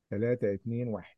3 2 1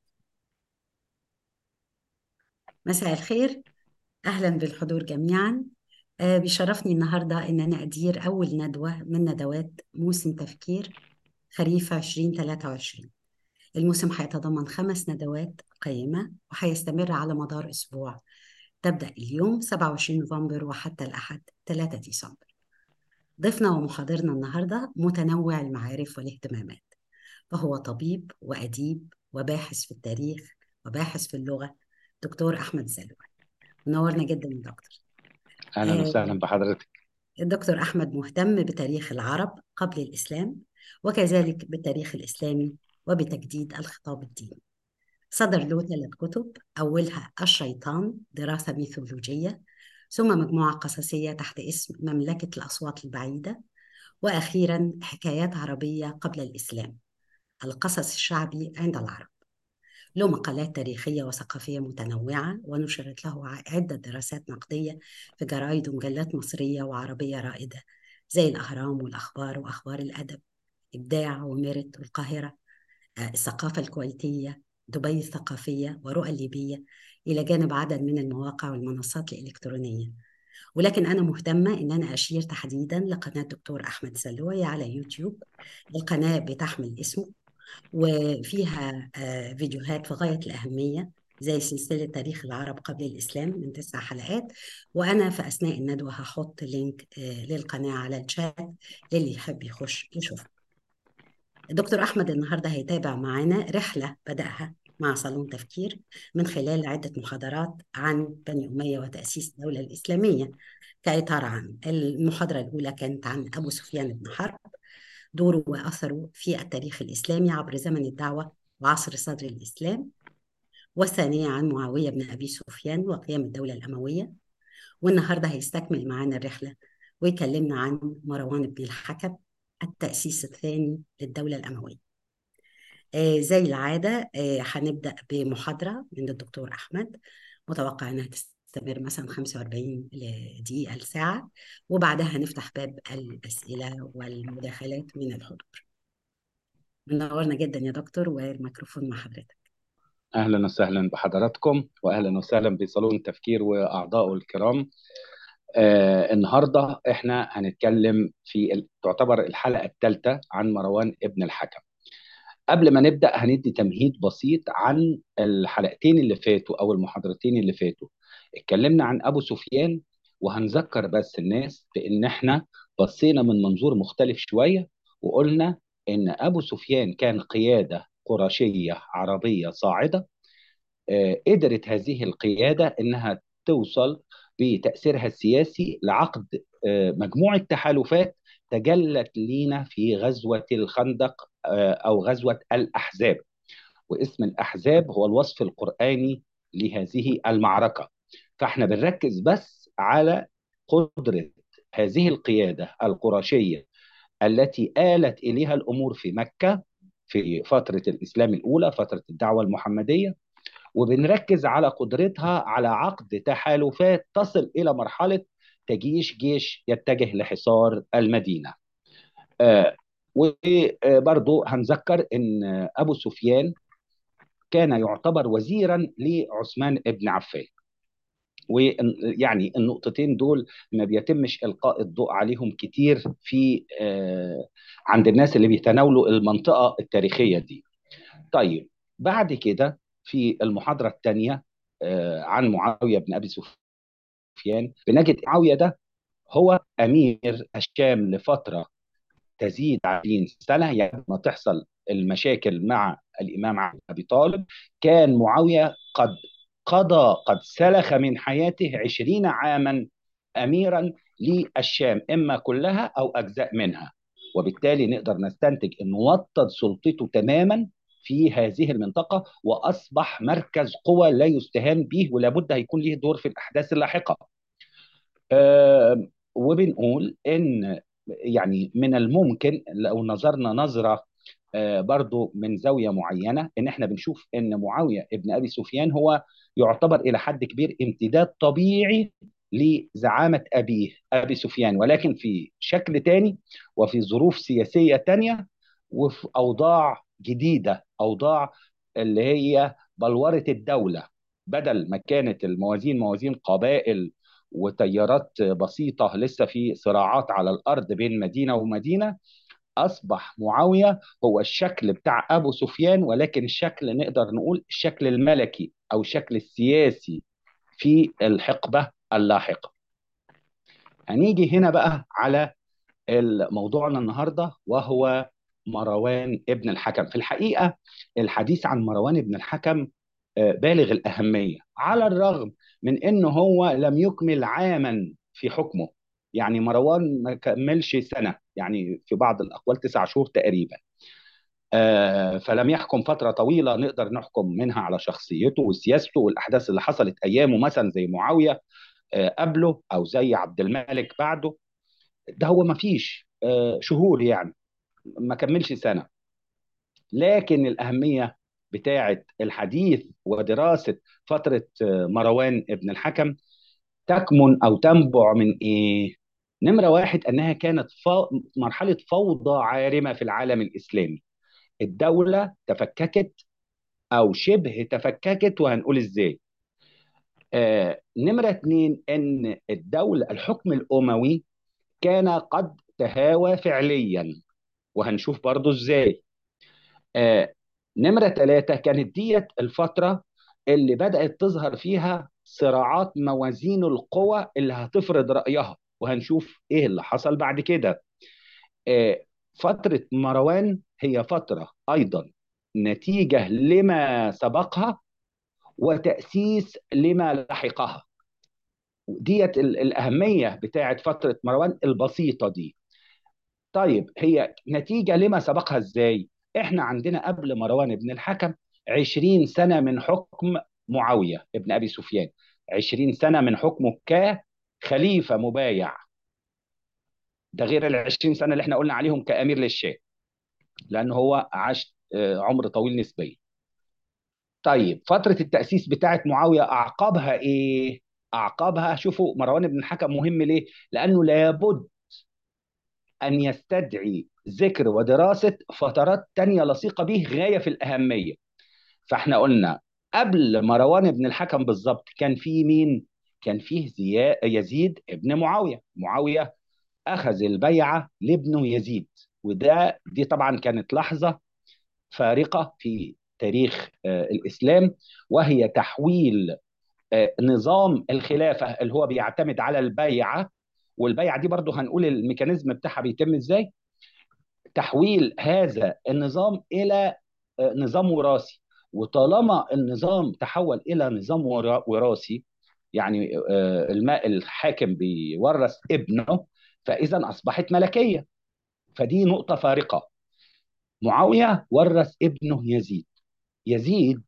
مساء الخير أهلا بالحضور جميعا آه، بيشرفني النهاردة إن أنا أدير أول ندوة من ندوات موسم تفكير خريف 2023 الموسم هيتضمن خمس ندوات قيمة وهيستمر على مدار أسبوع تبدأ اليوم 27 نوفمبر وحتى الأحد 3 ديسمبر ضيفنا ومحاضرنا النهاردة متنوع المعارف والاهتمامات فهو طبيب وأديب وباحث في التاريخ وباحث في اللغة دكتور أحمد زلوى منورنا جدا يا دكتور اهلا آه، وسهلا بحضرتك الدكتور أحمد مهتم بتاريخ العرب قبل الإسلام وكذلك بالتاريخ الإسلامي وبتجديد الخطاب الديني صدر له ثلاث كتب أولها الشيطان دراسة ميثولوجية ثم مجموعة قصصية تحت اسم مملكة الأصوات البعيدة وأخيرا حكايات عربية قبل الإسلام القصص الشعبي عند العرب له مقالات تاريخية وثقافية متنوعة ونشرت له عدة دراسات نقدية في جرائد ومجلات مصرية وعربية رائدة زي الأهرام والأخبار وأخبار الأدب إبداع وميرت والقاهرة آه، الثقافة الكويتية دبي الثقافية ورؤى الليبية إلى جانب عدد من المواقع والمنصات الإلكترونية ولكن أنا مهتمة إن أنا أشير تحديدا لقناة دكتور أحمد سلوي على يوتيوب القناة بتحمل اسمه وفيها آه، فيديوهات في غاية الأهمية زي سلسلة تاريخ العرب قبل الإسلام من تسع حلقات وأنا في أثناء الندوة هحط لينك آه، للقناة على الشات للي يحب يخش يشوف دكتور أحمد النهاردة هيتابع معانا رحلة بدأها مع صالون تفكير من خلال عدة محاضرات عن بني أمية وتأسيس الدولة الإسلامية كإطار عام المحاضرة الأولى كانت عن أبو سفيان بن حرب دوره وأثره في التاريخ الإسلامي عبر زمن الدعوة وعصر صدر الإسلام والثانية عن معاوية بن أبي سفيان وقيام الدولة الأموية والنهاردة هيستكمل معانا الرحلة ويكلمنا عن مروان بن الحكم التأسيس الثاني للدولة الأموية آه زي العادة آه هنبدأ بمحاضرة من الدكتور أحمد متوقع إنها تستمر مثلا 45 دقيقة لساعة وبعدها هنفتح باب الأسئلة والمداخلات من الحضور منورنا جدا يا دكتور والميكروفون مع حضرتك اهلا وسهلا بحضراتكم واهلا وسهلا بصالون التفكير واعضائه الكرام آه النهارده احنا هنتكلم في ال- تعتبر الحلقه الثالثه عن مروان ابن الحكم قبل ما نبدا هندي تمهيد بسيط عن الحلقتين اللي فاتوا او المحاضرتين اللي فاتوا اتكلمنا عن ابو سفيان وهنذكر بس الناس بان احنا بصينا من منظور مختلف شويه وقلنا ان ابو سفيان كان قياده قرشيه عربيه صاعده آه، قدرت هذه القيادة أنها توصل بتأثيرها السياسي لعقد آه، مجموعة تحالفات تجلت لينا في غزوة الخندق آه، أو غزوة الأحزاب واسم الأحزاب هو الوصف القرآني لهذه المعركة فاحنا بنركز بس على قدرة هذه القيادة القرشية التي آلت إليها الأمور في مكة في فترة الإسلام الأولى فترة الدعوة المحمدية وبنركز على قدرتها على عقد تحالفات تصل الى مرحله تجيش جيش يتجه لحصار المدينه. آه وبرضه هنذكر ان ابو سفيان كان يعتبر وزيرا لعثمان بن عفان. ويعني النقطتين دول ما بيتمش القاء الضوء عليهم كتير في آه عند الناس اللي بيتناولوا المنطقه التاريخيه دي. طيب بعد كده في المحاضرة الثانية عن معاوية بن أبي سفيان بنجد معاوية ده هو أمير الشام لفترة تزيد 20 سنة يعني ما تحصل المشاكل مع الإمام علي بن أبي طالب كان معاوية قد قضى قد سلخ من حياته 20 عاما أميرا للشام إما كلها أو أجزاء منها وبالتالي نقدر نستنتج أنه وطد سلطته تماما في هذه المنطقة وأصبح مركز قوى لا يستهان به ولابد هيكون له دور في الأحداث اللاحقة أه وبنقول إن يعني من الممكن لو نظرنا نظرة أه برضو من زاوية معينة إن إحنا بنشوف إن معاوية ابن أبي سفيان هو يعتبر إلى حد كبير امتداد طبيعي لزعامة أبيه أبي سفيان ولكن في شكل تاني وفي ظروف سياسية تانية وفي أوضاع جديده اوضاع اللي هي بلوره الدوله بدل ما كانت الموازين موازين قبائل وتيارات بسيطه لسه في صراعات على الارض بين مدينه ومدينه اصبح معاويه هو الشكل بتاع ابو سفيان ولكن الشكل نقدر نقول الشكل الملكي او الشكل السياسي في الحقبه اللاحقه. هنيجي هنا بقى على موضوعنا النهارده وهو مروان ابن الحكم في الحقيقه الحديث عن مروان ابن الحكم بالغ الاهميه على الرغم من انه هو لم يكمل عاما في حكمه يعني مروان ما كملش سنه يعني في بعض الاقوال تسع شهور تقريبا فلم يحكم فتره طويله نقدر نحكم منها على شخصيته وسياسته والاحداث اللي حصلت ايامه مثلا زي معاويه قبله او زي عبد الملك بعده ده هو ما فيش شهور يعني ما كملش سنه لكن الاهميه بتاعه الحديث ودراسه فتره مروان ابن الحكم تكمن او تنبع من ايه؟ نمره واحد انها كانت فو... مرحله فوضى عارمه في العالم الاسلامي. الدوله تفككت او شبه تفككت وهنقول ازاي. آه نمره اثنين ان الدوله الحكم الاموي كان قد تهاوى فعليا وهنشوف برضو ازاي. آه نمره ثلاثه كانت ديت الفتره اللي بدات تظهر فيها صراعات موازين القوى اللي هتفرض رأيها وهنشوف ايه اللي حصل بعد كده فترة مروان هي فترة أيضا نتيجة لما سبقها وتأسيس لما لحقها ديت الأهمية بتاعت فترة مروان البسيطة دي طيب هي نتيجة لما سبقها ازاي احنا عندنا قبل مروان ابن الحكم عشرين سنة من حكم معاوية ابن أبي سفيان عشرين سنة من حكمه كخليفة مبايع ده غير العشرين سنة اللي احنا قلنا عليهم كأمير للشام لأنه هو عاش عمر طويل نسبيا طيب فترة التأسيس بتاعت معاوية أعقابها إيه؟ أعقابها شوفوا مروان بن الحكم مهم ليه؟ لأنه لابد أن يستدعي ذكر ودراسة فترات تانية لصيقة به غاية في الأهمية فاحنا قلنا قبل مروان بن الحكم بالظبط كان في مين؟ كان فيه زي... يزيد ابن معاوية معاوية أخذ البيعة لابنه يزيد وده دي طبعا كانت لحظة فارقة في تاريخ آه الإسلام وهي تحويل آه نظام الخلافة اللي هو بيعتمد على البيعة والبيعة دي برضو هنقول الميكانيزم بتاعها بيتم ازاي تحويل هذا النظام إلى آه نظام وراثي وطالما النظام تحول الى نظام وراثي يعني الماء الحاكم بيورث ابنه فاذا اصبحت ملكيه فدي نقطه فارقه معاويه ورث ابنه يزيد يزيد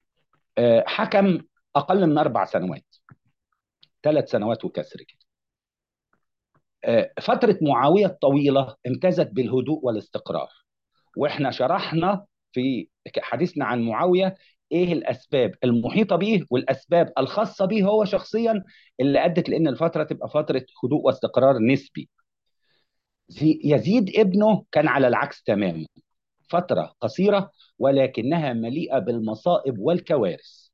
حكم اقل من اربع سنوات ثلاث سنوات وكسر كده فتره معاويه الطويله امتازت بالهدوء والاستقرار واحنا شرحنا في حديثنا عن معاويه ايه الاسباب المحيطه به والاسباب الخاصه به هو شخصيا اللي ادت لان الفتره تبقى فتره هدوء واستقرار نسبي. يزيد ابنه كان على العكس تماما. فتره قصيره ولكنها مليئه بالمصائب والكوارث.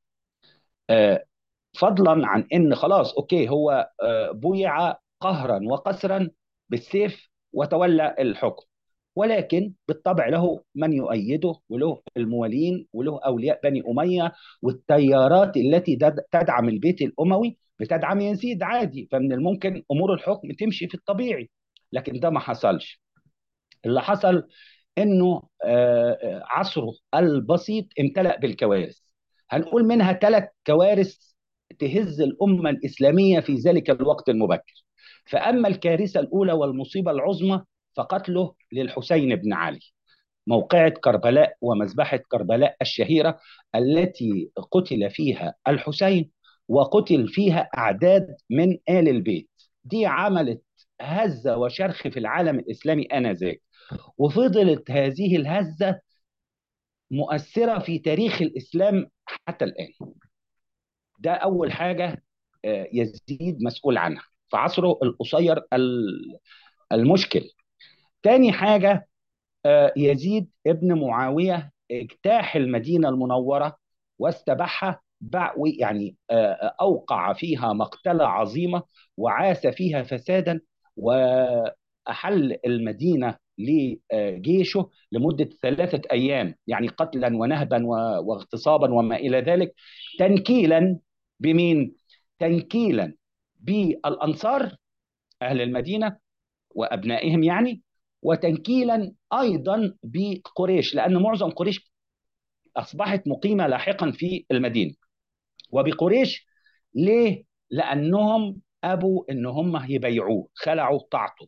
فضلا عن ان خلاص اوكي هو بويع قهرا وقسرا بالسيف وتولى الحكم. ولكن بالطبع له من يؤيده وله الموالين وله اولياء بني اميه والتيارات التي تدعم البيت الاموي بتدعم يزيد عادي فمن الممكن امور الحكم تمشي في الطبيعي لكن ده ما حصلش اللي حصل انه عصره البسيط امتلأ بالكوارث هنقول منها ثلاث كوارث تهز الامه الاسلاميه في ذلك الوقت المبكر فاما الكارثه الاولى والمصيبه العظمى فقتله للحسين بن علي موقعة كربلاء ومذبحة كربلاء الشهيرة التي قتل فيها الحسين وقتل فيها أعداد من آل البيت دي عملت هزة وشرخ في العالم الإسلامي آنذاك وفضلت هذه الهزة مؤثرة في تاريخ الإسلام حتى الآن ده أول حاجة يزيد مسؤول عنها في عصره القصير المشكل تاني حاجة يزيد ابن معاوية اجتاح المدينة المنورة واستباحها بع- يعني آه، أوقع فيها مقتلة عظيمة وعاث فيها فسادا وأحل المدينة لجيشه لمدة ثلاثة أيام يعني قتلا ونهبا و- واغتصابا وما إلى ذلك تنكيلا بمين؟ تنكيلا بالأنصار أهل المدينة وأبنائهم يعني وتنكيلا أيضا بقريش لأن معظم قريش أصبحت مقيمة لاحقا في المدينة وبقريش ليه؟ لأنهم أبوا إن هم يبيعوه خلعوا طاعته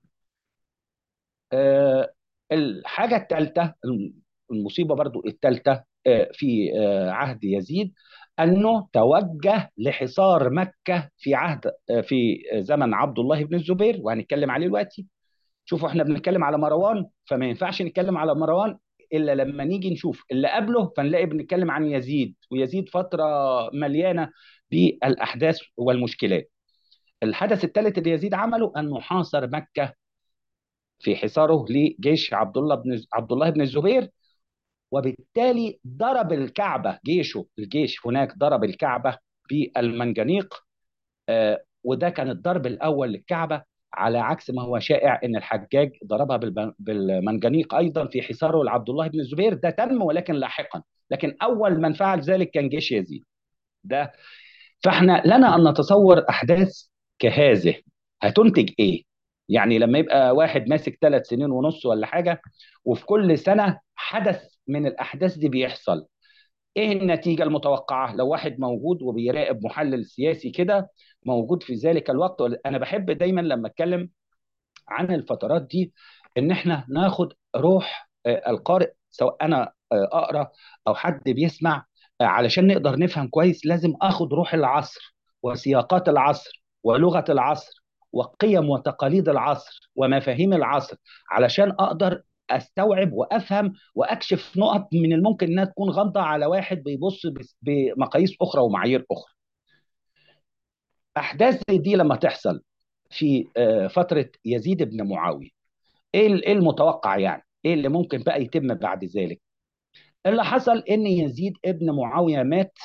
آه، الحاجة الثالثة المصيبة برضو الثالثة آه، في آه، عهد يزيد أنه توجه لحصار مكة في عهد آه، في زمن عبد الله بن الزبير وهنتكلم عليه دلوقتي شوفوا احنا بنتكلم على مروان فما ينفعش نتكلم على مروان الا لما نيجي نشوف اللي قبله فنلاقي بنتكلم عن يزيد ويزيد فتره مليانه بالاحداث والمشكلات الحدث الثالث اللي يزيد عمله انه حاصر مكه في حصاره لجيش عبد الله بن عبد الله بن الزبير وبالتالي ضرب الكعبه جيشه الجيش هناك ضرب الكعبه بالمنجنيق آه، وده كان الضرب الاول للكعبه على عكس ما هو شائع ان الحجاج ضربها بالب- بالمنجنيق ايضا في حصاره لعبد الله بن الزبير ده تم ولكن لاحقا لكن اول من فعل ذلك كان جيش يزيد ده فاحنا لنا ان نتصور احداث كهذه هتنتج ايه يعني لما يبقى واحد ماسك ثلاث سنين ونص ولا حاجه وفي كل سنه حدث من الاحداث دي بيحصل ايه النتيجه المتوقعه لو واحد موجود وبيراقب محلل سياسي كده موجود في ذلك الوقت انا بحب دايما لما اتكلم عن الفترات دي ان احنا ناخد روح آه، القارئ سواء انا آه، اقرا او حد بيسمع آه، علشان نقدر نفهم كويس لازم اخد روح العصر وسياقات العصر ولغه العصر وقيم وتقاليد العصر ومفاهيم العصر علشان اقدر استوعب وافهم واكشف نقط من الممكن انها تكون غامضه على واحد بيبص بس- بمقاييس اخرى ومعايير اخرى. احداث زي دي لما تحصل في آه، فتره يزيد بن معاويه ايه ال- إيه المتوقع يعني؟ ايه اللي ممكن بقى يتم بعد ذلك؟ اللي حصل ان يزيد ابن معاويه مات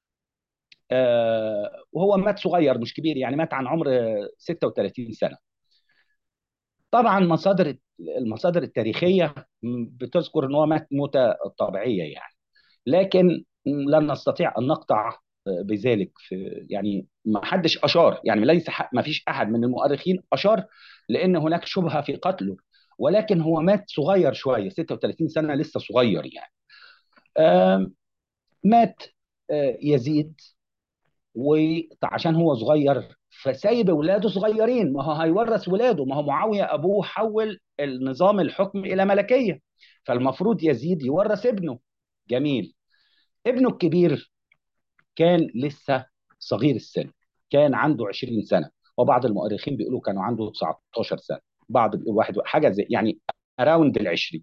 آه، وهو مات صغير مش كبير يعني مات عن عمر آه، 36 سنه. طبعا مصادر المصادر التاريخيه م، بتذكر ان هو مات موته طبيعيه يعني لكن لن نستطيع ان نقطع بذلك في يعني ما حدش اشار يعني ليس ح- ما فيش احد من المؤرخين اشار لان هناك شبهه في قتله ولكن هو مات صغير شويه 36 سنه لسه صغير يعني آم، مات آه، يزيد وعشان هو صغير فسايب اولاده صغيرين ما هو هيورث ولاده ما هو معاويه ابوه حول النظام الحكم الى ملكيه فالمفروض يزيد يورث ابنه جميل ابنه الكبير كان لسه صغير السن كان عنده 20 سنه وبعض المؤرخين بيقولوا كانوا عنده 19 سنه بعض بيقول واحد حاجه زي يعني اراوند ال 20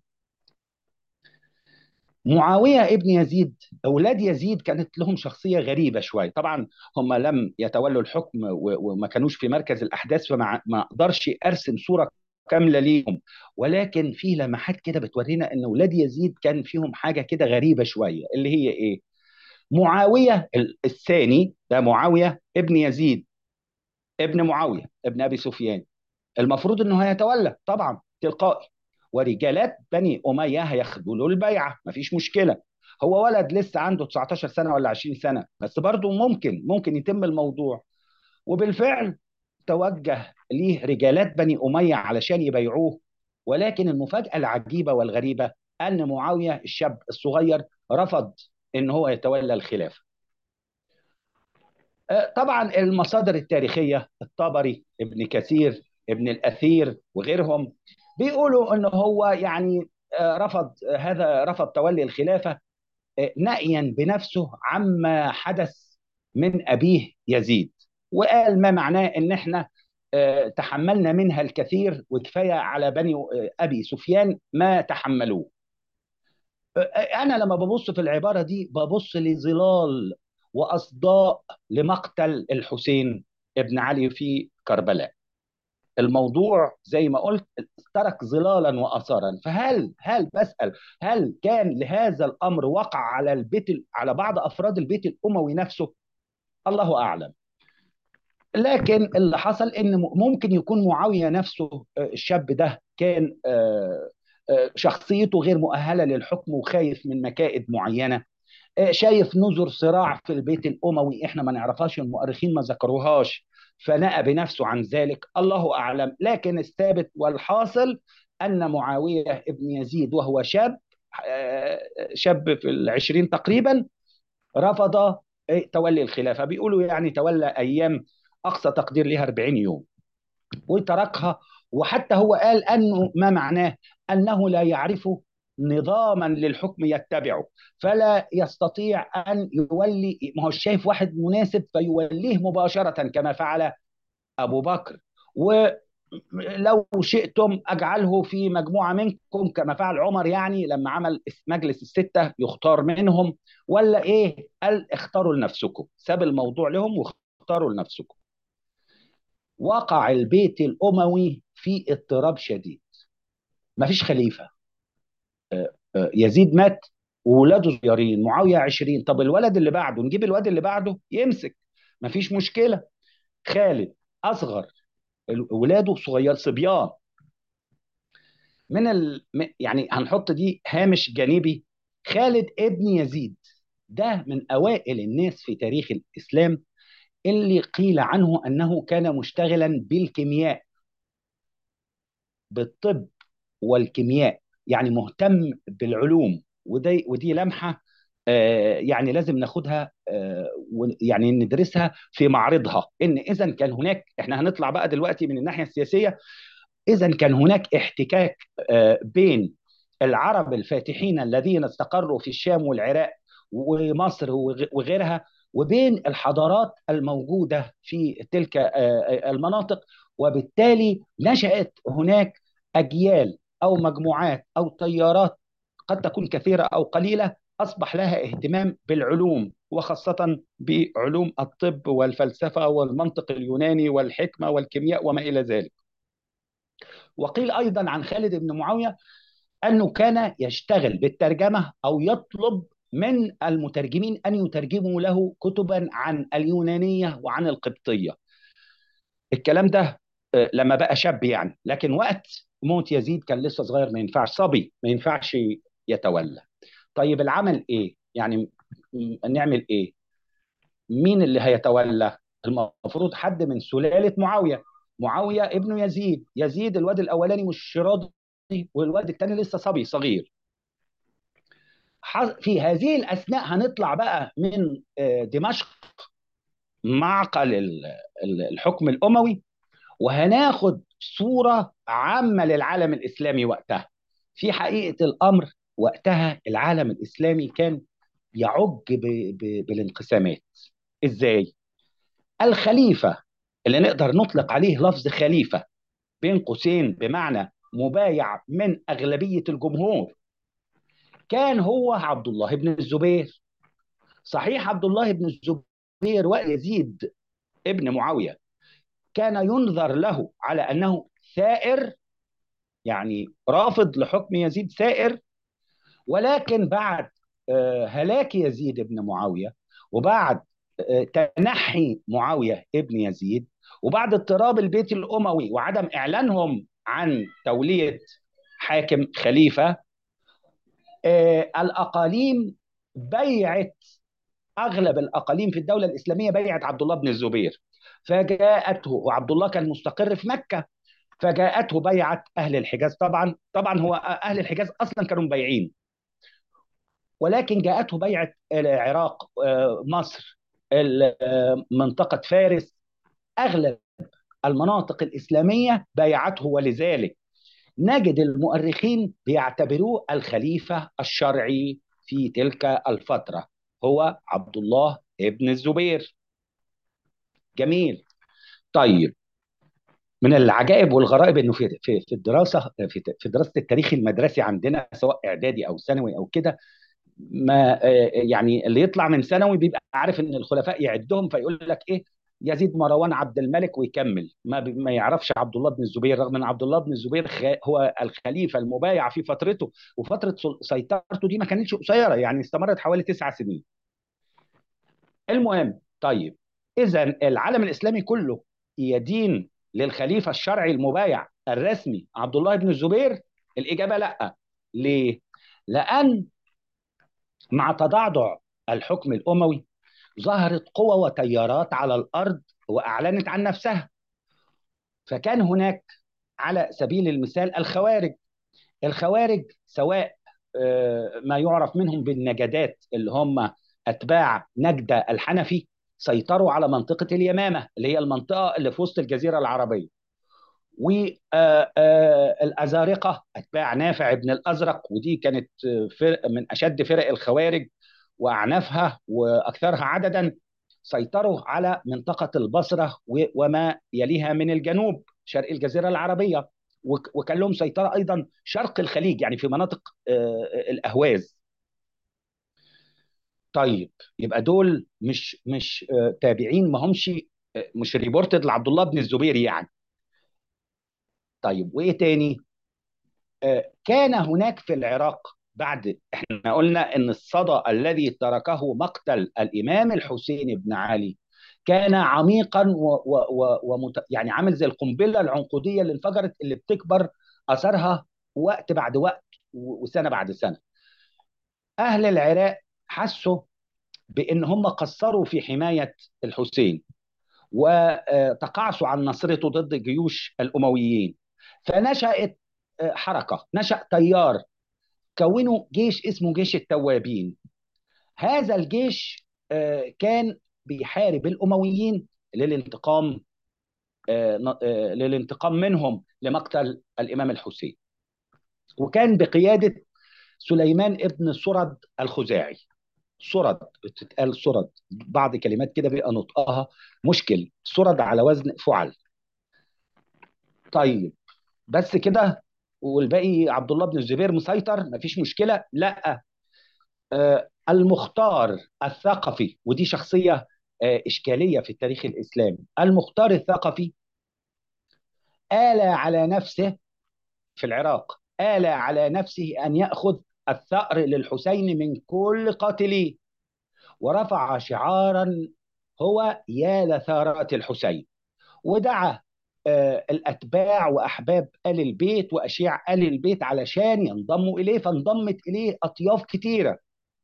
معاويه ابن يزيد اولاد يزيد كانت لهم شخصيه غريبه شويه طبعا هم لم يتولوا الحكم و- وما كانوش في مركز الاحداث فما ما اقدرش ارسم صوره كامله ليهم ولكن في لمحات كده بتورينا ان اولاد يزيد كان فيهم حاجه كده غريبه شويه اللي هي ايه معاويه ال- الثاني ده معاويه ابن يزيد ابن معاويه ابن ابي سفيان المفروض انه هيتولى طبعا تلقائي ورجالات بني اميه هياخدوا له البيعه مفيش مشكله هو ولد لسه عنده 19 سنه ولا 20 سنه بس برضه ممكن ممكن يتم الموضوع وبالفعل توجه ليه رجالات بني اميه علشان يبايعوه ولكن المفاجاه العجيبه والغريبه ان معاويه الشاب الصغير رفض ان هو يتولى الخلافه آه، طبعا المصادر التاريخيه الطبري ابن كثير ابن الاثير وغيرهم بيقولوا ان هو يعني آه، رفض آه، هذا رفض تولي الخلافه آه، نأيا بنفسه عما حدث من ابيه يزيد وقال ما معناه ان احنا آه، تحملنا منها الكثير وكفايه على بني آه، ابي سفيان ما تحملوه انا لما ببص في العباره دي ببص لظلال واصداء لمقتل الحسين ابن علي في كربلاء الموضوع زي ما قلت ترك ظلالا واثارا فهل هل بسال هل كان لهذا الامر وقع على البيت على بعض افراد البيت الاموي نفسه الله اعلم لكن اللي حصل ان ممكن يكون معاويه نفسه الشاب ده كان شخصيته غير مؤهله للحكم وخايف من مكائد معينه شايف نذر صراع في البيت الاموي احنا ما نعرفهاش المؤرخين ما ذكروهاش فنأى بنفسه عن ذلك الله اعلم لكن الثابت والحاصل ان معاويه ابن يزيد وهو شاب شاب في العشرين تقريبا رفض تولي الخلافه بيقولوا يعني تولى ايام اقصى تقدير لها 40 يوم وتركها وحتى هو قال انه ما معناه انه لا يعرف نظاما للحكم يتبعه فلا يستطيع ان يولي ما هو شايف واحد مناسب فيوليه مباشره كما فعل ابو بكر ولو شئتم اجعله في مجموعه منكم كما فعل عمر يعني لما عمل مجلس السته يختار منهم ولا ايه قال اختاروا لنفسكم ساب الموضوع لهم واختاروا لنفسكم وقع البيت الاموي في اضطراب شديد ما فيش خليفه يزيد مات وولاده صغيرين معاويه 20 طب الولد اللي بعده نجيب الولد اللي بعده يمسك ما فيش مشكله خالد اصغر ولاده صغير صبيان من ال... يعني هنحط دي هامش جانبي خالد ابن يزيد ده من اوائل الناس في تاريخ الاسلام اللي قيل عنه انه كان مشتغلا بالكيمياء بالطب والكيمياء يعني مهتم بالعلوم ودي ودي لمحه آه يعني لازم ناخدها آه يعني ندرسها في معرضها ان اذا كان هناك احنا هنطلع بقى دلوقتي من الناحيه السياسيه اذا كان هناك احتكاك آه بين العرب الفاتحين الذين استقروا في الشام والعراق ومصر وغيرها وبين الحضارات الموجوده في تلك المناطق وبالتالي نشات هناك اجيال او مجموعات او تيارات قد تكون كثيره او قليله اصبح لها اهتمام بالعلوم وخاصه بعلوم الطب والفلسفه والمنطق اليوناني والحكمه والكيمياء وما الى ذلك. وقيل ايضا عن خالد بن معاويه انه كان يشتغل بالترجمه او يطلب من المترجمين ان يترجموا له كتبا عن اليونانيه وعن القبطيه. الكلام ده لما بقى شاب يعني لكن وقت موت يزيد كان لسه صغير ما ينفعش صبي ما ينفعش يتولى طيب العمل ايه يعني نعمل ايه مين اللي هيتولى المفروض حد من سلالة معاوية معاوية ابن يزيد يزيد الواد الاولاني مش راضي والواد الثاني لسه صبي صغير في هذه الاثناء هنطلع بقى من دمشق معقل الحكم الاموي وهناخد صوره عامه للعالم الاسلامي وقتها في حقيقه الامر وقتها العالم الاسلامي كان يعج ب... ب... بالانقسامات ازاي الخليفه اللي نقدر نطلق عليه لفظ خليفه بين قوسين بمعنى مبايع من اغلبيه الجمهور كان هو عبد الله بن الزبير صحيح عبد الله بن الزبير ويزيد ابن معاويه كان ينظر له على انه ثائر يعني رافض لحكم يزيد ثائر ولكن بعد هلاك يزيد بن معاويه وبعد تنحي معاويه ابن يزيد وبعد اضطراب البيت الاموي وعدم اعلانهم عن توليه حاكم خليفه الاقاليم بيعت اغلب الاقاليم في الدوله الاسلاميه بيعت عبد الله بن الزبير فجاءته وعبد الله كان مستقر في مكه فجاءته بيعه اهل الحجاز طبعا طبعا هو اهل الحجاز اصلا كانوا مبيعين ولكن جاءته بيعه العراق مصر منطقه فارس اغلب المناطق الاسلاميه بايعته ولذلك نجد المؤرخين بيعتبروه الخليفه الشرعي في تلك الفتره هو عبد الله ابن الزبير جميل طيب من العجائب والغرائب انه في في في الدراسه في في دراسه التاريخ المدرسي عندنا سواء اعدادي او ثانوي او كده ما يعني اللي يطلع من ثانوي بيبقى عارف ان الخلفاء يعدهم فيقول لك ايه يزيد مروان عبد الملك ويكمل ما, ب... ما يعرفش عبد الله بن الزبير رغم ان عبد الله بن الزبير خ... هو الخليفه المبايع في فترته وفتره سيطرته دي ما كانتش قصيره يعني استمرت حوالي تسع سنين. المهم طيب اذا العالم الاسلامي كله يدين للخليفه الشرعي المبايع الرسمي عبد الله بن الزبير الاجابه لا ليه؟ لان مع تضعضع الحكم الاموي ظهرت قوى وتيارات على الارض واعلنت عن نفسها فكان هناك على سبيل المثال الخوارج الخوارج سواء ما يعرف منهم بالنجدات اللي هم اتباع نجده الحنفي سيطروا على منطقه اليمامه اللي هي المنطقه اللي في وسط الجزيره العربيه والازارقه اتباع نافع بن الازرق ودي كانت فرق من اشد فرق الخوارج واعنافها واكثرها عددا سيطروا على منطقه البصره وما يليها من الجنوب شرق الجزيره العربيه وكان لهم سيطره ايضا شرق الخليج يعني في مناطق الاهواز طيب يبقى دول مش مش تابعين ما همش مش ريبورتد لعبد الله بن الزبير يعني طيب وايه تاني كان هناك في العراق بعد احنا قلنا ان الصدى الذي تركه مقتل الامام الحسين بن علي كان عميقا و و و ومت... يعني عامل زي القنبله العنقوديه اللي انفجرت اللي بتكبر اثرها وقت بعد وقت وسنه بعد سنه. اهل العراق حسوا بان هم قصروا في حمايه الحسين وتقاعسوا عن نصرته ضد جيوش الامويين فنشأت حركه نشأ تيار كونوا جيش اسمه جيش التوابين هذا الجيش كان بيحارب الامويين للانتقام للانتقام منهم لمقتل الامام الحسين وكان بقياده سليمان ابن سرد الخزاعي سرد بتتقال سرد بعض كلمات كده بيبقى نطقها مشكل سرد على وزن فعل طيب بس كده والباقي عبد الله بن الزبير مسيطر مفيش مشكله لا آه المختار الثقفي ودي شخصيه آه اشكاليه في التاريخ الاسلامي المختار الثقفي آل على نفسه في العراق آل على نفسه ان ياخذ الثأر للحسين من كل قاتليه ورفع شعارا هو يا لثارات الحسين ودعا الاتباع واحباب ال البيت واشياع ال البيت علشان ينضموا اليه فانضمت اليه اطياف كتيره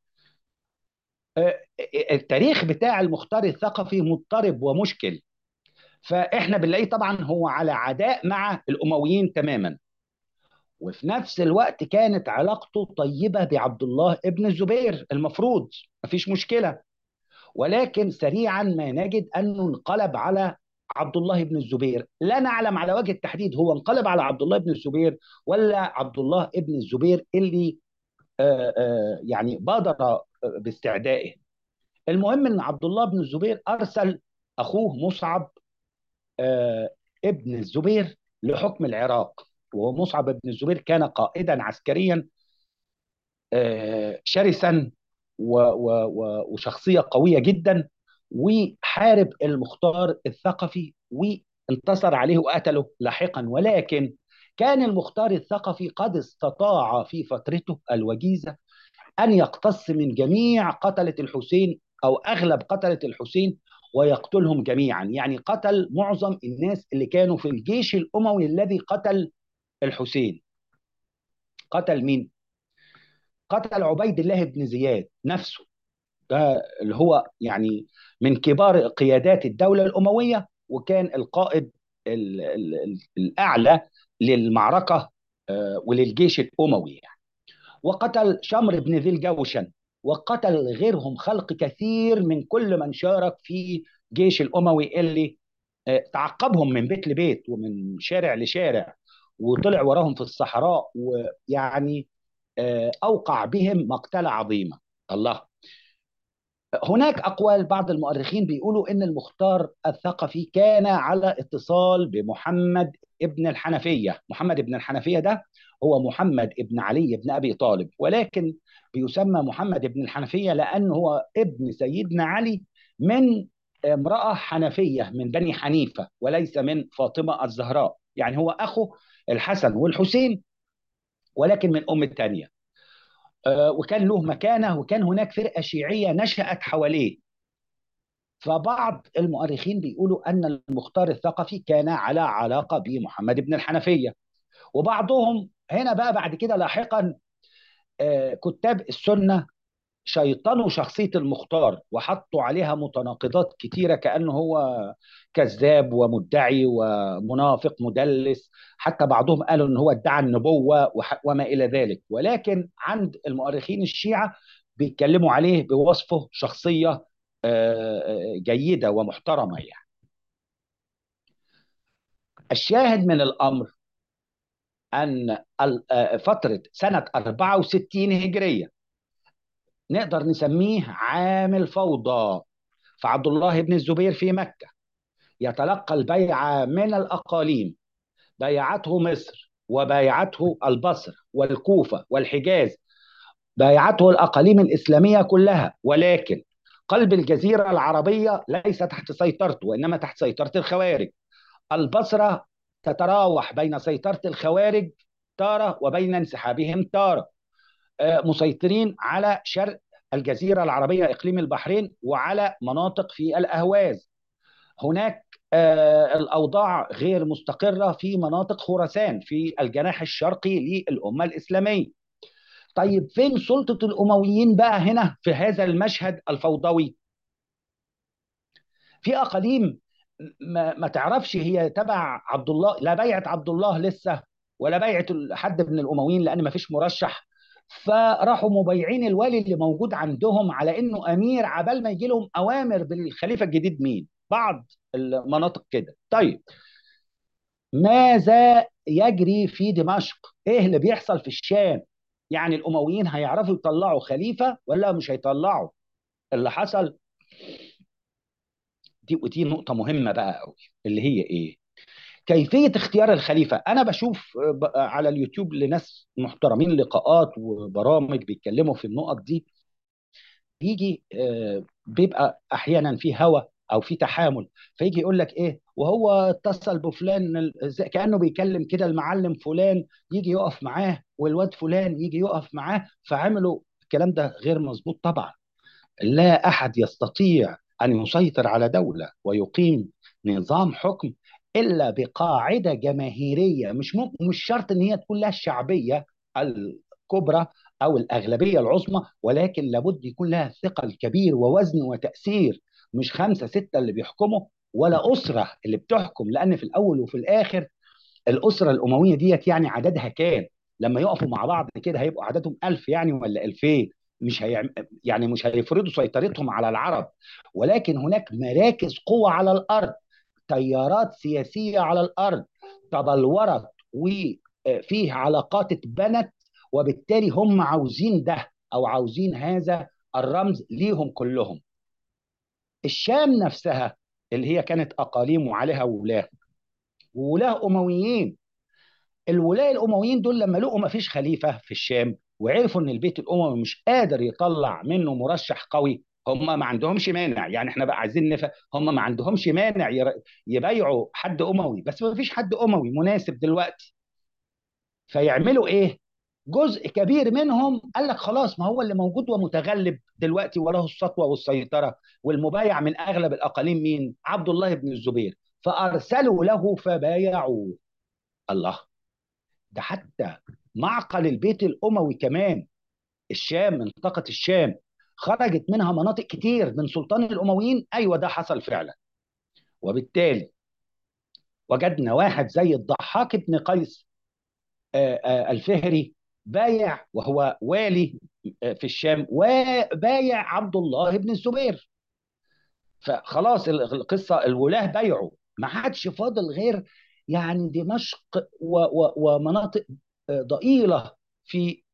التاريخ بتاع المختار الثقفي مضطرب ومشكل فاحنا بنلاقيه طبعا هو على عداء مع الامويين تماما وفي نفس الوقت كانت علاقته طيبه بعبد الله ابن الزبير المفروض مفيش مشكله ولكن سريعا ما نجد انه انقلب على عبد الله بن الزبير لا نعلم على وجه التحديد هو انقلب على عبد الله بن الزبير ولا عبد الله بن الزبير اللي آآ آآ يعني بادر باستعدائه المهم ان عبد الله بن الزبير ارسل اخوه مصعب ابن الزبير لحكم العراق ومصعب بن الزبير كان قائدا عسكريا شرسا وشخصيه قويه جدا وحارب المختار الثقفي وانتصر عليه وقتله لاحقا ولكن كان المختار الثقفي قد استطاع في فترته الوجيزه ان يقتص من جميع قتله الحسين او اغلب قتله الحسين ويقتلهم جميعا يعني قتل معظم الناس اللي كانوا في الجيش الاموي الذي قتل الحسين قتل مين قتل عبيد الله بن زياد نفسه ده اللي هو يعني من كبار قيادات الدولة الأموية وكان القائد ال ال الأعلى للمعركة وللجيش الأموي يعني. وقتل شمر بن ذي الجوشن وقتل غيرهم خلق كثير من كل من شارك في جيش الأموي اللي تعقبهم من بيت لبيت ومن شارع لشارع وطلع وراهم في الصحراء ويعني أوقع بهم مقتلة عظيمة الله هناك اقوال بعض المؤرخين بيقولوا ان المختار الثقفي كان على اتصال بمحمد ابن الحنفيه، محمد ابن الحنفيه ده هو محمد ابن علي بن ابي طالب ولكن بيسمى محمد ابن الحنفيه لانه هو ابن سيدنا علي من امراه حنفيه من بني حنيفه وليس من فاطمه الزهراء يعني هو اخو الحسن والحسين ولكن من ام الثانيه وكان له مكانه وكان هناك فرقه شيعيه نشات حواليه فبعض المؤرخين بيقولوا ان المختار الثقفي كان على علاقه بمحمد بن الحنفيه وبعضهم هنا بقى بعد كده لاحقا كتاب السنه شيطنوا شخصيه المختار وحطوا عليها متناقضات كتيره كانه هو كذاب ومدعي ومنافق مدلس حتى بعضهم قالوا ان هو ادعى النبوه وما الى ذلك ولكن عند المؤرخين الشيعه بيتكلموا عليه بوصفه شخصيه جيده ومحترمه يعني الشاهد من الامر ان فتره سنه 64 هجريه نقدر نسميه عام الفوضى فعبد الله بن الزبير في مكه يتلقى البيعه من الاقاليم بايعته مصر وبايعته البصر والكوفه والحجاز بايعته الاقاليم الاسلاميه كلها ولكن قلب الجزيره العربيه ليس تحت سيطرته وانما تحت سيطره الخوارج البصره تتراوح بين سيطره الخوارج تاره وبين انسحابهم تاره مسيطرين على شرق الجزيرة العربية إقليم البحرين وعلى مناطق في الأهواز هناك الأوضاع غير مستقرة في مناطق خراسان في الجناح الشرقي للأمة الإسلامية طيب فين سلطة الأمويين بقى هنا في هذا المشهد الفوضوي في أقاليم ما, ما تعرفش هي تبع عبد الله لا بيعة عبد الله لسه ولا بيعة حد من الأمويين لأن ما فيش مرشح فراحوا مبايعين الوالي اللي موجود عندهم على انه امير عبال ما يجي لهم اوامر بالخليفه الجديد مين بعض المناطق كده طيب ماذا يجري في دمشق ايه اللي بيحصل في الشام يعني الامويين هيعرفوا يطلعوا خليفه ولا مش هيطلعوا اللي حصل دي ودي نقطه مهمه بقى قوي اللي هي ايه كيفيه اختيار الخليفه انا بشوف على اليوتيوب لناس محترمين لقاءات وبرامج بيتكلموا في النقط دي يجي بيبقى احيانا في هوى او في تحامل فيجي يقول لك ايه وهو اتصل بفلان كانه بيكلم كده المعلم فلان يجي يقف معاه والواد فلان يجي يقف معاه فعملوا الكلام ده غير مظبوط طبعا لا احد يستطيع ان يسيطر على دوله ويقيم نظام حكم الا بقاعده جماهيريه مش ممكن مش شرط ان هي تكون لها الشعبيه الكبرى او الاغلبيه العظمى ولكن لابد يكون لها ثقل كبير ووزن وتاثير مش خمسه سته اللي بيحكموا ولا اسره اللي بتحكم لان في الاول وفي الاخر الاسره الامويه ديت يعني عددها كام لما يقفوا مع بعض كده هيبقوا عددهم ألف يعني ولا ألفين مش هي يعني مش هيفرضوا سيطرتهم على العرب ولكن هناك مراكز قوة على الأرض تيارات سياسية على الأرض تبلورت وفيه علاقات اتبنت وبالتالي هم عاوزين ده أو عاوزين هذا الرمز ليهم كلهم الشام نفسها اللي هي كانت أقاليم وعليها ولاة وولاة أمويين الولاة الأمويين دول لما لقوا ما فيش خليفة في الشام وعرفوا ان البيت الاموي مش قادر يطلع منه مرشح قوي هم ما عندهمش مانع يعني احنا بقى عايزين نف... هم ما عندهمش مانع ير... يبايعوا حد اموي بس ما فيش حد اموي مناسب دلوقتي فيعملوا ايه جزء كبير منهم قال لك خلاص ما هو اللي موجود ومتغلب دلوقتي وله السطوه والسيطره والمبايع من اغلب الاقاليم مين عبد الله بن الزبير فارسلوا له فبايعوه الله ده حتى معقل البيت الاموي كمان الشام منطقه الشام خرجت منها مناطق كتير من سلطان الامويين ايوه ده حصل فعلا وبالتالي وجدنا واحد زي الضحاك بن قيس الفهري بايع وهو والي في الشام وبايع عبد الله بن الزبير فخلاص القصه الولاه بايعوا ما عادش فاضل غير يعني دمشق و و ومناطق ضئيله في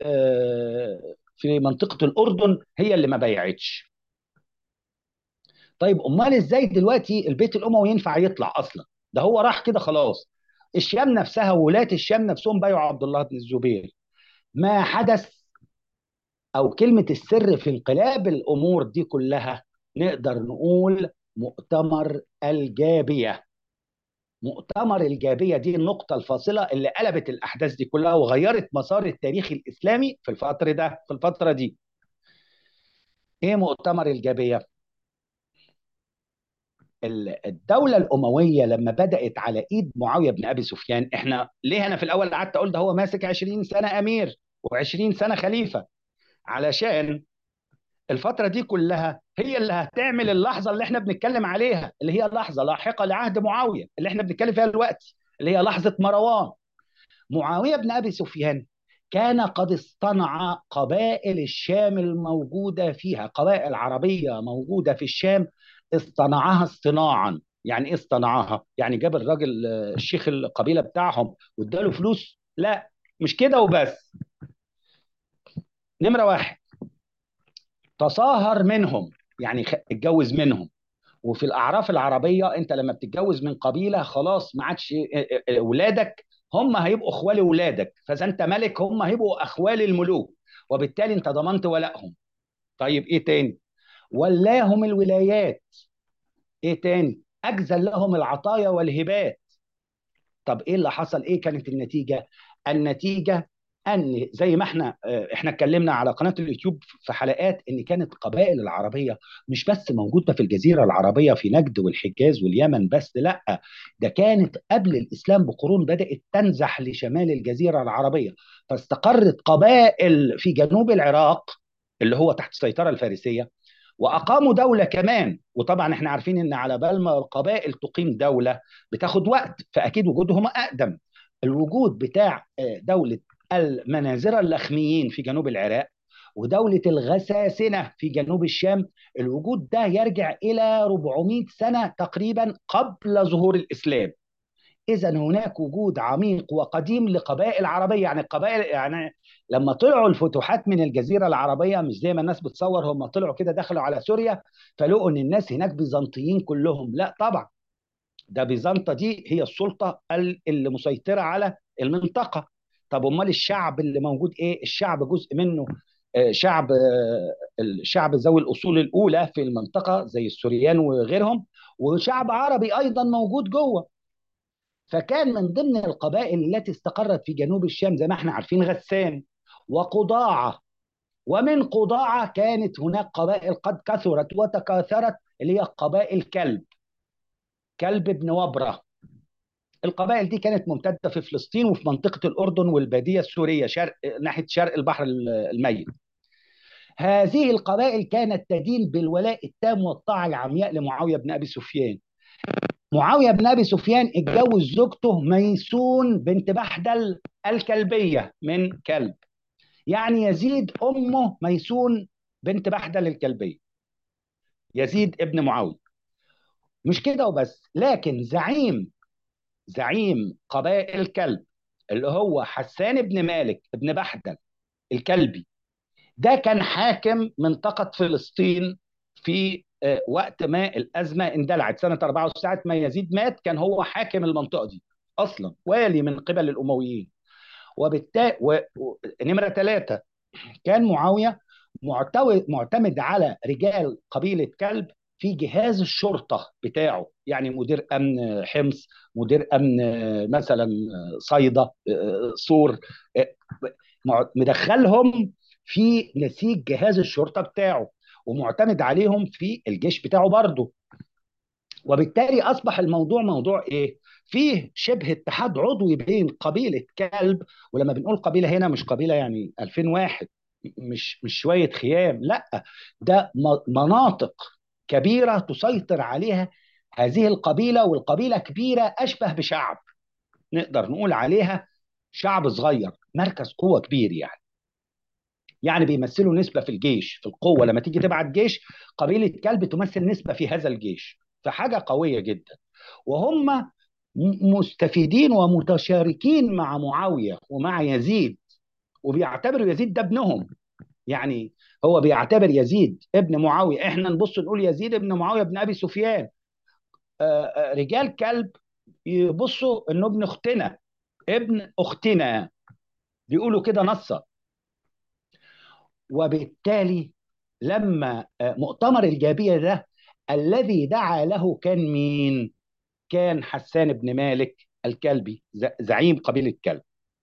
في منطقه الاردن هي اللي ما بايعتش طيب امال ازاي دلوقتي البيت الاموي ينفع يطلع اصلا ده هو راح كده خلاص الشام نفسها ولاة الشام نفسهم بايعوا عبد الله بن الزبير ما حدث او كلمه السر في انقلاب الامور دي كلها نقدر نقول مؤتمر الجابيه مؤتمر الجابيه دي النقطه الفاصله اللي قلبت الاحداث دي كلها وغيرت مسار التاريخ الاسلامي في الفتره ده في الفتره دي ايه مؤتمر الجابيه الدولة الأموية لما بدأت على إيد معاوية بن أبي سفيان إحنا ليه أنا في الأول قعدت أقول ده هو ماسك 20 سنة أمير و20 سنة خليفة علشان الفترة دي كلها هي اللي هتعمل اللحظة اللي احنا بنتكلم عليها اللي هي لحظة لاحقة لعهد معاوية اللي احنا بنتكلم فيها دلوقتي اللي هي لحظة مروان معاوية بن أبي سفيان كان قد اصطنع قبائل الشام الموجودة فيها قبائل عربية موجودة في الشام اصطنعها اصطناعا يعني ايه اصطنعها يعني جاب الراجل الشيخ القبيلة بتاعهم واداله فلوس لا مش كده وبس نمرة واحد تصاهر منهم يعني اتجوز منهم وفي الاعراف العربيه انت لما بتتجوز من قبيله خلاص ما عادش اولادك هم هيبقوا اخوال اولادك فاذا انت ملك هم هيبقوا اخوال الملوك وبالتالي انت ضمنت ولائهم طيب ايه تاني ولاهم الولايات ايه تاني اجزل لهم العطايا والهبات طب ايه اللي حصل ايه كانت النتيجه النتيجه ان زي ما احنا احنا اتكلمنا على قناه اليوتيوب في حلقات ان كانت القبائل العربيه مش بس موجوده في الجزيره العربيه في نجد والحجاز واليمن بس لا ده كانت قبل الاسلام بقرون بدات تنزح لشمال الجزيره العربيه فاستقرت قبائل في جنوب العراق اللي هو تحت السيطره الفارسيه واقاموا دوله كمان وطبعا احنا عارفين ان على بال ما القبائل تقيم دوله بتاخد وقت فاكيد وجودهم اقدم الوجود بتاع دوله المنازرة اللخميين في جنوب العراق ودولة الغساسنة في جنوب الشام الوجود ده يرجع إلى 400 سنة تقريبا قبل ظهور الإسلام إذا هناك وجود عميق وقديم لقبائل عربية يعني القبائل يعني لما طلعوا الفتوحات من الجزيرة العربية مش زي ما الناس بتصور هم طلعوا كده دخلوا على سوريا فلقوا إن الناس هناك بيزنطيين كلهم لا طبعا ده بيزنطة دي هي السلطة اللي مسيطرة على المنطقة طب امال الشعب اللي موجود ايه الشعب جزء منه شعب الشعب ذوي الاصول الاولى في المنطقه زي السوريان وغيرهم وشعب عربي ايضا موجود جوه فكان من ضمن القبائل التي استقرت في جنوب الشام زي ما احنا عارفين غسان وقضاعه ومن قضاعه كانت هناك قبائل قد كثرت وتكاثرت اللي هي قبائل كلب كلب بن وبره القبائل دي كانت ممتده في فلسطين وفي منطقه الاردن والباديه السوريه شرق ناحيه شرق البحر الميت. هذه القبائل كانت تدين بالولاء التام والطاعه العمياء لمعاويه بن ابي سفيان. معاويه بن ابي سفيان اتجوز زوجته ميسون بنت بحدل الكلبيه من كلب. يعني يزيد امه ميسون بنت بحدل الكلبيه. يزيد ابن معاويه. مش كده وبس لكن زعيم زعيم قبائل الكلب اللي هو حسان بن مالك بن بحدل الكلبي ده كان حاكم منطقة فلسطين في وقت ما الأزمة اندلعت سنة 4 ساعة ما يزيد مات كان هو حاكم المنطقة دي أصلا والي من قبل الأمويين وبالتالي و... و... نمرة ثلاثة كان معاوية معتو... معتمد على رجال قبيلة كلب في جهاز الشرطه بتاعه يعني مدير امن حمص مدير امن مثلا صيدا صور مدخلهم في نسيج جهاز الشرطه بتاعه ومعتمد عليهم في الجيش بتاعه برضه وبالتالي اصبح الموضوع موضوع ايه فيه شبه اتحاد عضوي بين قبيله كلب ولما بنقول قبيله هنا مش قبيله يعني 2000 واحد مش مش شويه خيام لا ده مناطق كبيره تسيطر عليها هذه القبيله والقبيله كبيره اشبه بشعب نقدر نقول عليها شعب صغير مركز قوه كبير يعني يعني بيمثلوا نسبه في الجيش في القوه لما تيجي تبعت جيش قبيله كلب تمثل نسبه في هذا الجيش فحاجه قويه جدا وهم مستفيدين ومتشاركين مع معاويه ومع يزيد وبيعتبروا يزيد ده ابنهم يعني هو بيعتبر يزيد ابن معاويه احنا نبص نقول يزيد ابن معاويه ابن ابي سفيان رجال كلب يبصوا انه ابن اختنا ابن اختنا بيقولوا كده نصا وبالتالي لما مؤتمر الجابيه ده الذي دعا له كان مين؟ كان حسان بن مالك الكلبي زعيم قبيلة كلب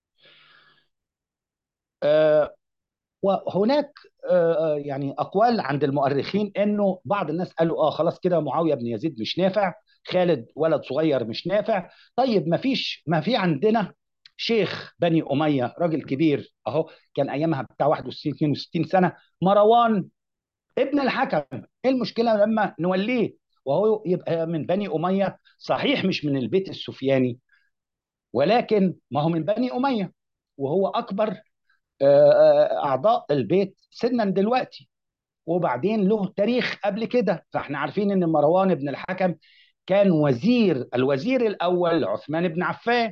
آه وهناك آه يعني أقوال عند المؤرخين أنه بعض الناس قالوا آه خلاص كده معاوية بن يزيد مش نافع خالد ولد صغير مش نافع طيب ما فيش ما في عندنا شيخ بني أمية راجل كبير أهو كان أيامها بتاع 61 62 سنة مروان ابن الحكم ايه المشكله لما نوليه وهو يبقى من بني اميه صحيح مش من البيت السفياني ولكن ما هو من بني اميه وهو اكبر اعضاء البيت سنا دلوقتي وبعدين له تاريخ قبل كده فاحنا عارفين ان مروان بن الحكم كان وزير الوزير الاول عثمان بن عفان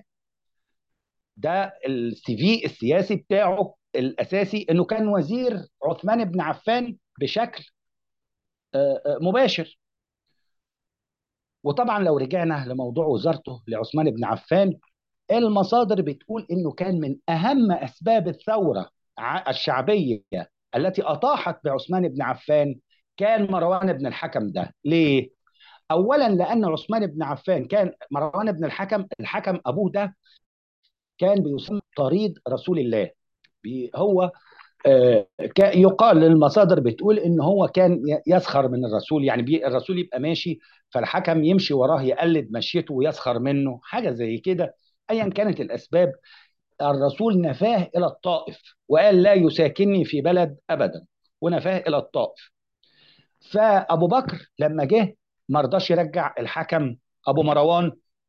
ده السي في السياسي بتاعه الاساسي انه كان وزير عثمان بن عفان بشكل مباشر وطبعا لو رجعنا لموضوع وزارته لعثمان بن عفان المصادر بتقول انه كان من اهم اسباب الثوره الشعبيه التي اطاحت بعثمان بن عفان كان مروان بن الحكم ده ليه اولا لان عثمان بن عفان كان مروان بن الحكم الحكم ابوه ده كان بيسمى طريد رسول الله هو يقال للمصادر بتقول ان هو كان يسخر من الرسول يعني الرسول يبقى ماشي فالحكم يمشي وراه يقلد مشيته ويسخر منه حاجه زي كده ايا كانت الاسباب الرسول نفاه الى الطائف وقال لا يساكنني في بلد ابدا ونفاه الى الطائف فابو بكر لما جه ما رضاش يرجع الحكم ابو مروان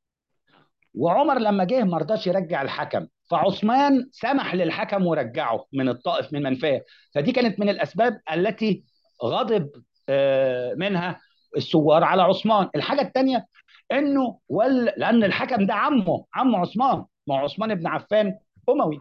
وعمر لما جه ما رضاش يرجع الحكم فعثمان سمح للحكم ورجعه من الطائف من منفاه فدي كانت من الاسباب التي غضب منها الثوار على عثمان الحاجه الثانيه انه ول... لان الحكم ده عمه عم عثمان ما عثمان بن عفان اموي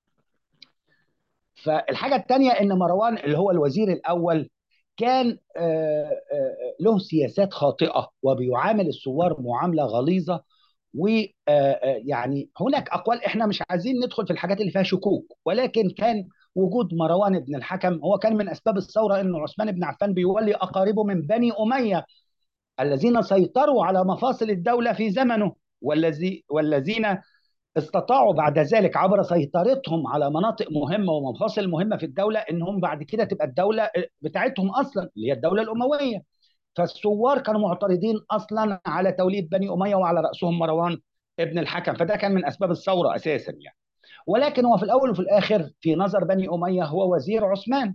فالحاجه الثانيه ان مروان اللي هو الوزير الاول كان له سياسات خاطئه وبيعامل الثوار معامله غليظه ويعني هناك اقوال احنا مش عايزين ندخل في الحاجات اللي فيها شكوك ولكن كان وجود مروان بن الحكم هو كان من اسباب الثوره انه عثمان بن عفان بيولي اقاربه من بني اميه الذين سيطروا على مفاصل الدوله في زمنه والذي والذين استطاعوا بعد ذلك عبر سيطرتهم على مناطق مهمه ومفاصل مهمه في الدوله انهم بعد كده تبقى الدوله بتاعتهم اصلا اللي هي الدوله الامويه فالثوار كانوا معترضين اصلا على توليد بني اميه وعلى راسهم مروان ابن الحكم فده كان من اسباب الثوره اساسا يعني ولكن هو في الاول وفي الاخر في نظر بني اميه هو وزير عثمان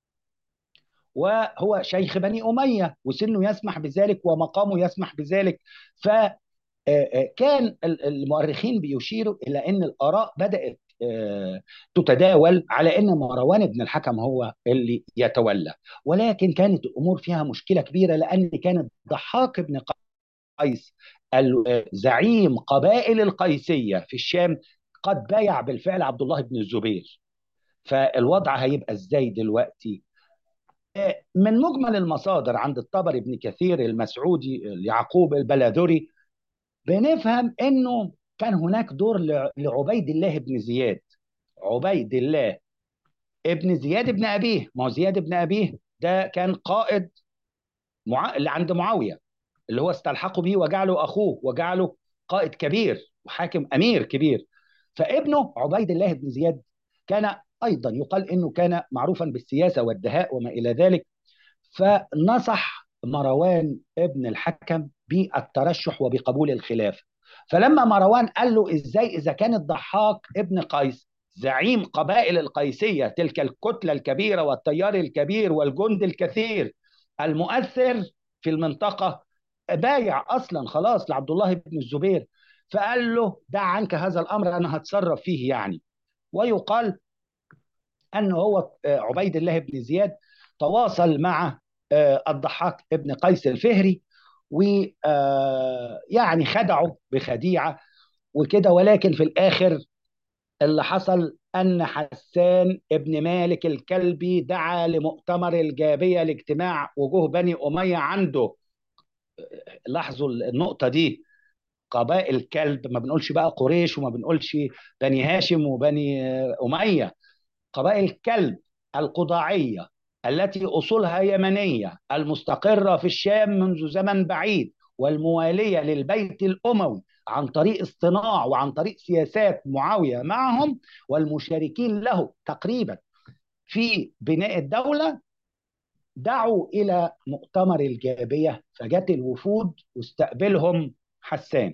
وهو شيخ بني اميه وسنه يسمح بذلك ومقامه يسمح بذلك ف كان المؤرخين بيشيروا الى ان الاراء بدات تتداول على ان مروان بن الحكم هو اللي يتولى ولكن كانت الامور فيها مشكله كبيره لان كان ضحاك بن قيس زعيم قبائل القيسيه في الشام قد بايع بالفعل عبد الله بن الزبير فالوضع هيبقى ازاي دلوقتي من مجمل المصادر عند الطبري بن كثير المسعودي يعقوب البلاذري بنفهم انه كان هناك دور لعبيد الله بن زياد عبيد الله ابن زياد بن ابيه ما هو زياد بن ابيه ده كان قائد مع... اللي عند معاويه اللي هو استلحقه به وجعله اخوه وجعله قائد كبير وحاكم امير كبير فابنه عبيد الله بن زياد كان ايضا يقال انه كان معروفا بالسياسه والدهاء وما الى ذلك فنصح مروان ابن الحكم بالترشح وبقبول الخلافه فلما مروان قال له ازاي اذا كان الضحاك ابن قيس زعيم قبائل القيسيه تلك الكتله الكبيره والتيار الكبير والجند الكثير المؤثر في المنطقه بايع اصلا خلاص لعبد الله بن الزبير فقال له دع عنك هذا الامر انا هتصرف فيه يعني ويقال انه هو عبيد الله بن زياد تواصل مع الضحاك ابن قيس الفهري ويعني خدعه بخديعه وكده ولكن في الاخر اللي حصل ان حسان ابن مالك الكلبي دعا لمؤتمر الجابيه لاجتماع وجوه بني اميه عنده لاحظوا النقطه دي قبائل كلب ما بنقولش بقى قريش وما بنقولش بني هاشم وبني اميه قبائل كلب القضاعيه التي أصولها يمنية المستقرة في الشام منذ زمن بعيد والموالية للبيت الأموي عن طريق اصطناع وعن طريق سياسات معاوية معهم والمشاركين له تقريبا في بناء الدولة دعوا إلى مؤتمر الجابية فجت الوفود واستقبلهم حسان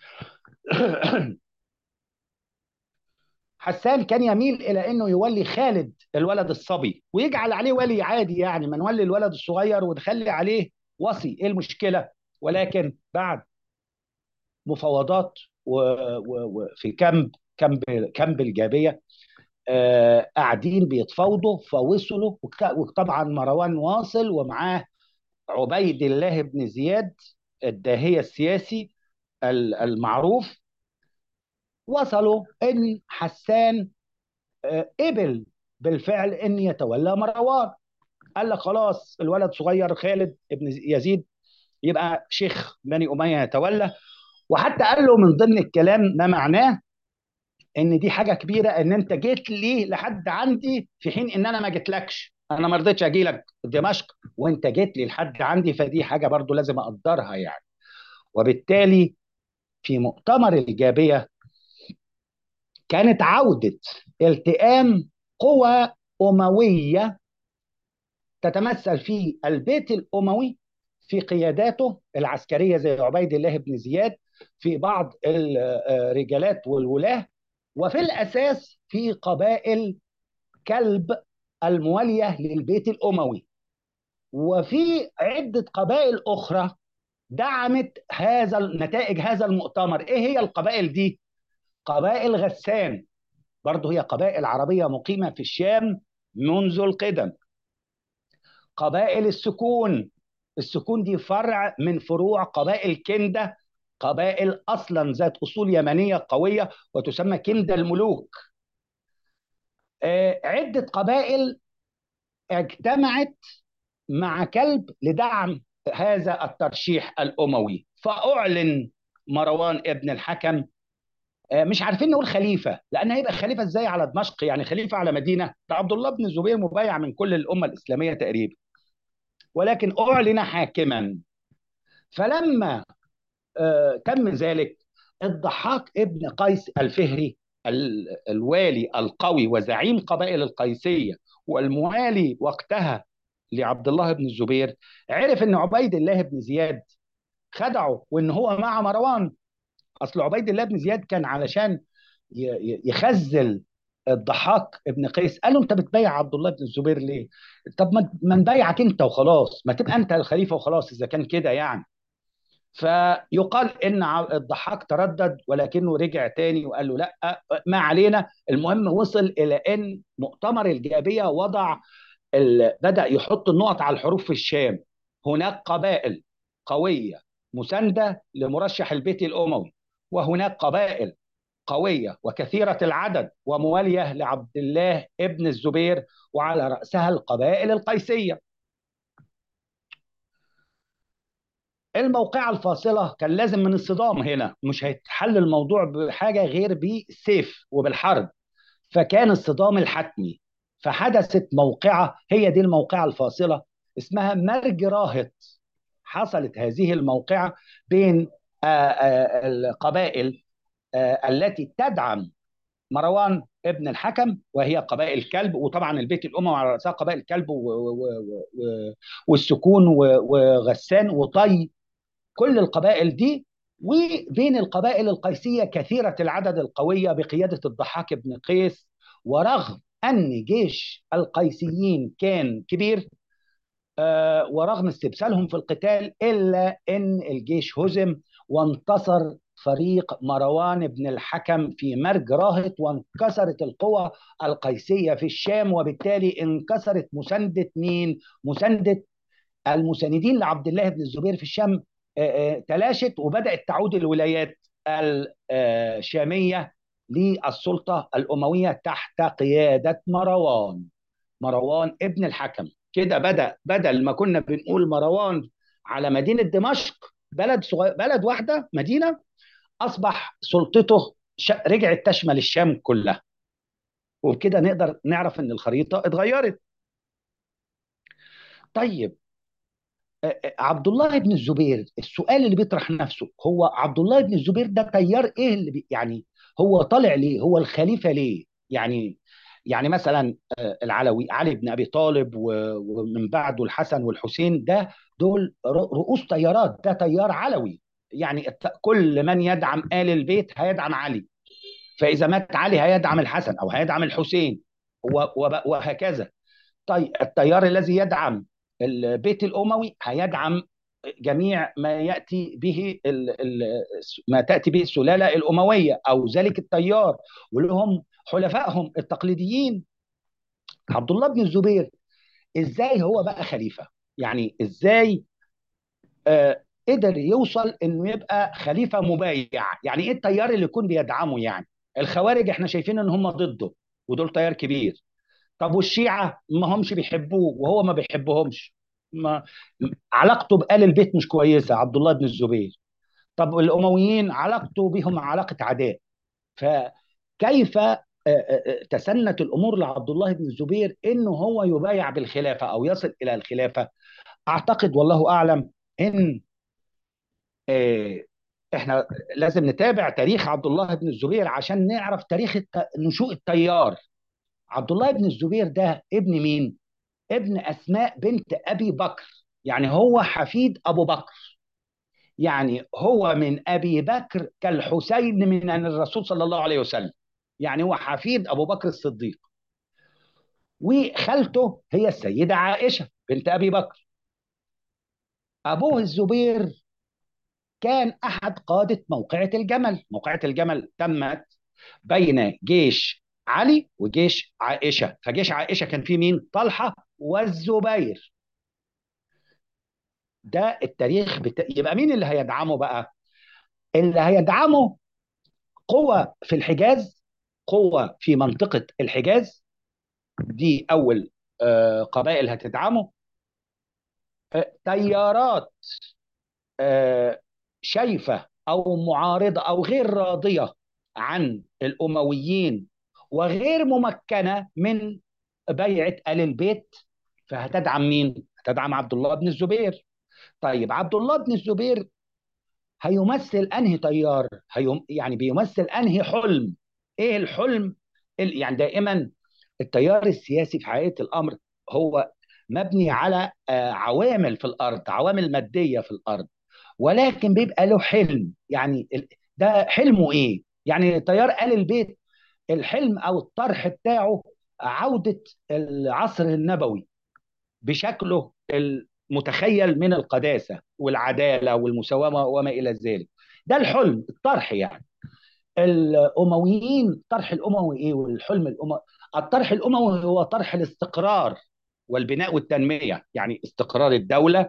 حسان كان يميل الى انه يولي خالد الولد الصبي ويجعل عليه ولي عادي يعني ما نولي الولد الصغير ونخلي عليه وصي ايه المشكله ولكن بعد مفاوضات وفي كامب كامب كامب الجابيه آه قاعدين بيتفاوضوا فوصلوا وطبعا مروان واصل ومعاه عبيد الله بن زياد الداهيه السياسي المعروف وصلوا ان حسان قبل بالفعل ان يتولى مروان قال لك خلاص الولد صغير خالد ابن يزيد يبقى شيخ بني اميه يتولى وحتى قال له من ضمن الكلام ما معناه ان دي حاجه كبيره ان انت جيت لي لحد عندي في حين ان انا ما جيتلكش انا ما رضيتش اجي لك دمشق وانت جيت لي لحد عندي فدي حاجه برضو لازم اقدرها يعني وبالتالي في مؤتمر الجابيه كانت عودة التئام قوى أموية تتمثل في البيت الأموي في قياداته العسكرية زي عبيد الله بن زياد في بعض الرجالات والولاة وفي الأساس في قبائل كلب الموالية للبيت الأموي وفي عدة قبائل أخرى دعمت هذا نتائج هذا المؤتمر إيه هي القبائل دي؟ قبائل غسان برضه هي قبائل عربية مقيمة في الشام منذ القدم قبائل السكون السكون دي فرع من فروع قبائل كندة قبائل أصلا ذات أصول يمنية قوية وتسمى كندة الملوك عدة قبائل اجتمعت مع كلب لدعم هذا الترشيح الأموي فأعلن مروان ابن الحكم مش عارفين نقول خليفه لان هيبقى خليفه ازاي على دمشق يعني خليفه على مدينه ده عبد الله بن الزبير مبايع من كل الامه الاسلاميه تقريبا ولكن اعلن حاكما فلما آه تم ذلك الضحاك ابن قيس الفهري الوالي القوي وزعيم قبائل القيسيه والموالي وقتها لعبد الله بن الزبير عرف ان عبيد الله بن زياد خدعه وان هو مع مروان اصل عبيد الله بن زياد كان علشان يخزل الضحاك ابن قيس قال له انت بتبايع عبد الله بن الزبير ليه؟ طب ما نبايعك انت وخلاص ما تبقى انت الخليفه وخلاص اذا كان كده يعني فيقال ان الضحاك تردد ولكنه رجع تاني وقال له لا ما علينا المهم وصل الى ان مؤتمر الجابيه وضع بدا يحط النقط على الحروف في الشام هناك قبائل قويه مسانده لمرشح البيت الاموي وهناك قبائل قويه وكثيره العدد ومواليه لعبد الله ابن الزبير وعلى راسها القبائل القيسيه. الموقعة الفاصلة كان لازم من الصدام هنا مش هيتحل الموضوع بحاجة غير بالسيف وبالحرب فكان الصدام الحتمي فحدثت موقعة هي دي الموقعة الفاصلة اسمها مرج راهط حصلت هذه الموقعة بين القبائل التي تدعم مروان ابن الحكم وهي قبائل كلب وطبعا البيت الاموي على راسها قبائل كلب والسكون وغسان وطي كل القبائل دي وبين القبائل القيسيه كثيره العدد القويه بقياده الضحاك بن قيس ورغم ان جيش القيسيين كان كبير آه ورغم استبسالهم في القتال الا ان الجيش هزم وانتصر فريق مروان بن الحكم في مرج راهط وانكسرت القوى القيسيه في الشام وبالتالي انكسرت مسانده مين؟ مسانده المساندين لعبد الله بن الزبير في الشام تلاشت وبدات تعود الولايات الشاميه للسلطه الامويه تحت قياده مروان مروان ابن الحكم كده بدا بدل ما كنا بنقول مروان على مدينه دمشق بلد صغير بلد واحده مدينه اصبح سلطته رجعت تشمل الشام كلها وبكده نقدر نعرف ان الخريطه اتغيرت طيب آه، آه، عبد الله بن الزبير السؤال اللي بيطرح نفسه هو عبد الله بن الزبير ده تيار ايه اللي بي يعني هو طالع ليه هو الخليفة ليه يعني يعني مثلا آه، العلوي علي بن ابي طالب و- ومن بعده الحسن والحسين ده دول ر- رؤوس تيارات ده تيار علوي يعني الت- كل من يدعم آل البيت هيدعم علي فإذا مات علي هيدعم الحسن أو هيدعم الحسين و- وب- وهكذا طيب التيار الذي يدعم البيت الأموي هيدعم جميع ما يأتي به ال ال ما تأتي به السلالة الأموية أو ذلك التيار ولهم حلفائهم التقليديين عبد الله بن الزبير ازاي هو بقى خليفة يعني ازاي آه قدر يوصل انه يبقى خليفة مبايع يعني ايه التيار اللي يكون بيدعمه يعني الخوارج احنا شايفين ان هم ضده ودول تيار كبير طب والشيعة ما همش بيحبوه وهو ما بيحبهمش ما علاقته بآل البيت مش كويسة عبد الله بن الزبير طب الأمويين علاقته بهم علاقة عداء فكيف آه، آه، آه، تسنت الأمور لعبد الله بن الزبير إنه هو يبايع بالخلافة أو يصل إلى الخلافة أعتقد والله أعلم إن آه، إحنا لازم نتابع تاريخ عبد الله بن الزبير عشان نعرف تاريخ الت- نشوء التيار عبد الله بن الزبير ده ابن مين؟ ابن أسماء بنت أبي بكر يعني هو حفيد أبو بكر يعني هو من أبي بكر كالحسين من الرسول صلى الله عليه وسلم يعني هو حفيد أبو بكر الصديق وخالته هي السيدة عائشة بنت أبي بكر أبوه الزبير كان أحد قادة موقعة الجمل موقعة الجمل تمت بين جيش علي وجيش عائشة فجيش عائشة كان فيه مين؟ طلحة والزبير ده التاريخ بتا... يبقى مين اللي هيدعمه بقى؟ اللي هيدعمه قوة في الحجاز قوة في منطقة الحجاز دي أول آه، قبائل هتدعمه آه، تيارات آه، شايفة أو معارضة أو غير راضية عن الأمويين وغير ممكنة من بيعة آل البيت فهتدعم مين؟ هتدعم عبد الله بن الزبير طيب عبد الله بن الزبير هيمثل انهي تيار هيم يعني بيمثل انهي حلم ايه الحلم ال- يعني دائما التيار السياسي في حقيقة الامر هو مبني على آه، عوامل في الارض عوامل مادية في الارض ولكن بيبقى له حلم يعني ال- ده حلمه ايه يعني تيار آل البيت الحلم او الطرح بتاعه عودة العصر النبوي بشكله المتخيل من القداسة والعدالة والمساومة وما إلى ذلك ده الحلم الطرح يعني الأمويين الطرح الأموي إيه والحلم الأموي الطرح الأموي هو طرح الاستقرار والبناء والتنمية يعني استقرار الدولة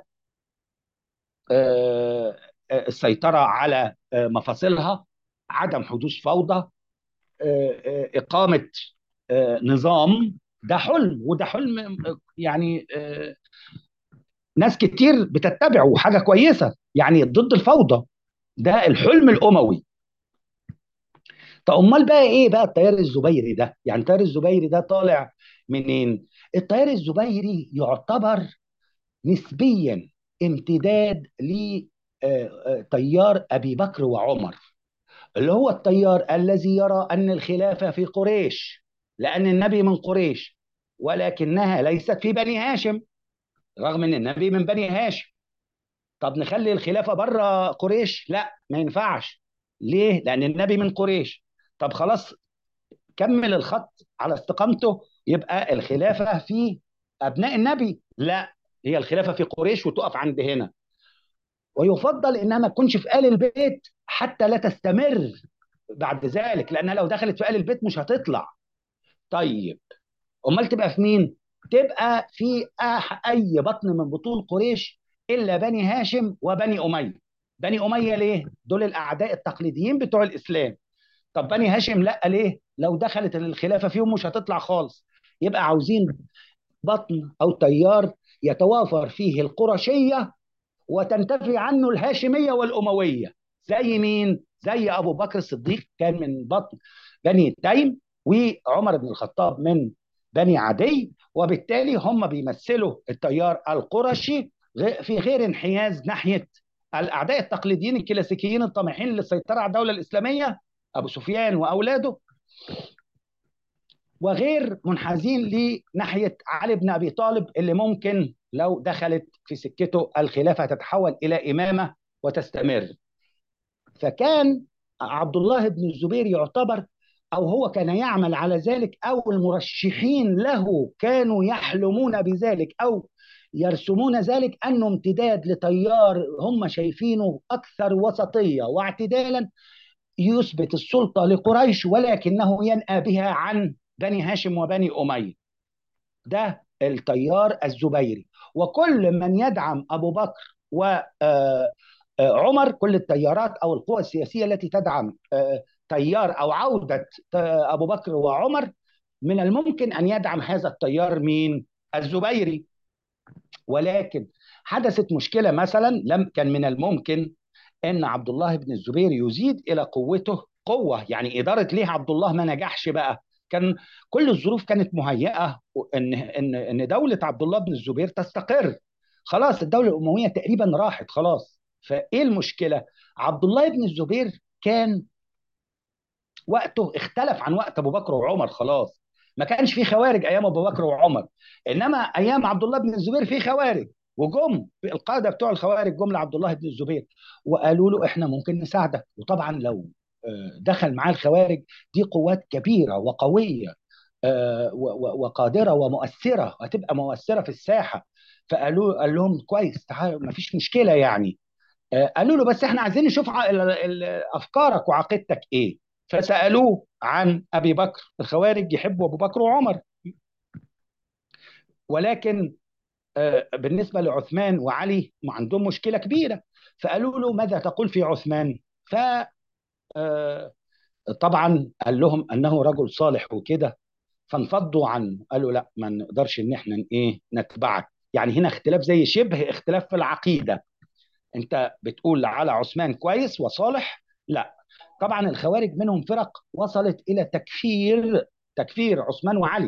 آه، آه، السيطرة على آه، مفاصلها عدم حدوث فوضى آه، آه، إقامة آه، نظام ده حلم وده حلم آه، يعني آه، ناس كتير بتتبعه وحاجه كويسه يعني ضد الفوضى ده الحلم الاموي طب امال بقى ايه بقى التيار الزبيري ده يعني التيار الزبيري ده طالع منين التيار الزبيري يعتبر نسبيا امتداد لتيار ابي بكر وعمر اللي هو التيار الذي يرى ان الخلافه في قريش لان النبي من قريش ولكنها ليست في بني هاشم رغم ان النبي من بني هاشم طب نخلي الخلافه بره قريش لا ما ينفعش ليه لان النبي من قريش طب خلاص كمل الخط على استقامته يبقى الخلافه في ابناء النبي لا هي الخلافه في قريش وتقف عند هنا ويفضل انها ما تكونش في ال البيت حتى لا تستمر بعد ذلك لانها لو دخلت في ال البيت مش هتطلع طيب امال تبقى في مين تبقى في أح- اي بطن من بطون قريش الا بني هاشم وبني اميه بني اميه ليه دول الاعداء التقليديين بتوع الاسلام طب بني هاشم لا ليه لو دخلت الخلافه فيهم مش هتطلع خالص يبقى عاوزين بطن او تيار يتوافر فيه القرشيه وتنتفي عنه الهاشميه والامويه زي مين زي ابو بكر الصديق كان من بطن بني تيم وعمر بن الخطاب من بني عدي وبالتالي هم بيمثلوا التيار القرشي في غير انحياز ناحيه الاعداء التقليديين الكلاسيكيين الطامحين للسيطره على الدوله الاسلاميه ابو سفيان واولاده وغير منحازين لناحيه علي بن ابي طالب اللي ممكن لو دخلت في سكته الخلافه تتحول الى امامه وتستمر. فكان عبد الله بن الزبير يعتبر او هو كان يعمل على ذلك او المرشحين له كانوا يحلمون بذلك او يرسمون ذلك انه امتداد لتيار هم شايفينه اكثر وسطيه واعتدالا يثبت السلطه لقريش ولكنه ينأى بها عن بني هاشم وبني اميه. ده التيار الزبيري وكل من يدعم ابو بكر وعمر كل التيارات او القوى السياسيه التي تدعم تيار او عوده ابو بكر وعمر من الممكن ان يدعم هذا التيار مين؟ الزبيري ولكن حدثت مشكله مثلا لم كان من الممكن ان عبد الله بن الزبير يزيد الى قوته قوه يعني اداره ليه عبد الله ما نجحش بقى كان كل الظروف كانت مهيئه ان ان ان دوله عبد الله بن الزبير تستقر خلاص الدوله الامويه تقريبا راحت خلاص فايه المشكله عبد الله بن الزبير كان وقته اختلف عن وقت ابو بكر وعمر خلاص ما كانش في خوارج ايام ابو بكر وعمر انما ايام عبد الله بن الزبير في خوارج وجم القاده بتوع الخوارج جم لعبد الله بن الزبير وقالوا له احنا ممكن نساعدك وطبعا لو دخل معاه الخوارج دي قوات كبيره وقويه وقادره ومؤثره هتبقى مؤثره في الساحه فقالوا قال لهم كويس تعالوا ما فيش مشكله يعني قالوا له بس احنا عايزين نشوف افكارك وعقيدتك ايه فسالوه عن ابي بكر الخوارج يحبوا ابو بكر وعمر ولكن بالنسبه لعثمان وعلي ما عندهم مشكله كبيره فقالوا له ماذا تقول في عثمان ف طبعا قال لهم انه رجل صالح وكده فانفضوا عنه قالوا لا ما نقدرش ان احنا ايه نتبعك يعني هنا اختلاف زي شبه اختلاف في العقيده انت بتقول على عثمان كويس وصالح لا طبعا الخوارج منهم فرق وصلت الى تكفير تكفير عثمان وعلي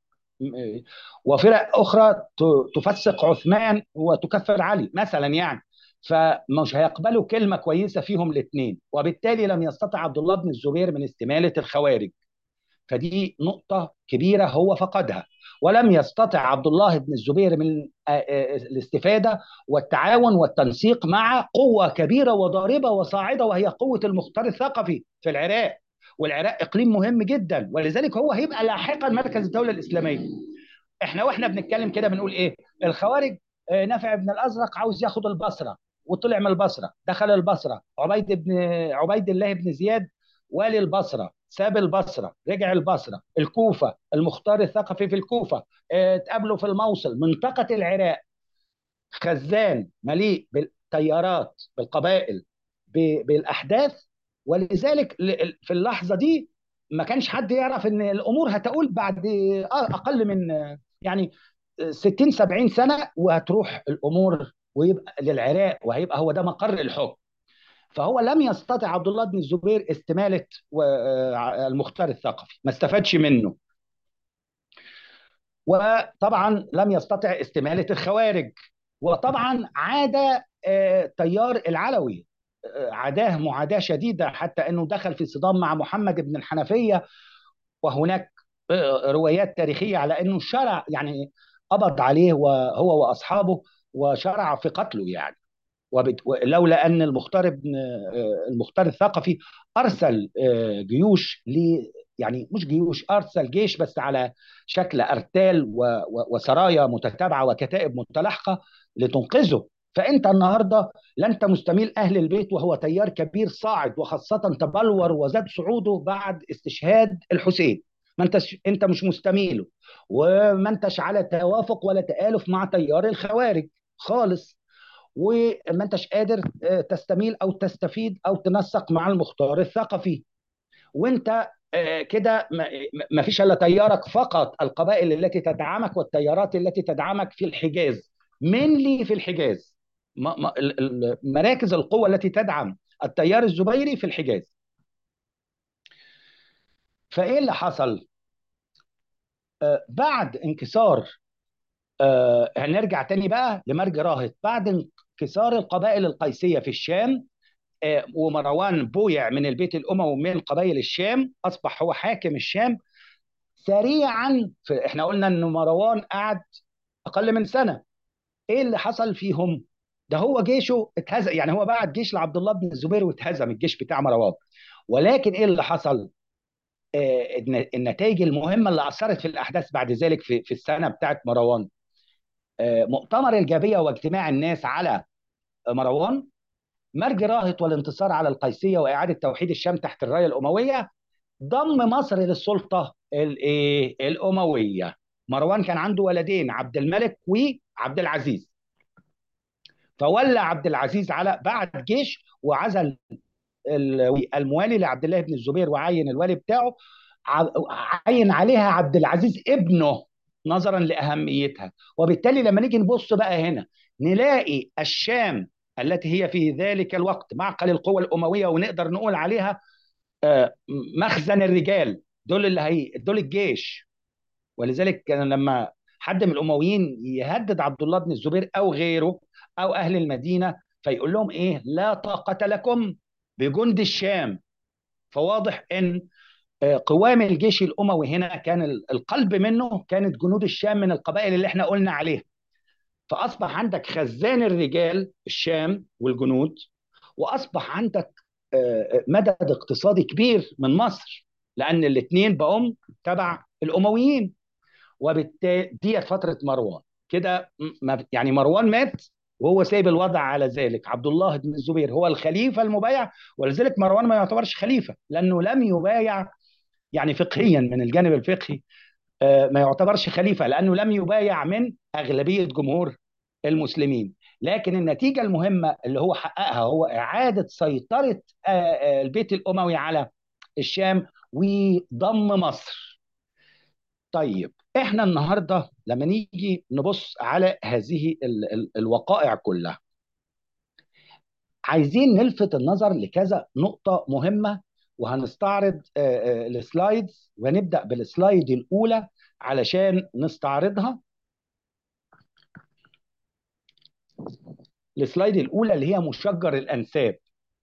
وفرق اخرى تفسق عثمان وتكفر علي مثلا يعني فمش هيقبلوا كلمه كويسه فيهم الاثنين وبالتالي لم يستطع عبد الله بن الزبير من استماله الخوارج فدي نقطه كبيره هو فقدها ولم يستطع عبد الله بن الزبير من الاستفاده والتعاون والتنسيق مع قوه كبيره وضاربه وصاعده وهي قوه المختار الثقفي في العراق والعراق اقليم مهم جدا ولذلك هو هيبقى لاحقا مركز الدوله الاسلاميه احنا واحنا بنتكلم كده بنقول ايه الخوارج نافع بن الازرق عاوز ياخد البصره وطلع من البصره دخل البصره عبيد بن عبيد الله بن زياد والي البصره ساب البصره رجع البصره الكوفه المختار الثقفي في الكوفه اتقابلوا في الموصل منطقه العراق خزان مليء بالتيارات بالقبائل بالاحداث ولذلك في اللحظه دي ما كانش حد يعرف ان الامور هتقول بعد اقل من يعني 60 70 سنه وهتروح الامور ويبقى للعراق وهيبقى هو ده مقر الحكم فهو لم يستطع عبد الله بن الزبير استماله المختار الثقفي ما استفادش منه وطبعا لم يستطع استماله الخوارج وطبعا عاد تيار العلوي عداه معاداه شديده حتى انه دخل في صدام مع محمد بن الحنفيه وهناك روايات تاريخيه على انه شرع يعني قبض عليه وهو واصحابه وشرع في قتله يعني ولولا ان المختار ابن المختار الثقفي ارسل جيوش ل يعني مش جيوش ارسل جيش بس على شكل ارتال وسرايا متتابعه وكتائب متلاحقه لتنقذه فانت النهارده لا انت مستميل اهل البيت وهو تيار كبير صاعد وخاصه تبلور وزاد صعوده بعد استشهاد الحسين ما انتش انت مش مستميله وما انتش على توافق ولا تآلف مع تيار الخوارج خالص وما انتش قادر تستميل او تستفيد او تنسق مع المختار الثقفي وانت كده ما فيش الا تيارك فقط القبائل التي تدعمك والتيارات التي تدعمك في الحجاز منلي في الحجاز مراكز القوة التي تدعم التيار الزبيري في الحجاز فايه اللي حصل آه، بعد انكسار آه، هنرجع تاني بقى لمرج راهط بعد انكسار القبائل القيسيه في الشام آه، ومروان بويع من البيت الاموي من قبائل الشام اصبح هو حاكم الشام سريعا في احنا قلنا ان مروان قعد اقل من سنه ايه اللي حصل فيهم ده هو جيشه اتهزم يعني هو بعت جيش لعبد الله بن الزبير واتهزم الجيش بتاع مروان ولكن ايه اللي حصل آه، الن- النتائج المهمه اللي اثرت في الاحداث بعد ذلك في في السنه بتاعت مروان آه، مؤتمر الجابيه واجتماع الناس على مروان مرج راهط والانتصار على القيسيه واعاده توحيد الشام تحت الرايه الامويه ضم مصر للسلطه الايه الامويه مروان كان عنده ولدين عبد الملك وعبد العزيز فولى عبد العزيز على بعت جيش وعزل ال- الموالي لعبد الله بن الزبير وعين الوالي بتاعه ع- عين عليها عبد العزيز ابنه نظرا لاهميتها وبالتالي لما نيجي نبص بقى هنا نلاقي الشام التي هي في ذلك الوقت معقل القوى الامويه ونقدر نقول عليها آه، مخزن الرجال دول اللي هي دول الجيش ولذلك كان لما حد من الامويين يهدد عبد الله بن الزبير او غيره او اهل المدينه فيقول لهم ايه لا طاقه لكم بجند الشام فواضح ان آه، قوام الجيش الاموي هنا كان ال- القلب منه كانت جنود الشام من القبائل اللي احنا قلنا عليها فاصبح عندك خزان الرجال الشام والجنود واصبح عندك آه، مدد اقتصادي كبير من مصر لان الاثنين بقوا تبع الامويين وبالتالي ديت فتره مروان كده م- ما- يعني مروان مات وهو سايب الوضع على ذلك عبد الله بن الزبير هو الخليفه المبايع ولذلك مروان ما يعتبرش خليفه لانه لم يبايع يعني فقهيا من الجانب الفقهي آه، ما يعتبرش خليفه لانه لم يبايع من اغلبيه جمهور المسلمين لكن النتيجه المهمه اللي هو حققها هو اعاده سيطره آه، آه، البيت الاموي على الشام وضم مصر طيب احنا النهارده لما نيجي نبص على هذه ال- ال- الوقائع كلها عايزين نلفت النظر لكذا نقطة مهمة وهنستعرض آه، آه، السلايدز ونبدأ بالسلايد الأولى علشان نستعرضها السلايد الأولى اللي هي مشجر الأنساب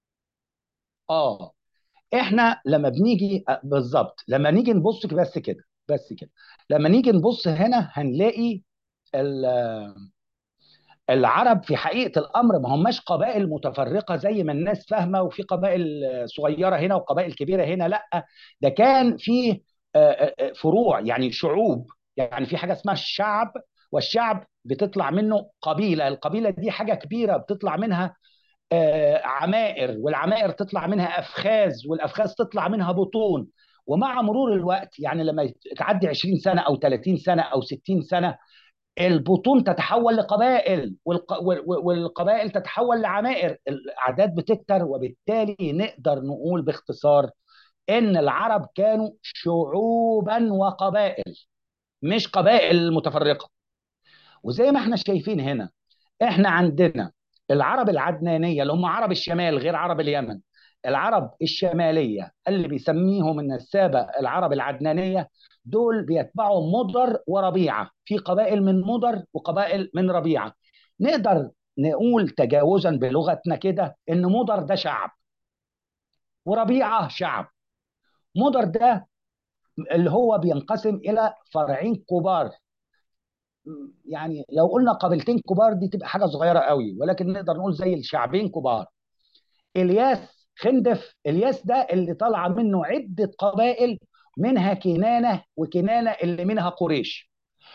اه احنا لما بنيجي آه، بالظبط لما نيجي نبص كده- بس كده بس كده لما نيجي نبص هنا هنلاقي ال- العرب في حقيقة الأمر ما هماش قبائل متفرقة زي ما الناس فاهمة وفي قبائل آه، صغيرة هنا وقبائل كبيرة هنا لا ده كان في آه، آه، آه، فروع يعني شعوب يعني في حاجة اسمها الشعب والشعب بتطلع منه قبيلة القبيلة دي حاجة كبيرة بتطلع منها آه، عمائر والعمائر تطلع منها أفخاذ والأفخاذ تطلع منها بطون ومع مرور الوقت يعني لما تعدي 20 سنة أو 30 سنة أو 60 سنة البطون تتحول لقبائل والق... وال- والقبائل تتحول لعمائر الاعداد بتكتر وبالتالي نقدر نقول باختصار ان العرب كانوا شعوبا وقبائل مش قبائل متفرقه وزي ما احنا شايفين هنا احنا عندنا العرب العدنانيه اللي هم عرب الشمال غير عرب اليمن العرب الشماليه اللي بيسميهم النسابه العرب العدنانيه دول بيتبعوا مضر وربيعه في قبائل من مضر وقبائل من ربيعه نقدر نقول تجاوزا بلغتنا كده ان مضر ده شعب وربيعه شعب مضر ده اللي هو بينقسم الى فرعين كبار يعني لو قلنا قبيلتين كبار دي تبقى حاجه صغيره قوي ولكن نقدر نقول زي الشعبين كبار الياس خندف الياس ده اللي طالعه منه عده قبائل منها كنانه وكنانه اللي منها قريش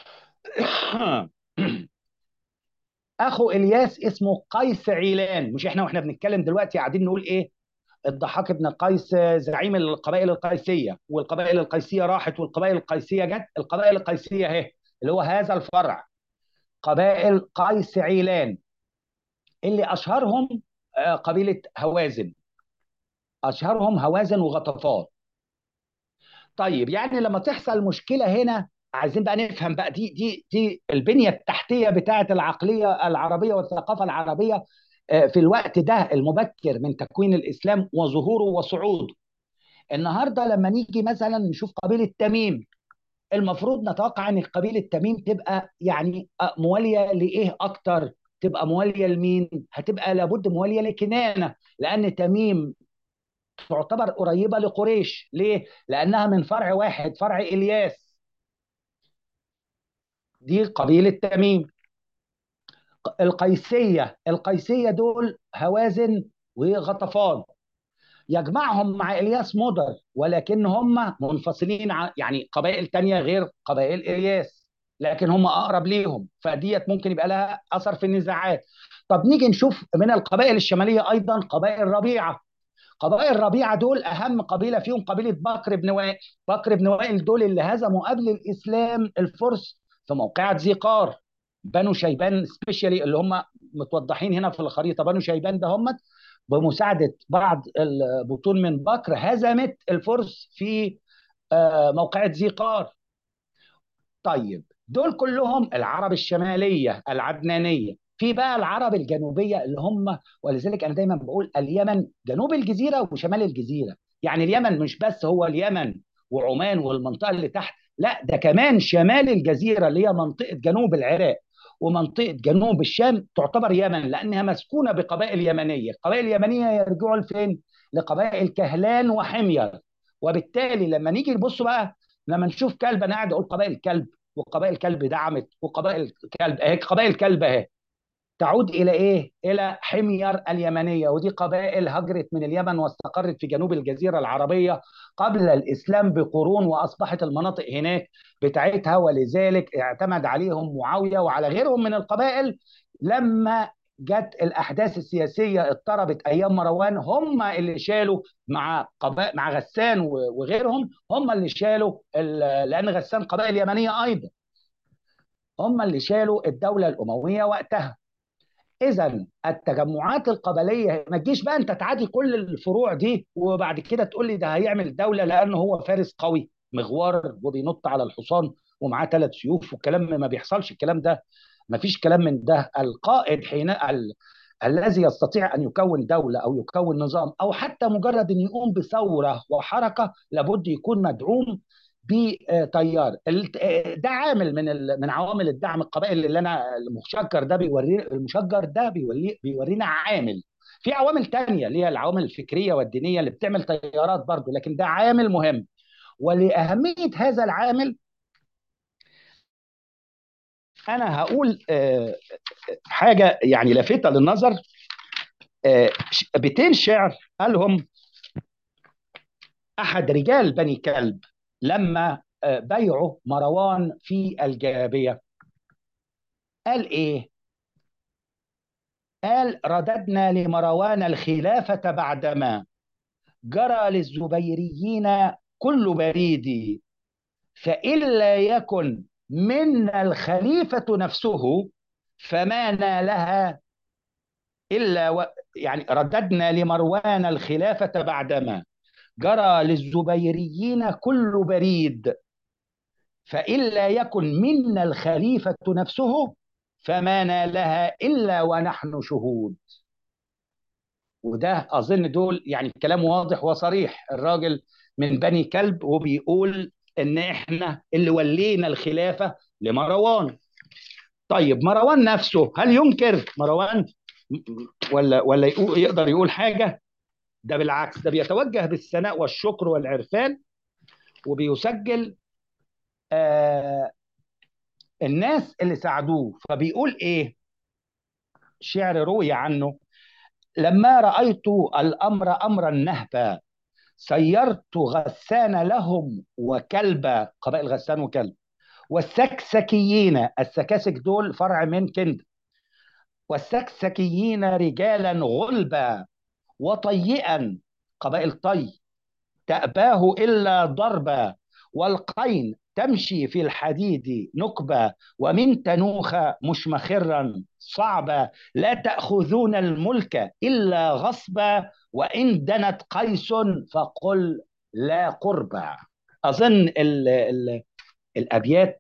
اخو الياس اسمه قيس عيلان مش احنا واحنا بنتكلم دلوقتي قاعدين نقول ايه الضحاك بن قيس زعيم القبائل القيسيه والقبائل القيسيه راحت والقبائل القيسيه جت القبائل القيسيه اهي اللي هو هذا الفرع قبائل قيس عيلان اللي اشهرهم آه، قبيله هوازن اشهرهم هوازن وغطفان طيب يعني لما تحصل مشكله هنا عايزين بقى نفهم بقى دي دي دي البنيه التحتيه بتاعه العقليه العربيه والثقافه العربيه آه، في الوقت ده المبكر من تكوين الاسلام وظهوره وصعوده النهارده لما نيجي مثلا نشوف قبيله تميم المفروض نتوقع ان قبيله تميم تبقى يعني مواليه لايه اكتر تبقى مواليه لمين هتبقى لابد مواليه لكنانه لان تميم تعتبر قريبه لقريش ليه لانها من فرع واحد فرع الياس دي قبيله تميم القيسيه القيسيه دول هوازن وغطفان يجمعهم مع الياس مضر ولكن هم منفصلين عن يعني قبائل تانية غير قبائل الياس لكن هم اقرب ليهم فديت ممكن يبقى لها اثر في النزاعات طب نيجي نشوف من القبائل الشماليه ايضا قبائل ربيعه قبائل ربيعه دول اهم قبيله فيهم قبيله بكر بن وائل بكر بن وائل دول اللي هزموا قبل الاسلام الفرس في موقعة زيقار بنو شيبان سبيشالي اللي هم متوضحين هنا في الخريطه بنو شيبان ده هم بمساعده بعض البطون من بكر هزمت الفرس في موقعة زيقار طيب دول كلهم العرب الشماليه العدنانيه في بقى العرب الجنوبيه اللي هم ولذلك انا دايما بقول اليمن جنوب الجزيره وشمال الجزيره يعني اليمن مش بس هو اليمن وعمان والمنطقه اللي تحت لا ده كمان شمال الجزيره اللي هي منطقه جنوب العراق ومنطقه جنوب الشام تعتبر يمن لانها مسكونه بقبائل يمنيه، القبائل اليمنيه يرجعوا لفين؟ لقبائل كهلان وحمير وبالتالي لما نيجي نبص بقى لما نشوف كلب انا قاعد اقول قبائل كلب وقبائل كلب دعمت وقبائل كلب اهي قبائل كلب اهي تعود الى ايه؟ الى حمير اليمنيه ودي قبائل هجرت من اليمن واستقرت في جنوب الجزيره العربيه قبل الاسلام بقرون واصبحت المناطق هناك بتاعتها ولذلك اعتمد عليهم معاويه وعلى غيرهم من القبائل لما جت الاحداث السياسيه اضطربت ايام مروان هم اللي شالوا مع قبائل مع غسان وغيرهم هم اللي شالوا لان غسان قبائل يمنيه ايضا هم اللي شالوا الدوله الامويه وقتها اذا التجمعات القبليه ما تجيش بقى انت تعادي كل الفروع دي وبعد كده تقول لي ده هيعمل دوله لانه هو فارس قوي مغوار وبينط على الحصان ومعاه ثلاث سيوف والكلام ما بيحصلش الكلام ده ما فيش كلام من ده القائد حين ال... الذي يستطيع ان يكون دوله او يكون نظام او حتى مجرد ان يقوم بثوره وحركه لابد يكون مدعوم بتيار ده عامل من من عوامل الدعم القبائل اللي انا المشجر ده بيوري المشجر ده بيوري بيورينا عامل في عوامل تانية اللي هي العوامل الفكريه والدينيه اللي بتعمل تيارات برضه لكن ده عامل مهم ولاهميه هذا العامل انا هقول حاجه يعني لافته للنظر بيتين شعر قالهم احد رجال بني كلب لما بيعوا مروان في الجابيه قال ايه قال رددنا لمروان الخلافه بعدما جرى للزبيريين كل بريد فإلا يكن منا الخليفة نفسه فما نالها إلا و... يعني رددنا لمروان الخلافة بعدما جرى للزبيريين كل بريد فإلا يكن منا الخليفة نفسه فما نالها إلا ونحن شهود وده أظن دول يعني كلام واضح وصريح الراجل من بني كلب وبيقول ان احنا اللي ولينا الخلافه لمروان طيب مروان نفسه هل ينكر مروان ولا ولا يقول يقدر يقول حاجه ده بالعكس ده بيتوجه بالثناء والشكر والعرفان وبيسجل آه الناس اللي ساعدوه فبيقول ايه شعر روي عنه لما رايت الامر امرا نهبا سيرت غسان لهم وكلب قبائل غسان وكلب والسكسكيين السكاسك دول فرع من كند والسكسكيين رجالا غلبا وطيئا قبائل طي تأباه إلا ضربا والقين تمشي في الحديد نكبة ومن تنوخ مشمخرا صعبا لا تأخذون الملك إلا غصبا وإن دنت قيس فقل لا قربا أظن ال ال الأبيات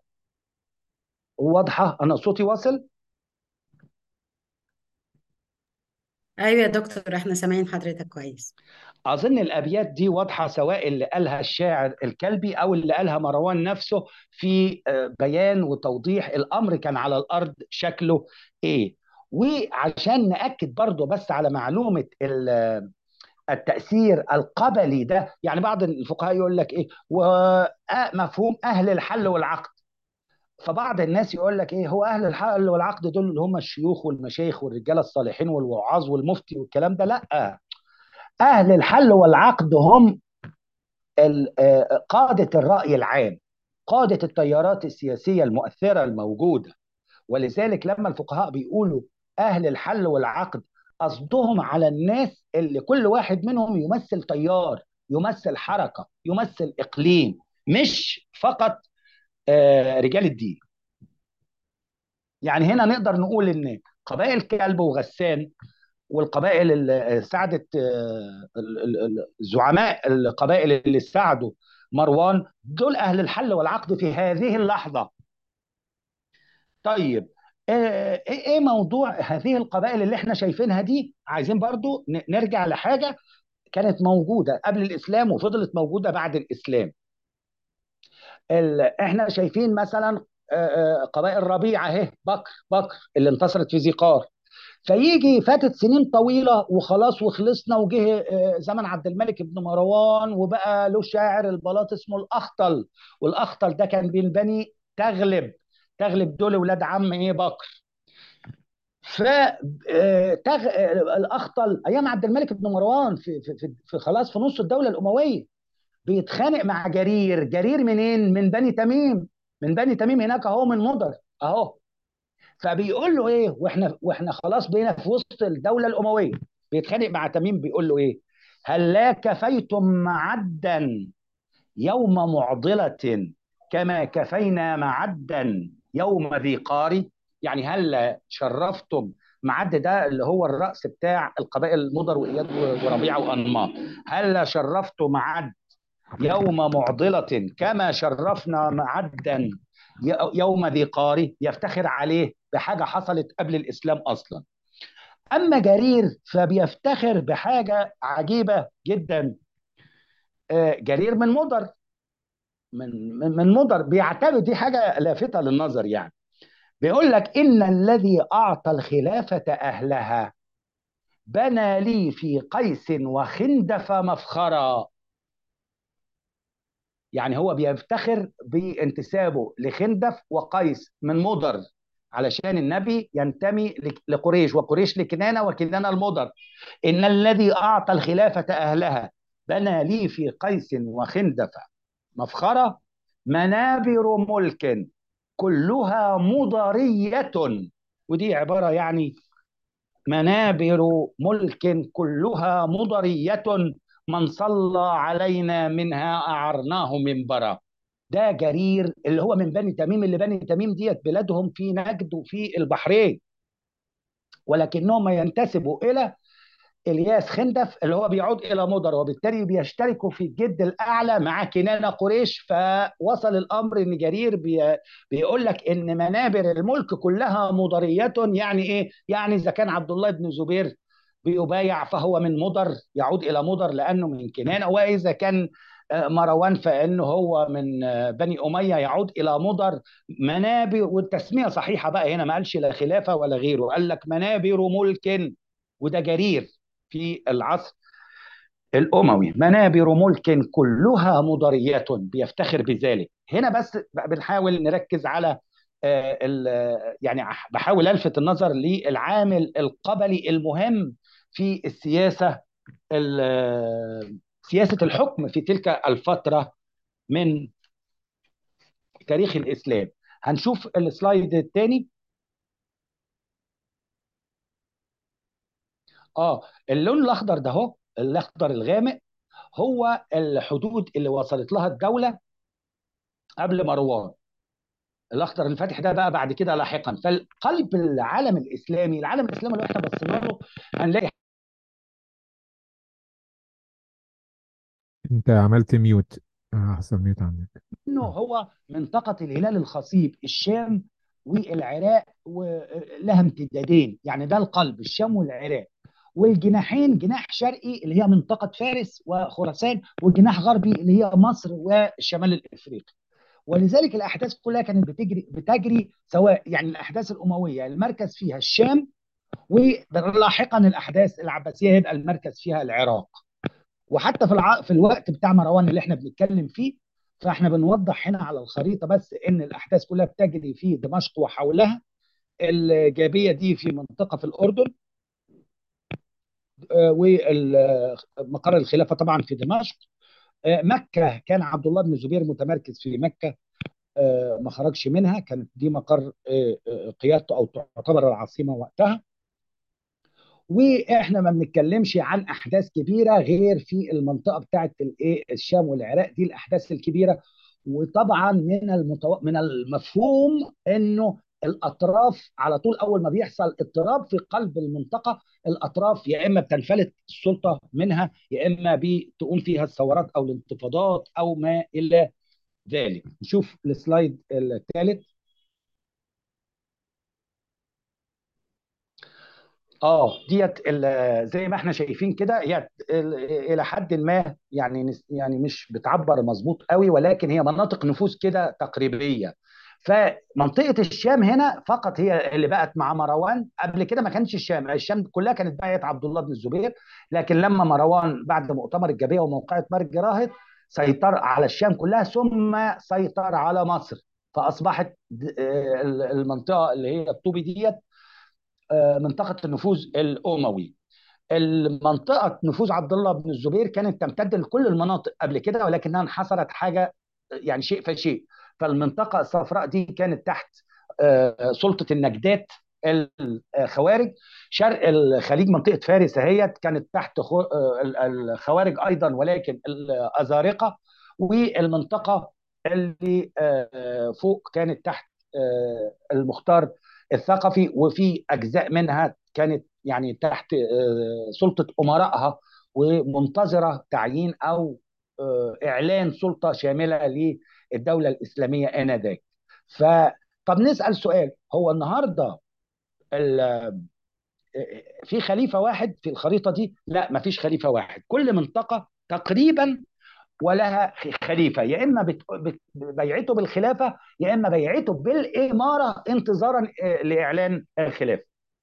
واضحة أنا صوتي واصل ايوه يا دكتور احنا سامعين حضرتك كويس أظن الأبيات دي واضحة سواء اللي قالها الشاعر الكلبي أو اللي قالها مروان نفسه في آه، بيان وتوضيح الأمر كان على الأرض شكله إيه وعشان نأكد برضو بس على معلومة ال- التأثير القبلي ده يعني بعض الفقهاء يقول لك إيه ومفهوم أهل الحل والعقد فبعض الناس يقول لك ايه هو اهل الحل والعقد دول اللي هم الشيوخ والمشايخ والرجاله الصالحين والوعاظ والمفتي والكلام ده لا اهل الحل والعقد هم ال- آه، قاده الراي العام قاده التيارات السياسيه المؤثره الموجوده ولذلك لما الفقهاء بيقولوا اهل الحل والعقد قصدهم على الناس اللي كل واحد منهم يمثل تيار يمثل حركه يمثل اقليم مش فقط آه، رجال الدين يعني هنا نقدر نقول ان قبائل كلب وغسان والقبائل اللي ساعدت آه، ال- ال- ال- زعماء القبائل اللي ساعدوا مروان دول اهل الحل والعقد في هذه اللحظه طيب آه، ايه إيه موضوع هذه القبائل اللي احنا شايفينها دي عايزين برضو ن- نرجع لحاجه كانت موجوده قبل الاسلام وفضلت موجوده بعد الاسلام ال... احنا شايفين مثلا آه، آه، قبائل ربيعه اهي بكر بكر اللي انتصرت في ذي قار فيجي فاتت سنين طويله وخلاص وخلصنا وجه آه، زمن عبد الملك بن مروان وبقى له شاعر البلاط اسمه الاخطل والاخطل ده كان بين بني تغلب تغلب دول ولاد عم ايه بكر ف آه، تغ... آه، الاخطل ايام عبد الملك بن مروان في في في في خلاص في نص الدوله الامويه بيتخانق مع جرير جرير منين من بني تميم من بني تميم هناك اهو من مضر اهو فبيقول له ايه واحنا واحنا خلاص بقينا في وسط الدوله الامويه بيتخانق مع تميم بيقول له ايه هل لا كفيتم معدا يوم معضله كما كفينا معدا يوم ذي قار يعني هل شرفتم معد ده اللي هو الراس بتاع القبائل مضر واياد وربيعه وانماط هل شرفتم معد يوم معضلة كما شرفنا معدا يوم ذي قاري يفتخر عليه بحاجة حصلت قبل الإسلام أصلا أما جرير فبيفتخر بحاجة عجيبة جدا آه، جرير من مضر من من من مضر بيعتبر دي حاجة لافتة للنظر يعني بيقول لك إن الذي أعطى الخلافة أهلها بنى لي في قيس وخندف مفخرا يعني هو بيفتخر بانتسابه لخندف وقيس من مضر علشان النبي ينتمي لك- لقريش وقريش لكنانة وكنانة المضر إن الذي أعطى الخلافة أهلها بنى لي في قيس وخندف مفخرة منابر ملك كلها مضرية ودي عبارة يعني منابر ملك كلها مضرية من صلى علينا منها أعرناه منبرا ده جرير اللي هو من بني تميم اللي بني تميم ديت بلادهم في نجد وفي البحرين ولكنهم ينتسبوا إلى الياس خندف اللي هو بيعود الى مضر وبالتالي بيشتركوا في الجد الاعلى مع كنانه قريش فوصل الامر ان جرير بي بيقول لك ان منابر الملك كلها مضريه يعني ايه؟ يعني اذا كان عبد الله بن زبير بيبايع فهو من مضر يعود الى مضر لانه من كنانه واذا كان آه، مروان فانه هو من آه، بني اميه يعود الى مضر منابر والتسميه صحيحه بقى هنا ما قالش لا خلافه ولا غيره قال لك منابر ملك وده جرير في العصر الأموي منابر ملك كلها مضرية بيفتخر بذلك هنا بس بنحاول نركز على آه، ال- يعني بحاول ألفت النظر للعامل القبلي المهم في السياسة ال- سياسة الحكم في تلك الفترة من تاريخ الإسلام هنشوف السلايد الثاني اه اللون الاخضر ده هو الاخضر الغامق هو الحدود اللي وصلت لها الدوله قبل مروان الاخضر الفاتح ده بقى بعد كده لاحقا فالقلب العالم الاسلامي العالم الاسلامي لو احنا بصينا له هنلاقي انت عملت ميوت آه، احسن ميوت عندك انه هو منطقه الهلال الخصيب الشام والعراق ولها امتدادين يعني ده القلب الشام والعراق والجناحين جناح شرقي اللي هي منطقه فارس وخراسان وجناح غربي اللي هي مصر والشمال الافريقي ولذلك الاحداث كلها كانت بتجري بتجري سواء يعني الاحداث الامويه المركز فيها الشام ولاحقا الاحداث العباسيه يبقى المركز فيها العراق وحتى في الع... في الوقت بتاع مروان اللي احنا بنتكلم فيه فاحنا بنوضح هنا على الخريطه بس ان الاحداث كلها بتجري في دمشق وحولها الجابيه دي في منطقه في الاردن ومقر الخلافه طبعا في دمشق مكه كان عبد الله بن الزبير متمركز في مكه ما خرجش منها كانت دي مقر قيادته او تعتبر العاصمه وقتها واحنا ما بنتكلمش عن احداث كبيره غير في المنطقه بتاعه الايه الشام والعراق دي الاحداث الكبيره وطبعا من المتو... من المفهوم انه الاطراف على طول اول ما بيحصل اضطراب في قلب المنطقه الاطراف يا اما بتنفلت السلطه منها يا اما بتقوم فيها الثورات او الانتفاضات او ما الى ذلك نشوف السلايد الثالث اه ديت زي ما احنا شايفين كده هي الى حد ما يعني يعني مش بتعبر مظبوط قوي ولكن هي مناطق نفوذ كده تقريبيه فمنطقه الشام هنا فقط هي اللي بقت مع مروان قبل كده ما كانش الشام الشام كلها كانت بقت عبد الله بن الزبير لكن لما مروان بعد مؤتمر الجابيه وموقعه مرج راهط سيطر على الشام كلها ثم سيطر على مصر فاصبحت المنطقه اللي هي الطوبي ديت منطقه النفوذ الاموي المنطقه نفوذ عبد الله بن الزبير كانت تمتد لكل المناطق قبل كده ولكنها انحصرت حاجه يعني شيء فشيء فالمنطقه الصفراء دي كانت تحت سلطه النجدات الخوارج شرق الخليج منطقه فارس اهيت كانت تحت الخوارج ايضا ولكن الازارقه والمنطقه اللي فوق كانت تحت المختار الثقفي وفي اجزاء منها كانت يعني تحت سلطه امرائها ومنتظره تعيين او اعلان سلطه شامله للدوله الاسلاميه انذاك. ف طب نسال سؤال هو النهارده في خليفه واحد في الخريطه دي؟ لا ما فيش خليفه واحد، كل منطقه تقريبا ولها خليفه يا اما بيعته بالخلافه يا اما بيعته بالاماره انتظارا لاعلان الخلافه.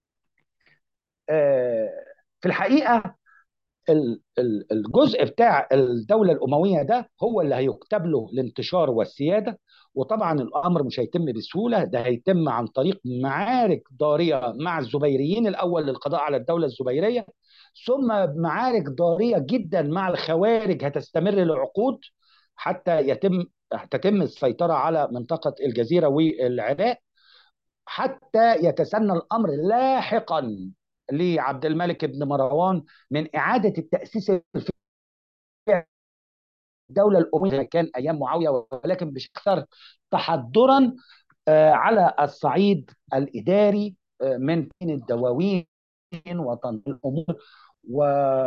في الحقيقه الجزء بتاع الدوله الامويه ده هو اللي هيكتب له الانتشار والسياده وطبعا الامر مش هيتم بسهوله ده هيتم عن طريق معارك ضاريه مع الزبيريين الاول للقضاء على الدوله الزبيريه ثم معارك ضاريه جدا مع الخوارج هتستمر لعقود حتى يتم تتم السيطره على منطقه الجزيره والعراق حتى يتسنى الامر لاحقا لعبد الملك بن مروان من اعاده التاسيس الدوله الامويه كان ايام معاويه ولكن باكثر تحضرا على الصعيد الاداري من بين الدواوين وتنظيم الامور و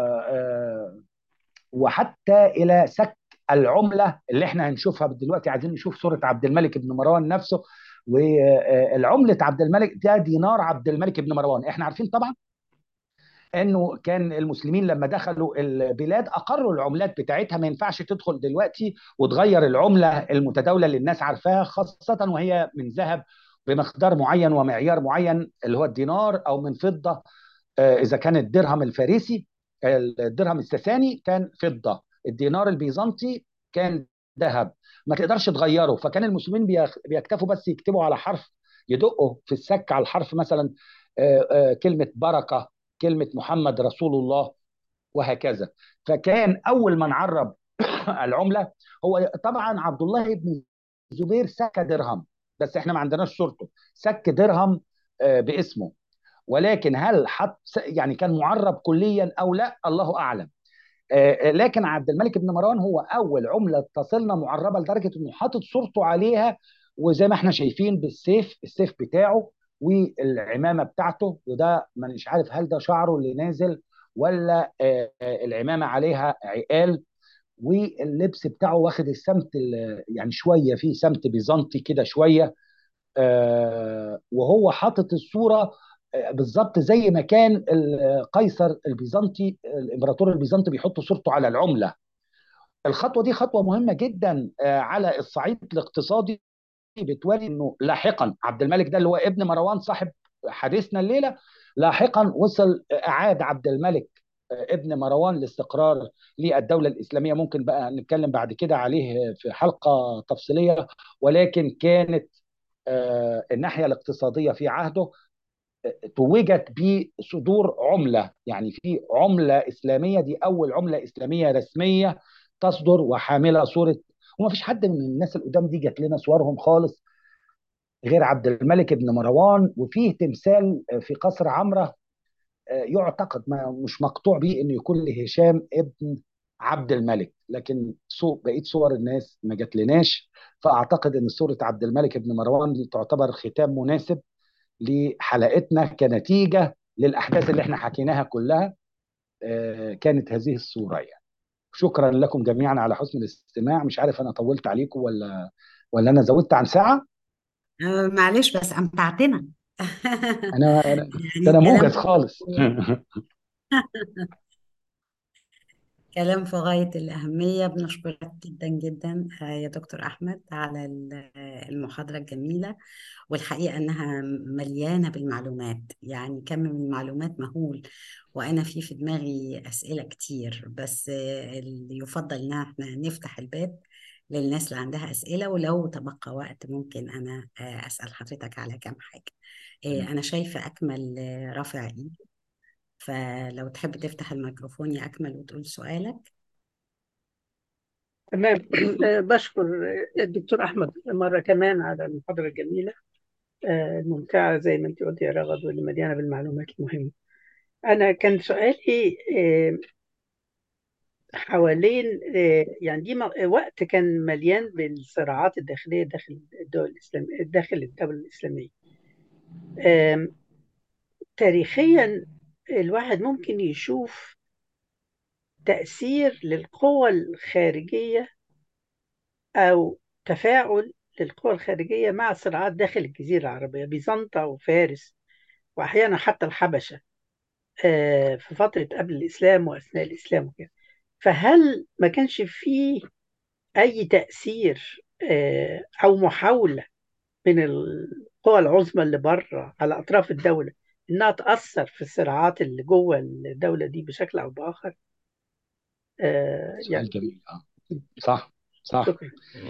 وحتى الى سك العمله اللي احنا هنشوفها دلوقتي عايزين نشوف صوره عبد الملك بن مروان نفسه والعمله عبد الملك ده دينار عبد الملك بن مروان احنا عارفين طبعا انه كان المسلمين لما دخلوا البلاد اقروا العملات بتاعتها ما ينفعش تدخل دلوقتي وتغير العمله المتداوله اللي الناس عارفاها خاصه وهي من ذهب بمقدار معين ومعيار معين اللي هو الدينار او من فضه اذا كان الدرهم الفارسي الدرهم الساساني كان فضه الدينار البيزنطي كان ذهب ما تقدرش تغيره فكان المسلمين بيكتفوا بس يكتبوا على حرف يدقوا في السك على الحرف مثلا كلمه بركه كلمه محمد رسول الله وهكذا فكان اول من عرب العمله هو طبعا عبد الله بن الزبير سك درهم بس احنا ما عندناش صورته سك درهم باسمه ولكن هل حط يعني كان معرب كليا او لا الله اعلم لكن عبد الملك بن مروان هو اول عمله تصلنا معربه لدرجه انه حاطط صورته عليها وزي ما احنا شايفين بالسيف السيف بتاعه والعمامه بتاعته وده مش عارف هل ده شعره اللي نازل ولا العمامه عليها عقال واللبس بتاعه واخد السمت يعني شويه فيه سمت بيزنطي كده شويه وهو حاطط الصوره بالظبط زي ما كان القيصر البيزنطي الامبراطور البيزنطي بيحط صورته على العمله الخطوه دي خطوه مهمه جدا آه، على الصعيد الاقتصادي بتوري انه لاحقا عبد الملك ده اللي هو ابن مروان صاحب حديثنا الليله لاحقا وصل اعاد عبد الملك آه، ابن مروان الاستقرار للدوله الاسلاميه ممكن بقى نتكلم بعد كده عليه في حلقه تفصيليه ولكن كانت آه، الناحيه الاقتصاديه في عهده توجت بصدور عمله يعني في عمله اسلاميه دي اول عمله اسلاميه رسميه تصدر وحامله صوره وما فيش حد من الناس القدام دي جات لنا صورهم خالص غير عبد الملك بن مروان وفيه تمثال في قصر عمره آه، يعتقد ما مش مقطوع به انه يكون لهشام ابن عبد الملك لكن صو بقيه صور الناس ما جات لناش فاعتقد ان صوره عبد الملك بن مروان دي تعتبر ختام مناسب لحلقتنا كنتيجه للاحداث اللي احنا حكيناها كلها آه، كانت هذه الصوره يعني شكرا لكم جميعا على حسن الاستماع مش عارف انا طولت عليكم ولا ولا انا زودت عن ساعه آه، معلش بس أمتعتنا انا أنا- ده يعني انا كلام موجز خالص كلام في غاية الأهمية بنشكرك جدا جدا آه، يا دكتور أحمد على ال- المحاضرة الجميلة والحقيقة أنها مليانة بالمعلومات يعني كم من المعلومات مهول وأنا في في دماغي أسئلة كتير بس آه، اللي يفضل إن احنا نفتح الباب للناس اللي عندها أسئلة ولو تبقى وقت ممكن أنا آه، أسأل حضرتك على كام حاجة آه، أنا شايفة أكمل آه، رافع إيده فلو تحب تفتح الميكروفون يا أكمل وتقول سؤالك تمام آه، بشكر الدكتور أحمد مرة كمان على المحاضرة الجميلة آه، الممتعة زي ما أنت قلت يا رغد واللي مليانة بالمعلومات المهمة أنا كان سؤالي آه، حوالين آه، يعني دي م- وقت كان مليان بالصراعات الداخلية داخل الدول الإسلامية داخل الدولة الإسلامية آم، تاريخيا الواحد ممكن يشوف تأثير للقوى الخارجية أو تفاعل للقوى الخارجية مع صراعات داخل الجزيرة العربية بيزنطة وفارس وأحيانا حتى الحبشة آه، في فترة قبل الإسلام وأثناء الإسلام وكده فهل ما كانش فيه أي تأثير آه، أو محاولة من القوى العظمى اللي بره على أطراف الدولة إنها تأثر في الصراعات اللي جوه الدولة دي بشكل أو بآخر آه، سؤال يعني جميل اه صح صح شكرا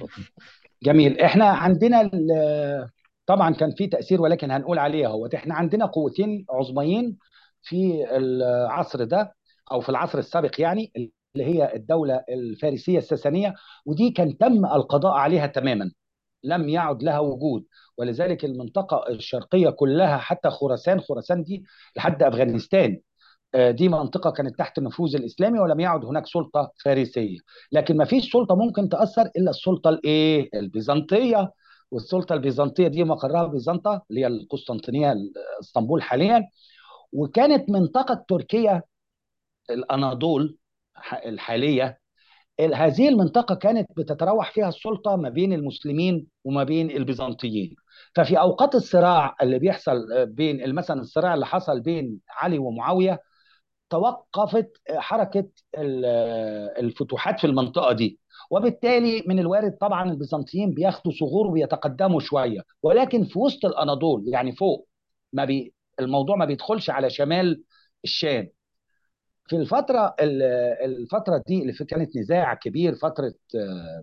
جميل احنا عندنا ال- طبعا كان في تأثير ولكن هنقول عليه اهوت احنا عندنا قوتين عظميين في العصر ده او في العصر السابق يعني اللي هي الدولة الفارسية الساسانية ودي كان تم القضاء عليها تماما لم يعد لها وجود ولذلك المنطقة الشرقية كلها حتى خراسان خراسان دي لحد أفغانستان آه، دي منطقة كانت تحت النفوذ الإسلامي ولم يعد هناك سلطة فارسية لكن ما فيش سلطة ممكن تأثر إلا السلطة الإيه البيزنطية والسلطة البيزنطية دي مقرها بيزنطة اللي هي القسطنطينية اسطنبول حاليا وكانت منطقة تركيا الأناضول ح- الحالية ال- هذه المنطقة كانت بتتراوح فيها السلطة ما بين المسلمين وما بين البيزنطيين ففي أوقات الصراع اللي بيحصل آه، بين مثلا الصراع اللي حصل بين علي ومعاوية توقفت حركة ال- الفتوحات في المنطقة دي وبالتالي من الوارد طبعا البيزنطيين بياخدوا ثغور وبيتقدموا شوية ولكن في وسط الأناضول يعني فوق ما بي الموضوع ما بيدخلش على شمال الشام في الفترة ال- الفترة دي اللي في- كانت نزاع كبير فترة آه،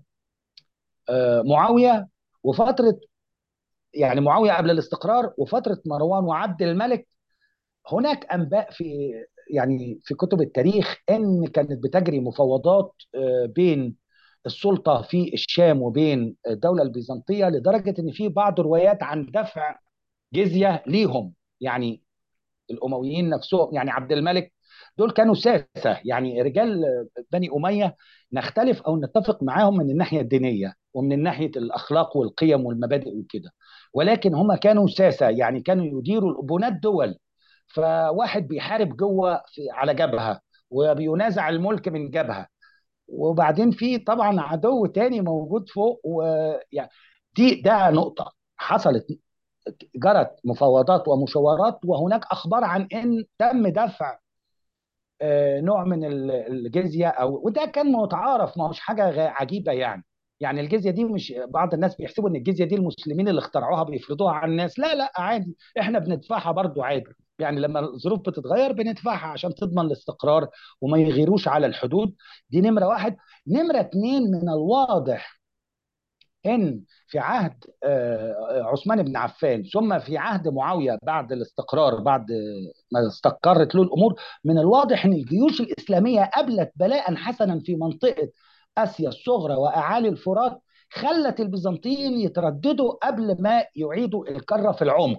آه، معاوية وفترة يعني معاوية قبل الاستقرار وفترة مروان وعبد الملك هناك انباء في يعني في كتب التاريخ ان كانت بتجري مفاوضات آه، بين السلطه في الشام وبين الدوله البيزنطيه لدرجه ان في بعض الروايات عن دفع جزيه ليهم يعني الامويين نفسهم يعني عبد الملك دول كانوا ساسه يعني رجال بني اميه نختلف او نتفق معاهم من الناحيه الدينيه ومن ناحيه الاخلاق والقيم والمبادئ وكده ولكن هم كانوا ساسه يعني كانوا يديروا البنات دول فواحد بيحارب جوه في على جبهه وبينازع الملك من جبهه وبعدين في طبعا عدو تاني موجود فوق ويعني دي ده نقطه حصلت جرت مفاوضات ومشاورات وهناك اخبار عن ان تم دفع آه، نوع من ال- الجزيه او وده كان متعارف ما هوش حاجه غ- عجيبه يعني يعني الجزيه دي مش بعض الناس بيحسبوا ان الجزيه دي المسلمين اللي اخترعوها بيفرضوها على الناس لا لا عادي احنا بندفعها برضو عادي يعني لما الظروف بتتغير بندفعها عشان تضمن الاستقرار وما يغيروش على الحدود دي نمره واحد نمره اتنين من الواضح ان في عهد آه، عثمان بن عفان ثم في عهد معاويه بعد الاستقرار بعد ما استقرت له الامور من الواضح ان الجيوش الاسلاميه ابلت بلاء حسنا في منطقه اسيا الصغرى واعالي الفرات خلت البيزنطيين يترددوا قبل ما يعيدوا الكره في العمق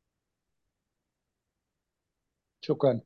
شكرا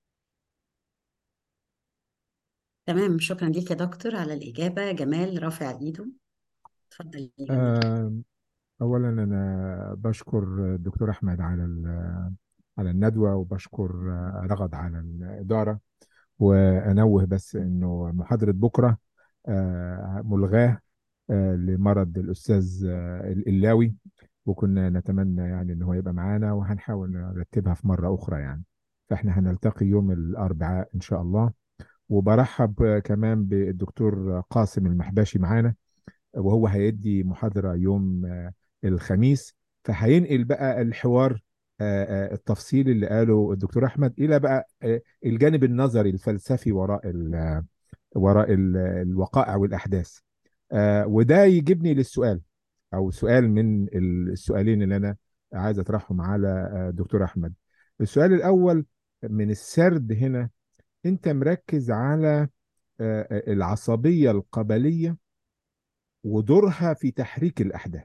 تمام شكرا ليك يا دكتور على الإجابة جمال رافع إيده اتفضل يا جمال آه، أولا أنا بشكر الدكتور أحمد على ال- على الندوة وبشكر آه، رغد على الإدارة وأنوه بس إنه محاضرة بكرة آه، ملغاة آه، لمرض الأستاذ آه، القلاوي وكنا نتمنى يعني إن هو يبقى معانا وهنحاول نرتبها في مرة أخرى يعني فإحنا هنلتقي يوم الأربعاء إن شاء الله وبرحب آه، كمان بالدكتور قاسم المحباشي معانا وهو هيدي محاضرة يوم آه، الخميس فهينقل بقى الحوار آه، آه، التفصيلي اللي قاله الدكتور أحمد إلى بقى آه، الجانب النظري الفلسفي وراء ال- وراء ال- الوقائع والأحداث آه، وده يجيبني للسؤال أو سؤال من السؤالين اللي أنا عايز أطرحهم على آه، دكتور أحمد السؤال الأول من السرد هنا أنت مركز على آه، آه، العصبية القبلية ودورها في تحريك الأحداث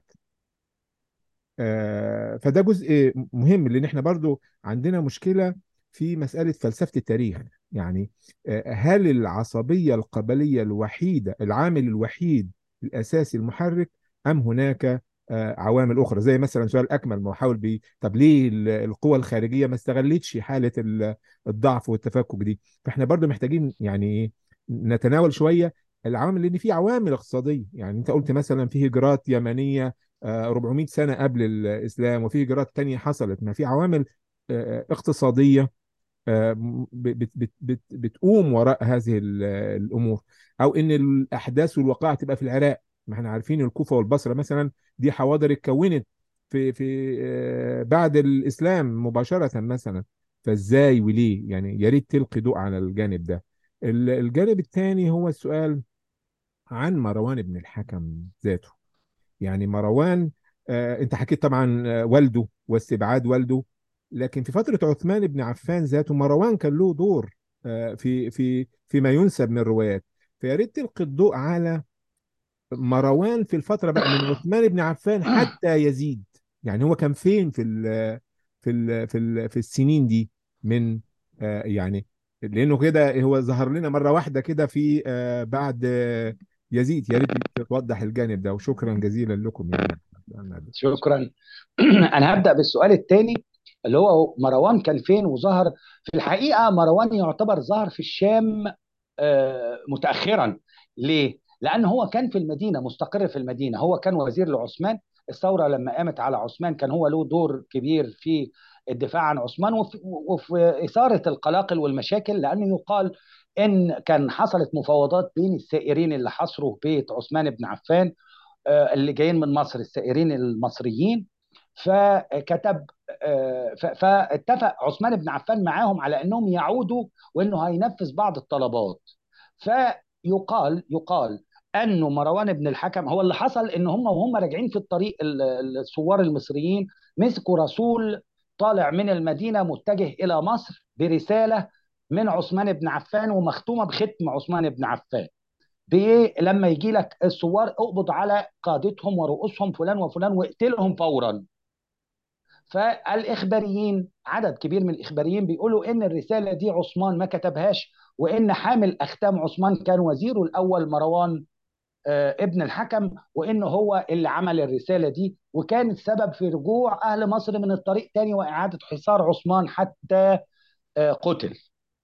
آه، فده جزء مهم لان احنا برضو عندنا مشكله في مساله فلسفه التاريخ يعني آه، هل العصبيه القبليه الوحيده العامل الوحيد الاساسي المحرك ام هناك آه، عوامل اخرى زي مثلا سؤال اكمل ما هو حاول بي طب ليه ال- القوى الخارجيه ما استغلتش حاله ال- الضعف والتفكك دي فاحنا برضو محتاجين يعني ايه نتناول شويه العوامل لان في عوامل اقتصاديه يعني انت قلت مثلا في هجرات يمنيه آه، 400 سنة قبل الإسلام وفي هجرات تانية حصلت ما في عوامل آه، اقتصادية آه، ب- بت بت بت بتقوم وراء هذه ال- الأمور أو إن الأحداث والوقائع تبقى في العراق ما احنا عارفين الكوفة والبصرة مثلا دي حواضر اتكونت في في آه، بعد الإسلام مباشرة مثلا فإزاي وليه يعني يا ريت تلقي ضوء على الجانب ده ال- الجانب الثاني هو السؤال عن مروان بن الحكم ذاته يعني مروان آه انت حكيت طبعا آه والده واستبعاد والده لكن في فترة عثمان بن عفان ذاته مروان كان له دور آه في في فيما ينسب من الروايات فيا ريت تلقي الضوء على مروان في الفترة بقى من عثمان بن عفان حتى يزيد يعني هو كان فين في ال في ال في ال في السنين دي من آه يعني لانه كده هو ظهر لنا مرة واحدة كده في آه بعد آه يزيد يا ريت توضح الجانب ده وشكرا جزيلا لكم يعني شكرا انا هبدا بالسؤال الثاني اللي هو مروان كان فين وظهر في الحقيقه مروان يعتبر ظهر في الشام آه، متاخرا ليه لان هو كان في المدينه مستقر في المدينه هو كان وزير لعثمان الثوره لما قامت على عثمان كان هو له دور كبير في الدفاع عن عثمان وفي, وفي اثاره القلاقل والمشاكل لانه يقال ان كان حصلت مفاوضات بين السائرين اللي حصروا بيت عثمان بن عفان آه، اللي جايين من مصر السائرين المصريين فكتب آه، ف- فاتفق عثمان بن عفان معاهم على انهم يعودوا وانه هينفذ بعض الطلبات فيقال يقال انه مروان بن الحكم هو اللي حصل ان هم وهم راجعين في الطريق ال- الثوار المصريين مسكوا رسول طالع من المدينه متجه الى مصر برساله من عثمان بن عفان ومختومه بختم عثمان بن عفان بايه لما يجي لك الثوار اقبض على قادتهم ورؤوسهم فلان وفلان واقتلهم فورا فالاخباريين عدد كبير من الاخباريين بيقولوا ان الرساله دي عثمان ما كتبهاش وان حامل اختام عثمان كان وزيره الاول مروان آه، ابن الحكم وان هو اللي عمل الرساله دي وكان السبب في رجوع اهل مصر من الطريق تاني واعاده حصار عثمان حتى آه، قتل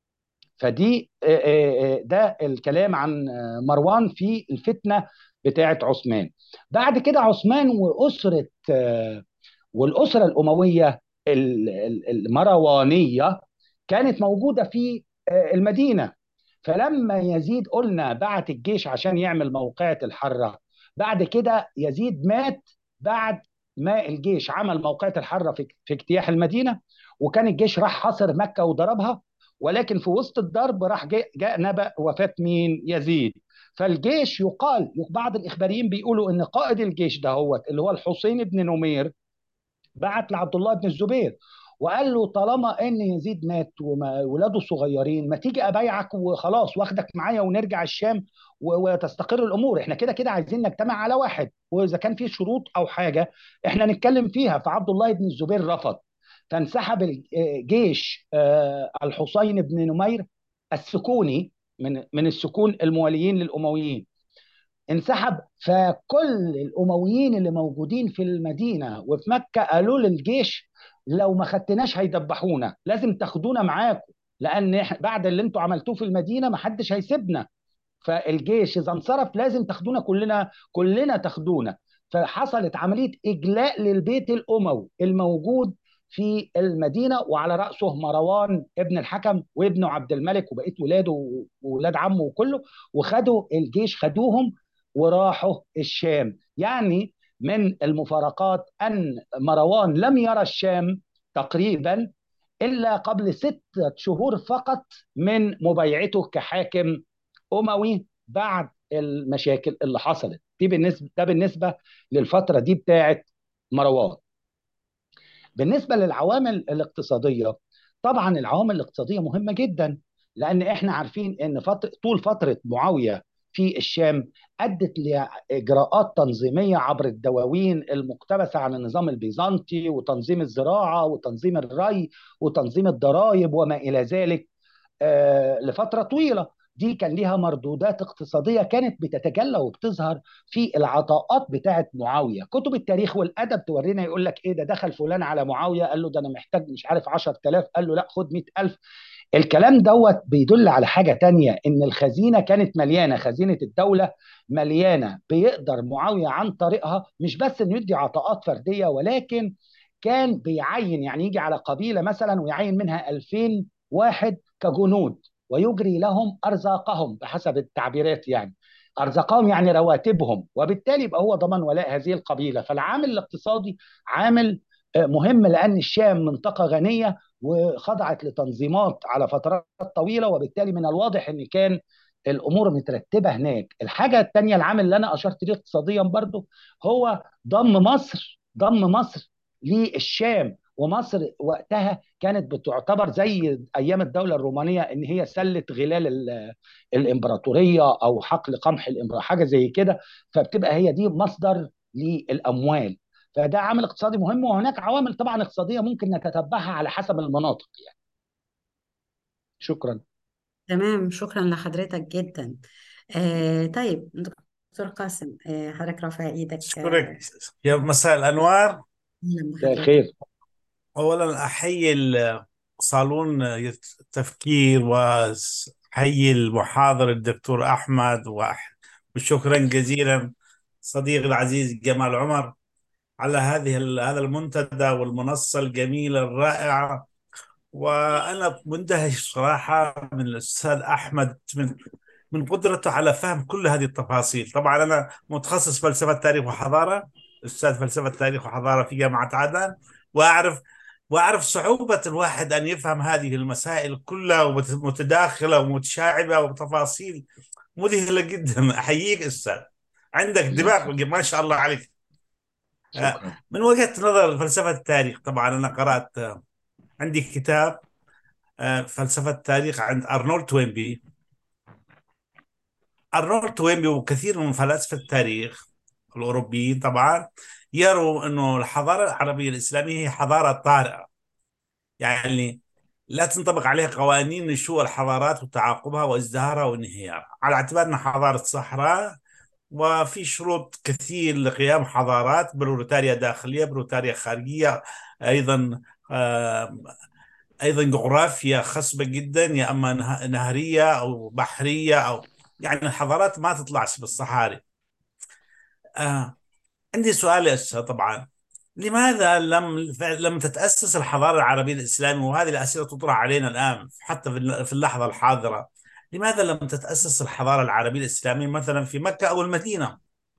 فدي آه، آه، آه، ده الكلام عن آه، مروان في الفتنه بتاعه عثمان بعد كده عثمان واسره آه، والاسره الامويه ال- ال- المروانيه كانت موجوده في آه، المدينه فلما يزيد قلنا بعت الجيش عشان يعمل موقعة الحرة بعد كده يزيد مات بعد ما الجيش عمل موقعة الحرة في في اجتياح المدينة وكان الجيش راح حاصر مكة وضربها ولكن في وسط الضرب راح جاء, جاء نبأ وفاة مين يزيد فالجيش يقال بعض الإخباريين بيقولوا إن قائد الجيش ده هو اللي هو الحسين بن نمير بعت لعبد الله بن الزبير وقال له طالما ان يزيد مات وولاده صغيرين ما تيجي ابايعك وخلاص واخدك معايا ونرجع الشام و- وتستقر الامور احنا كده كده عايزين نجتمع على واحد واذا كان في شروط او حاجه احنا نتكلم فيها فعبد الله بن الزبير رفض فانسحب الجيش آه، الحسين بن نمير السكوني من من السكون المواليين للامويين انسحب فكل الامويين اللي موجودين في المدينه وفي مكه قالوا للجيش لو ما خدتناش هيدبحونا لازم تاخدونا معاكم لان إح- بعد اللي انتوا عملتوه في المدينه ما حدش هيسيبنا فالجيش اذا انصرف لازم تاخدونا كلنا كلنا تاخدونا فحصلت عمليه اجلاء للبيت الاموي الموجود في المدينه وعلى راسه مروان ابن الحكم وابنه عبد الملك وبقيه ولاده وولاد عمه وكله وخدوا الجيش خدوهم وراحوا الشام يعني من المفارقات ان مروان لم يرى الشام تقريبا الا قبل ستة شهور فقط من مبايعته كحاكم اموي بعد المشاكل اللي حصلت دي بالنسبه ده بالنسبه للفتره دي بتاعه مروان بالنسبه للعوامل الاقتصاديه طبعا العوامل الاقتصاديه مهمه جدا لان احنا عارفين ان فترة طول فتره معاويه في الشام ادت لاجراءات تنظيميه عبر الدواوين المقتبسه عن النظام البيزنطي وتنظيم الزراعه وتنظيم الري وتنظيم الضرائب وما الى ذلك آه، لفتره طويله دي كان ليها مردودات اقتصاديه كانت بتتجلى وبتظهر في العطاءات بتاعه معاويه كتب التاريخ والادب تورينا يقول لك ايه ده دخل فلان على معاويه قال له ده انا محتاج مش عارف 10000 قال له لا خد 100000 الكلام دوت بيدل على حاجة تانية إن الخزينة كانت مليانة خزينة الدولة مليانة بيقدر معاوية عن طريقها مش بس إنه يدي عطاءات فردية ولكن كان بيعين يعني يجي على قبيلة مثلا ويعين منها 2000 واحد كجنود ويجري لهم أرزاقهم بحسب التعبيرات يعني أرزاقهم يعني رواتبهم وبالتالي يبقى هو ضمن ولاء هذه القبيلة فالعامل الاقتصادي عامل آه، مهم لأن الشام منطقة غنية وخضعت لتنظيمات على فترات طويله وبالتالي من الواضح ان كان الامور مترتبه هناك الحاجه الثانيه العامل اللي انا اشرت ليه اقتصاديا برضو هو ضم مصر ضم مصر للشام ومصر وقتها كانت بتعتبر زي ايام الدوله الرومانيه ان هي سله غلال ال- الامبراطوريه او حقل قمح الامبراطوريه حاجه زي كده فبتبقى هي دي مصدر للاموال فده عامل اقتصادي مهم وهناك عوامل طبعا اقتصاديه ممكن نتتبعها على حسب المناطق يعني شكرا تمام شكرا لحضرتك جدا آه طيب دكتور قاسم آه حضرتك رافع ايدك أشكرك آه يا مساء الأنوار أهلا مساء بحضرتك الخير أولا أحيي ال- صالون التفكير وأحيي المحاضر الدكتور أحمد وأح- وشكرا جزيلا صديقي العزيز جمال عمر على هذه ال- هذا المنتدى والمنصة الجميلة الرائعة وأنا مندهش صراحة من الأستاذ أحمد من من قدرته على فهم كل هذه التفاصيل طبعا أنا متخصص فلسفة تاريخ وحضارة أستاذ فلسفة تاريخ وحضارة في جامعة عدن وأعرف وأعرف صعوبة الواحد أن يفهم هذه المسائل كلها ومتداخلة ومتشعبة وتفاصيل مذهلة جدا أحييك أستاذ عندك دماغ ما شاء الله عليك آه، شكرا من وجهة نظر فلسفة التاريخ طبعا أنا قرأت آه، عندي كتاب آه، فلسفة التاريخ عند أرنولد توينبي أرنولد توينبي وكثير من فلاسفة التاريخ الأوروبيين طبعا يروا أنه الحضارة العربية الإسلامية هي حضارة طارئة يعني لا تنطبق عليها قوانين نشوء الحضارات وتعاقبها وازدهارها وانهيارها على اعتبار أنها حضارة صحراء وفي شروط كثير لقيام حضارات بروتاريا داخلية بروتاريا خارجية أيضا آه، ايضا جغرافيا خصبه جدا يا اما نه- نهريه او بحريه او يعني الحضارات ما تطلعش بالصحاري آه. عندي سؤال يا استاذ طبعا لماذا لم لم تتأسس الحضارة العربية الإسلامية وهذه الأسئلة تطرح علينا الآن حتى في اللحظة الحاضرة لماذا لم تتأسس الحضارة العربية الإسلامية مثلا في مكة أو المدينة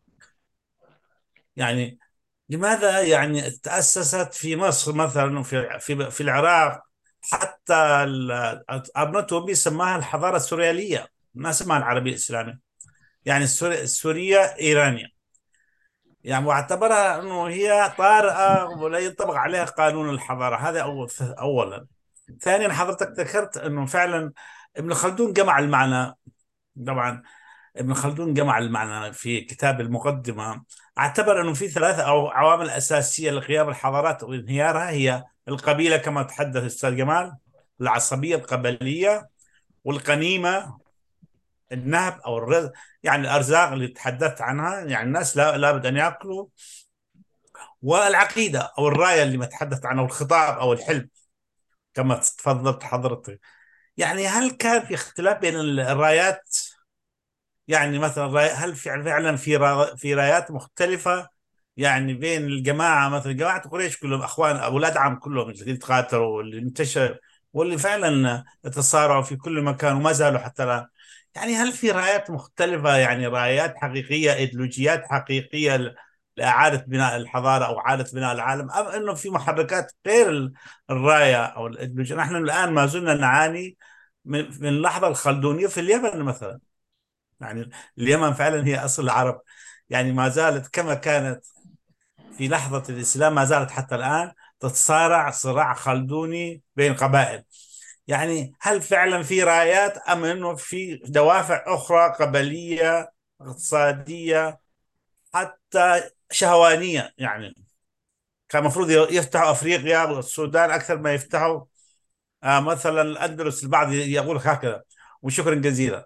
يعني لماذا يعني تأسست في مصر مثلا في في في العراق حتى أرنتوبي سماها الحضارة السوريالية ما سماها العربية الإسلامية يعني سوريا إيرانيا يعني واعتبرها انه هي طارئه ولا ينطبق عليها قانون الحضاره هذا اول اولا ثانيا حضرتك ذكرت انه فعلا ابن خلدون جمع المعنى طبعا ابن خلدون جمع المعنى في كتاب المقدمه اعتبر انه في ثلاثه او عوامل اساسيه لقيام الحضارات وانهيارها هي القبيله كما تحدث الاستاذ جمال العصبيه القبليه والقنيمه النهب او الرزق يعني الارزاق اللي تحدثت عنها يعني الناس لا لابد ان ياكلوا والعقيده او الرايه اللي ما تحدثت عنها والخطاب او الحلم كما تفضلت حضرتك يعني هل كان في اختلاف بين الرايات يعني مثلا هل فعلا في في رايات مختلفه يعني بين الجماعه مثلا جماعه قريش كلهم اخوان اولاد عم كلهم اللي تقاتلوا واللي انتشر واللي فعلا تصارعوا في كل مكان وما زالوا حتى الان يعني هل في رايات مختلفة يعني رايات حقيقية ايديولوجيات حقيقية لإعادة بناء الحضارة أو إعادة بناء العالم أم أنه في محركات غير الراية أو الايديولوجيا نحن الآن ما زلنا نعاني من من اللحظة الخلدونية في اليمن مثلا يعني اليمن فعلا هي أصل العرب يعني ما زالت كما كانت في لحظة الإسلام ما زالت حتى الآن تتصارع صراع خلدوني بين قبائل يعني هل فعلا في رايات ام انه في دوافع اخرى قبليه اقتصاديه حتى شهوانيه يعني كان المفروض يفتحوا افريقيا والسودان اكثر ما يفتحوا آه مثلا الاندلس البعض يقول هكذا وشكرا جزيلا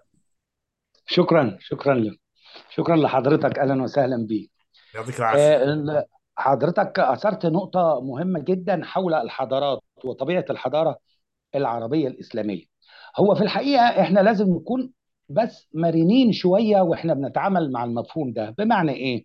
شكرا شكرا لك شكرا لحضرتك اهلا وسهلا بك يعطيك العافيه آه حضرتك اثرت نقطه مهمه جدا حول الحضارات وطبيعه الحضاره العربيه الاسلاميه هو في الحقيقه احنا لازم نكون بس مرنين شويه واحنا بنتعامل مع المفهوم ده بمعنى ايه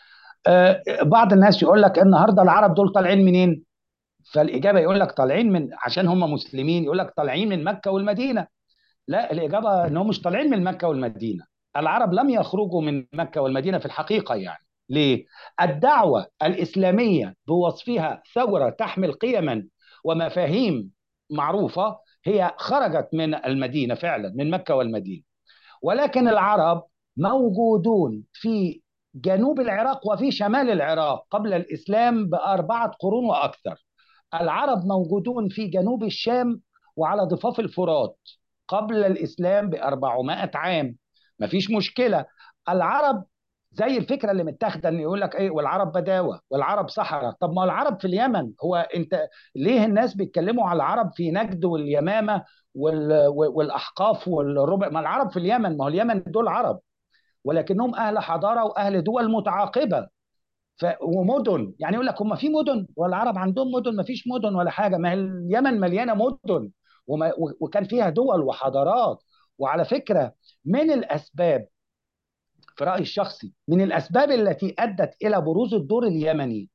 آه بعض الناس يقول لك النهارده العرب دول طالعين منين فالاجابه يقول لك طالعين من عشان هم مسلمين يقول لك طالعين من مكه والمدينه لا الاجابه انهم مش طالعين من مكه والمدينه العرب لم يخرجوا من مكه والمدينه في الحقيقه يعني ليه الدعوه الاسلاميه بوصفها ثوره تحمل قيما ومفاهيم معروفه هي خرجت من المدينه فعلا من مكه والمدينه ولكن العرب موجودون في جنوب العراق وفي شمال العراق قبل الاسلام باربعه قرون واكثر العرب موجودون في جنوب الشام وعلى ضفاف الفرات قبل الاسلام ب 400 عام مفيش مشكله العرب زي الفكره اللي متاخده ان يقول لك ايه والعرب بداوه والعرب صحراء طب ما العرب في اليمن هو انت ليه الناس بيتكلموا على العرب في نجد واليمامه وال... والاحقاف والربع ما العرب في اليمن ما هو اليمن دول عرب ولكنهم اهل حضاره واهل دول متعاقبه ف... ومدن يعني يقول لك هم في مدن والعرب عندهم مدن ما فيش مدن ولا حاجه ما هي اليمن مليانه مدن وما... وكان فيها دول وحضارات وعلى فكره من الاسباب في رأيي الشخصي من الأسباب التي أدت إلى بروز الدور اليمني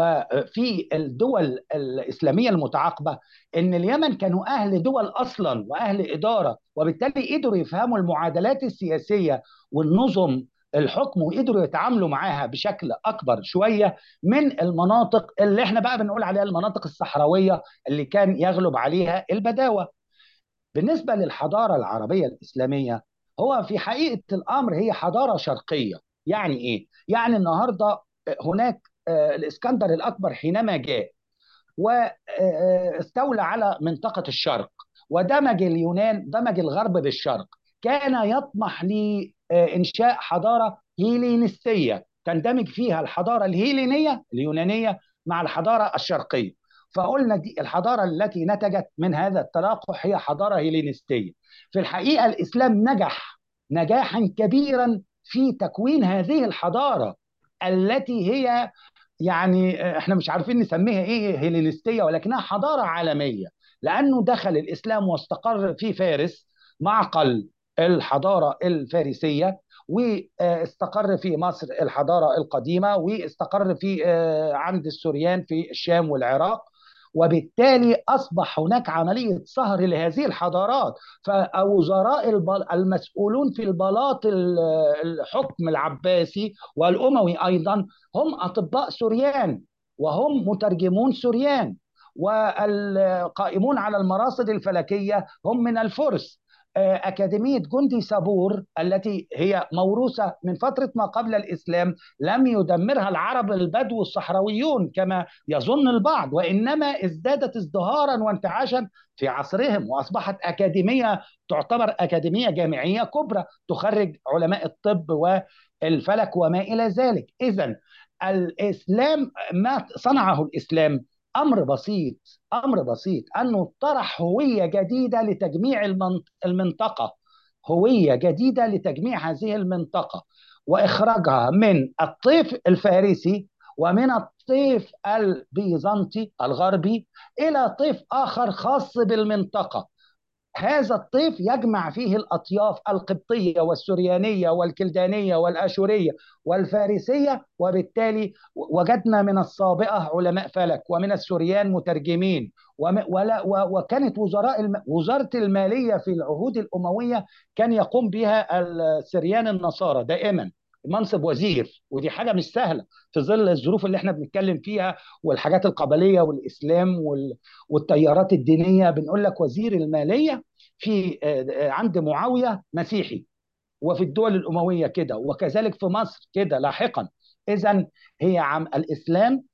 وفي الدول الإسلامية المتعاقبة إن اليمن كانوا أهل دول أصلا وأهل إدارة وبالتالي قدروا يفهموا المعادلات السياسية والنظم الحكم وقدروا يتعاملوا معاها بشكل أكبر شوية من المناطق اللي احنا بقى بنقول عليها المناطق الصحراوية اللي كان يغلب عليها البداوة بالنسبة للحضارة العربية الإسلامية هو في حقيقه الامر هي حضاره شرقيه يعني ايه يعني النهارده هناك الاسكندر الاكبر حينما جاء واستولى على منطقه الشرق ودمج اليونان دمج الغرب بالشرق كان يطمح لانشاء حضاره هيلينستيه تندمج فيها الحضاره الهيلينيه اليونانيه مع الحضاره الشرقيه فقلنا دي الحضاره التي نتجت من هذا التلاقح هي حضاره هيلينستيه في الحقيقه الاسلام نجح نجاحا كبيرا في تكوين هذه الحضاره التي هي يعني احنا مش عارفين نسميها ايه هيلينستيه ولكنها حضاره عالميه لانه دخل الاسلام واستقر في فارس معقل الحضاره الفارسيه واستقر في مصر الحضاره القديمه واستقر في آه، عند السوريان في الشام والعراق وبالتالي اصبح هناك عمليه صهر لهذه الحضارات فوزراء البل... المسؤولون في البلاط ال- الحكم العباسي والاموي ايضا هم اطباء سوريان وهم مترجمون سوريان والقائمون على المراصد الفلكيه هم من الفرس آه، أكاديمية جندي سابور التي هي موروثة من فترة ما قبل الإسلام لم يدمرها العرب البدو الصحراويون كما يظن البعض وإنما ازدادت ازدهارا وانتعاشا في عصرهم وأصبحت أكاديمية تعتبر أكاديمية جامعية كبرى تخرج علماء الطب والفلك وما إلى ذلك إذا الإسلام ما صنعه الإسلام امر بسيط امر بسيط انه طرح هويه جديده لتجميع المن- المنطقه هويه جديده لتجميع هذه المنطقه واخراجها من الطيف الفارسي ومن الطيف البيزنطي الغربي الى طيف اخر خاص بالمنطقه هذا الطيف يجمع فيه الأطياف القبطية والسريانية والكلدانية والآشورية والفارسية وبالتالي وجدنا من السابقة علماء فلك ومن السوريان مترجمين وم- ولا و- وكانت وزراء الم... وزارة المالية في العهود الأموية كان يقوم بها السريان النصارى دائما منصب وزير ودي حاجة مش سهلة في ظل الظروف اللي احنا بنتكلم فيها والحاجات القبلية والإسلام وال... والتيارات الدينية بنقول لك وزير المالية في آه، عند معاوية مسيحي وفي الدول الأموية كده وكذلك في مصر كده لاحقا إذا هي عم الإسلام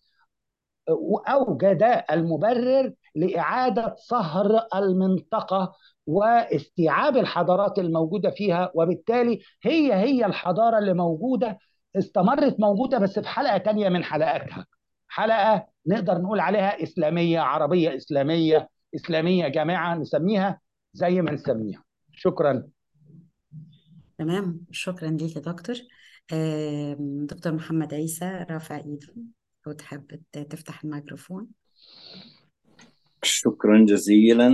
أوجد المبرر لإعادة صهر المنطقة واستيعاب الحضارات الموجودة فيها وبالتالي هي هي الحضارة اللي موجودة استمرت موجودة بس في حلقة تانية من حلقاتها حلقة نقدر نقول عليها إسلامية عربية إسلامية إسلامية جامعة نسميها زي ما نسميها شكرا تمام شكرا ليك يا دكتور آم، دكتور محمد عيسى رافع ايده لو تحب ت- تفتح الميكروفون شكرا جزيلا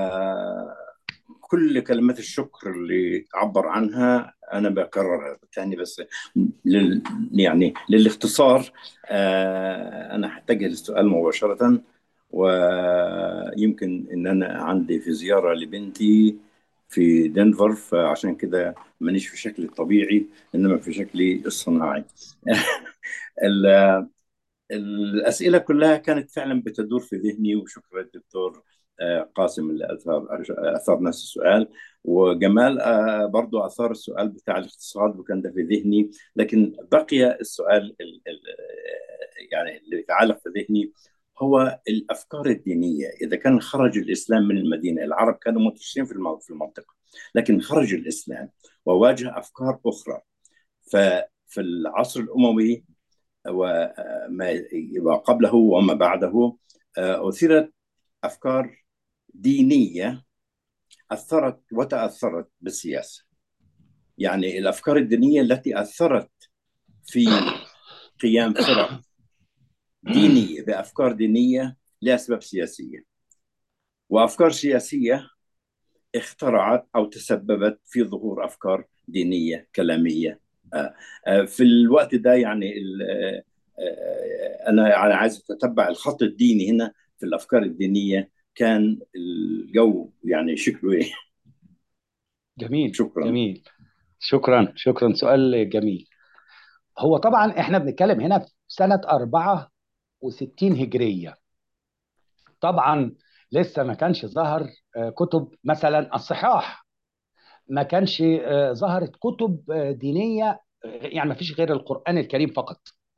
وكل كلمات الشكر اللي عبر عنها أنا بكررها تاني بس لل يعني للاختصار آه، أنا هتجه للسؤال مباشرة ويمكن إن أنا عندي في زيارة لبنتي في دنفر فعشان كده مانيش في شكلي الطبيعي إنما في شكلي الصناعي ال- الأسئلة كلها كانت فعلا بتدور في ذهني وشكرا الدكتور آه، قاسم اللي أثار أثار نفس السؤال وجمال آه، برضو أثار السؤال بتاع الاقتصاد وكان ده في ذهني لكن بقي السؤال ال- ال- يعني اللي يتعلق في ذهني هو الأفكار الدينية إذا كان خرج الإسلام من المدينة العرب كانوا منتشرين في الم- في المنطقة لكن خرج الإسلام وواجه أفكار أخرى ففي العصر الأموي وما وقبله وما بعده آه، أثيرت أفكار دينية أثرت وتأثرت بالسياسة يعني الأفكار الدينية التي أثرت في قيام فرق دينية بأفكار دينية لأسباب سياسية وأفكار سياسية اخترعت أو تسببت في ظهور أفكار دينية كلامية آه، آه، في الوقت ده يعني ال- آه، آه، أنا يعني عايز أتتبع الخط الديني هنا في الأفكار الدينية كان الجو يعني شكله إيه جميل شكرا جميل شكرا شكرا سؤال جميل هو طبعا احنا بنتكلم هنا في سنة 64 هجرية طبعا لسه ما كانش ظهر آه، كتب مثلا الصحاح ما كانش آه، ظهرت كتب آه، دينية آه، يعني ما فيش غير القرآن الكريم فقط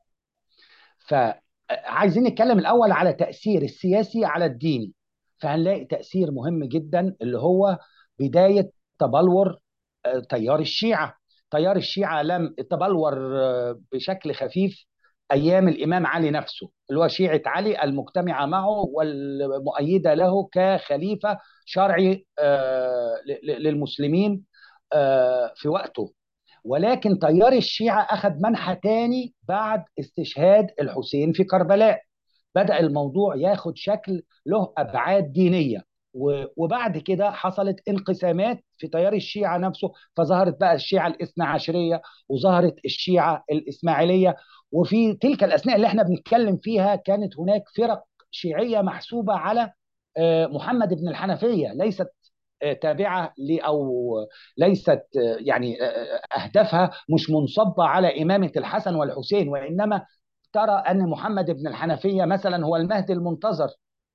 فعايزين نتكلم الأول على تأثير السياسي على الديني فهنلاقي تأثير مهم جدا اللي هو بداية تبلور آه، تيار الشيعة تيار الشيعة لم تبلور آه، بشكل خفيف أيام الإمام علي نفسه اللي هو شيعة علي المجتمعة معه والمؤيدة له كخليفة شرعي آه، ل- ل- للمسلمين آه، في وقته ولكن تيار الشيعة أخذ منحى تاني بعد استشهاد الحسين في كربلاء بدأ الموضوع ياخد شكل له أبعاد دينية و- وبعد كده حصلت انقسامات في تيار الشيعة نفسه فظهرت بقى الشيعة الاثنى عشرية وظهرت الشيعة الإسماعيلية وفي تلك الأثناء اللي احنا بنتكلم فيها كانت هناك فرق شيعية محسوبة على آه، محمد بن الحنفية ليست آه، تابعة ل أو ليست آه، يعني آه، أهدافها مش منصبة على إمامة الحسن والحسين وإنما ترى أن محمد بن الحنفية مثلا هو المهدي المنتظر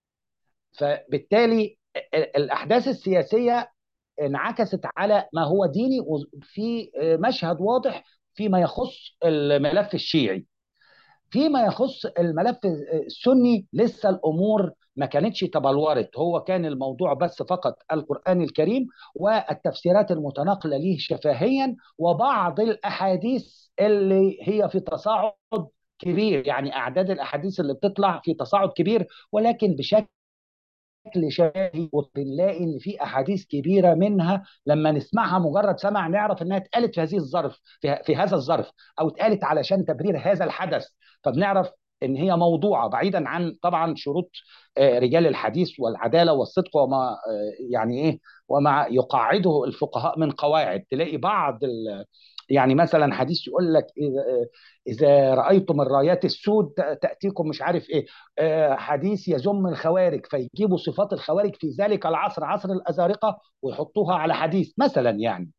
فبالتالي ال- الأحداث السياسية انعكست على ما هو ديني وفي مشهد واضح فيما يخص الملف الشيعي فيما يخص الملف السني لسه الامور ما كانتش تبلورت هو كان الموضوع بس فقط القران الكريم والتفسيرات المتناقله ليه شفهيا وبعض الاحاديث اللي هي في تصاعد كبير يعني اعداد الاحاديث اللي بتطلع في تصاعد كبير ولكن بشكل بشكل شفهي وبنلاقي ان في احاديث كبيره منها لما نسمعها مجرد سمع نعرف انها اتقالت في هذه الظرف في, في هذا الظرف او اتقالت علشان تبرير هذا الحدث فبنعرف ان هي موضوعه بعيدا عن طبعا شروط آه، رجال الحديث والعداله والصدق وما آه، يعني ايه وما يقاعده الفقهاء من قواعد تلاقي بعض ال- يعني مثلا حديث يقول لك اذا اذا رايتم الرايات السود تاتيكم مش عارف ايه آه، حديث يذم الخوارج فيجيبوا صفات الخوارج في ذلك العصر عصر الازارقه ويحطوها على حديث مثلا يعني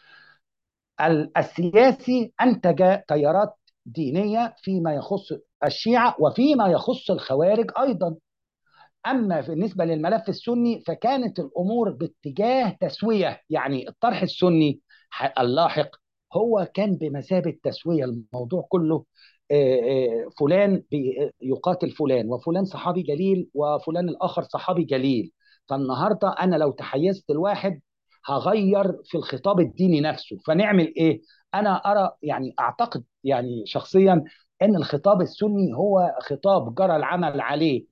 ال- السياسي انتج تيارات دينيه فيما يخص الشيعه وفيما يخص الخوارج ايضا اما بالنسبه للملف السني فكانت الامور باتجاه تسويه يعني الطرح السني ح- اللاحق هو كان بمثابه تسويه الموضوع كله آه، آه، فلان بي- يقاتل فلان وفلان صحابي جليل وفلان الاخر صحابي جليل فالنهارده انا لو تحيزت الواحد هغير في الخطاب الديني نفسه فنعمل ايه انا ارى يعني اعتقد يعني شخصيا ان الخطاب السني هو خطاب جرى العمل عليه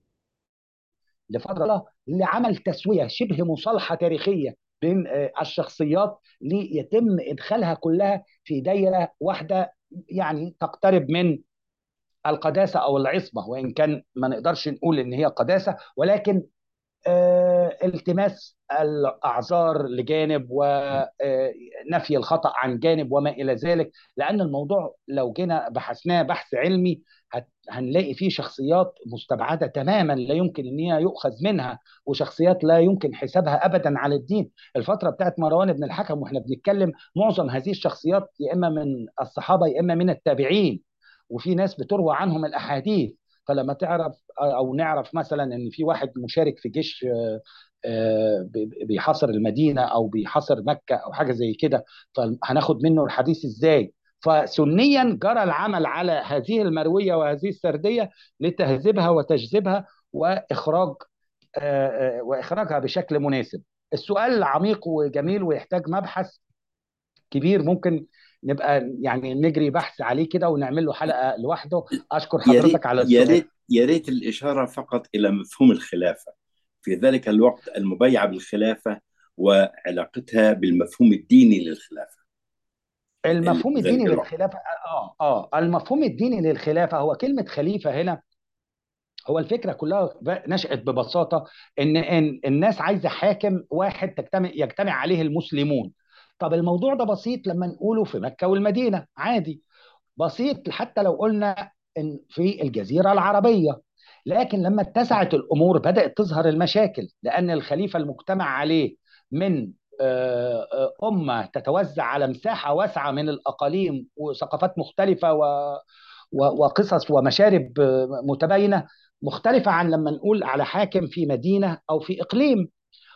لفتره لعمل تسويه شبه مصالحه تاريخيه بين آه، الشخصيات ليتم ادخالها كلها في دايره واحده يعني تقترب من القداسه او العصمه وان كان ما نقدرش نقول ان هي قداسه ولكن آه، التماس الاعذار لجانب ونفي الخطا عن جانب وما الى ذلك لان الموضوع لو جينا بحثناه بحث علمي هت- هنلاقي فيه شخصيات مستبعده تماما لا يمكن ان هي يؤخذ منها وشخصيات لا يمكن حسابها ابدا على الدين الفتره بتاعت مروان بن الحكم واحنا بنتكلم معظم هذه الشخصيات يا اما من الصحابه يا اما من التابعين وفي ناس بتروى عنهم الاحاديث فلما تعرف او نعرف مثلا ان في واحد مشارك في جيش آه، آه، بي- بيحاصر المدينه او بيحاصر مكه او حاجه زي كده فهناخد منه الحديث ازاي فسنيا جرى العمل على هذه المرويه وهذه السرديه لتهذيبها وتجذيبها واخراج آه، آه، واخراجها بشكل مناسب السؤال عميق وجميل ويحتاج مبحث كبير ممكن نبقى يعني نجري بحث عليه كده ونعمل له حلقه لوحده اشكر يا ريت حضرتك على يا السؤال ريت يا ريت الإشارة فقط إلى مفهوم الخلافة في ذلك الوقت المبيعة بالخلافة وعلاقتها بالمفهوم الديني للخلافة اللي المفهوم في ذلك الديني الوقت للخلافه اه اه المفهوم الديني للخلافه هو كلمه خليفه هنا هو الفكره كلها ب- نشأت ببساطه ان ان الناس عايزه حاكم واحد تجتمع يجتمع عليه المسلمون طب الموضوع ده بسيط لما نقوله في مكه والمدينه عادي بسيط حتى لو قلنا ان في الجزيره العربيه لكن لما اتسعت الامور بدات تظهر المشاكل لان الخليفه المجتمع عليه من آه، آه، امه تتوزع على مساحه واسعه من الاقاليم وثقافات مختلفه و و- وقصص ومشارب آه، متباينه مختلفه عن لما نقول على حاكم في مدينه او في اقليم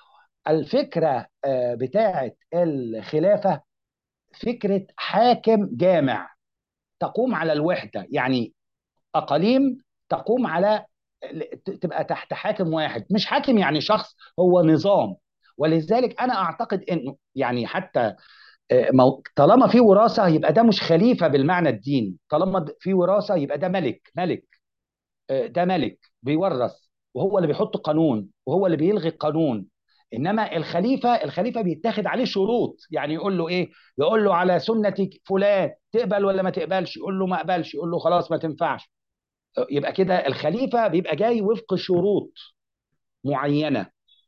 الفكره آه، بتاعه الخلافه فكره حاكم جامع تقوم على الوحده يعني اقاليم تقوم على تبقى تحت حاكم واحد مش حاكم يعني شخص هو نظام ولذلك انا اعتقد انه يعني حتى آه، مو- طالما في وراثه يبقى ده مش خليفه بالمعنى الديني طالما في وراثه يبقى ده ملك ملك آه، ده ملك بيورث وهو اللي بيحط قانون وهو اللي بيلغي القانون انما الخليفه الخليفه بيتاخد عليه شروط يعني يقول له ايه يقول له على سنه فلان تقبل ولا ما تقبلش يقول له ما اقبلش يقول له خلاص ما تنفعش يبقى كده الخليفه بيبقى جاي وفق شروط معينه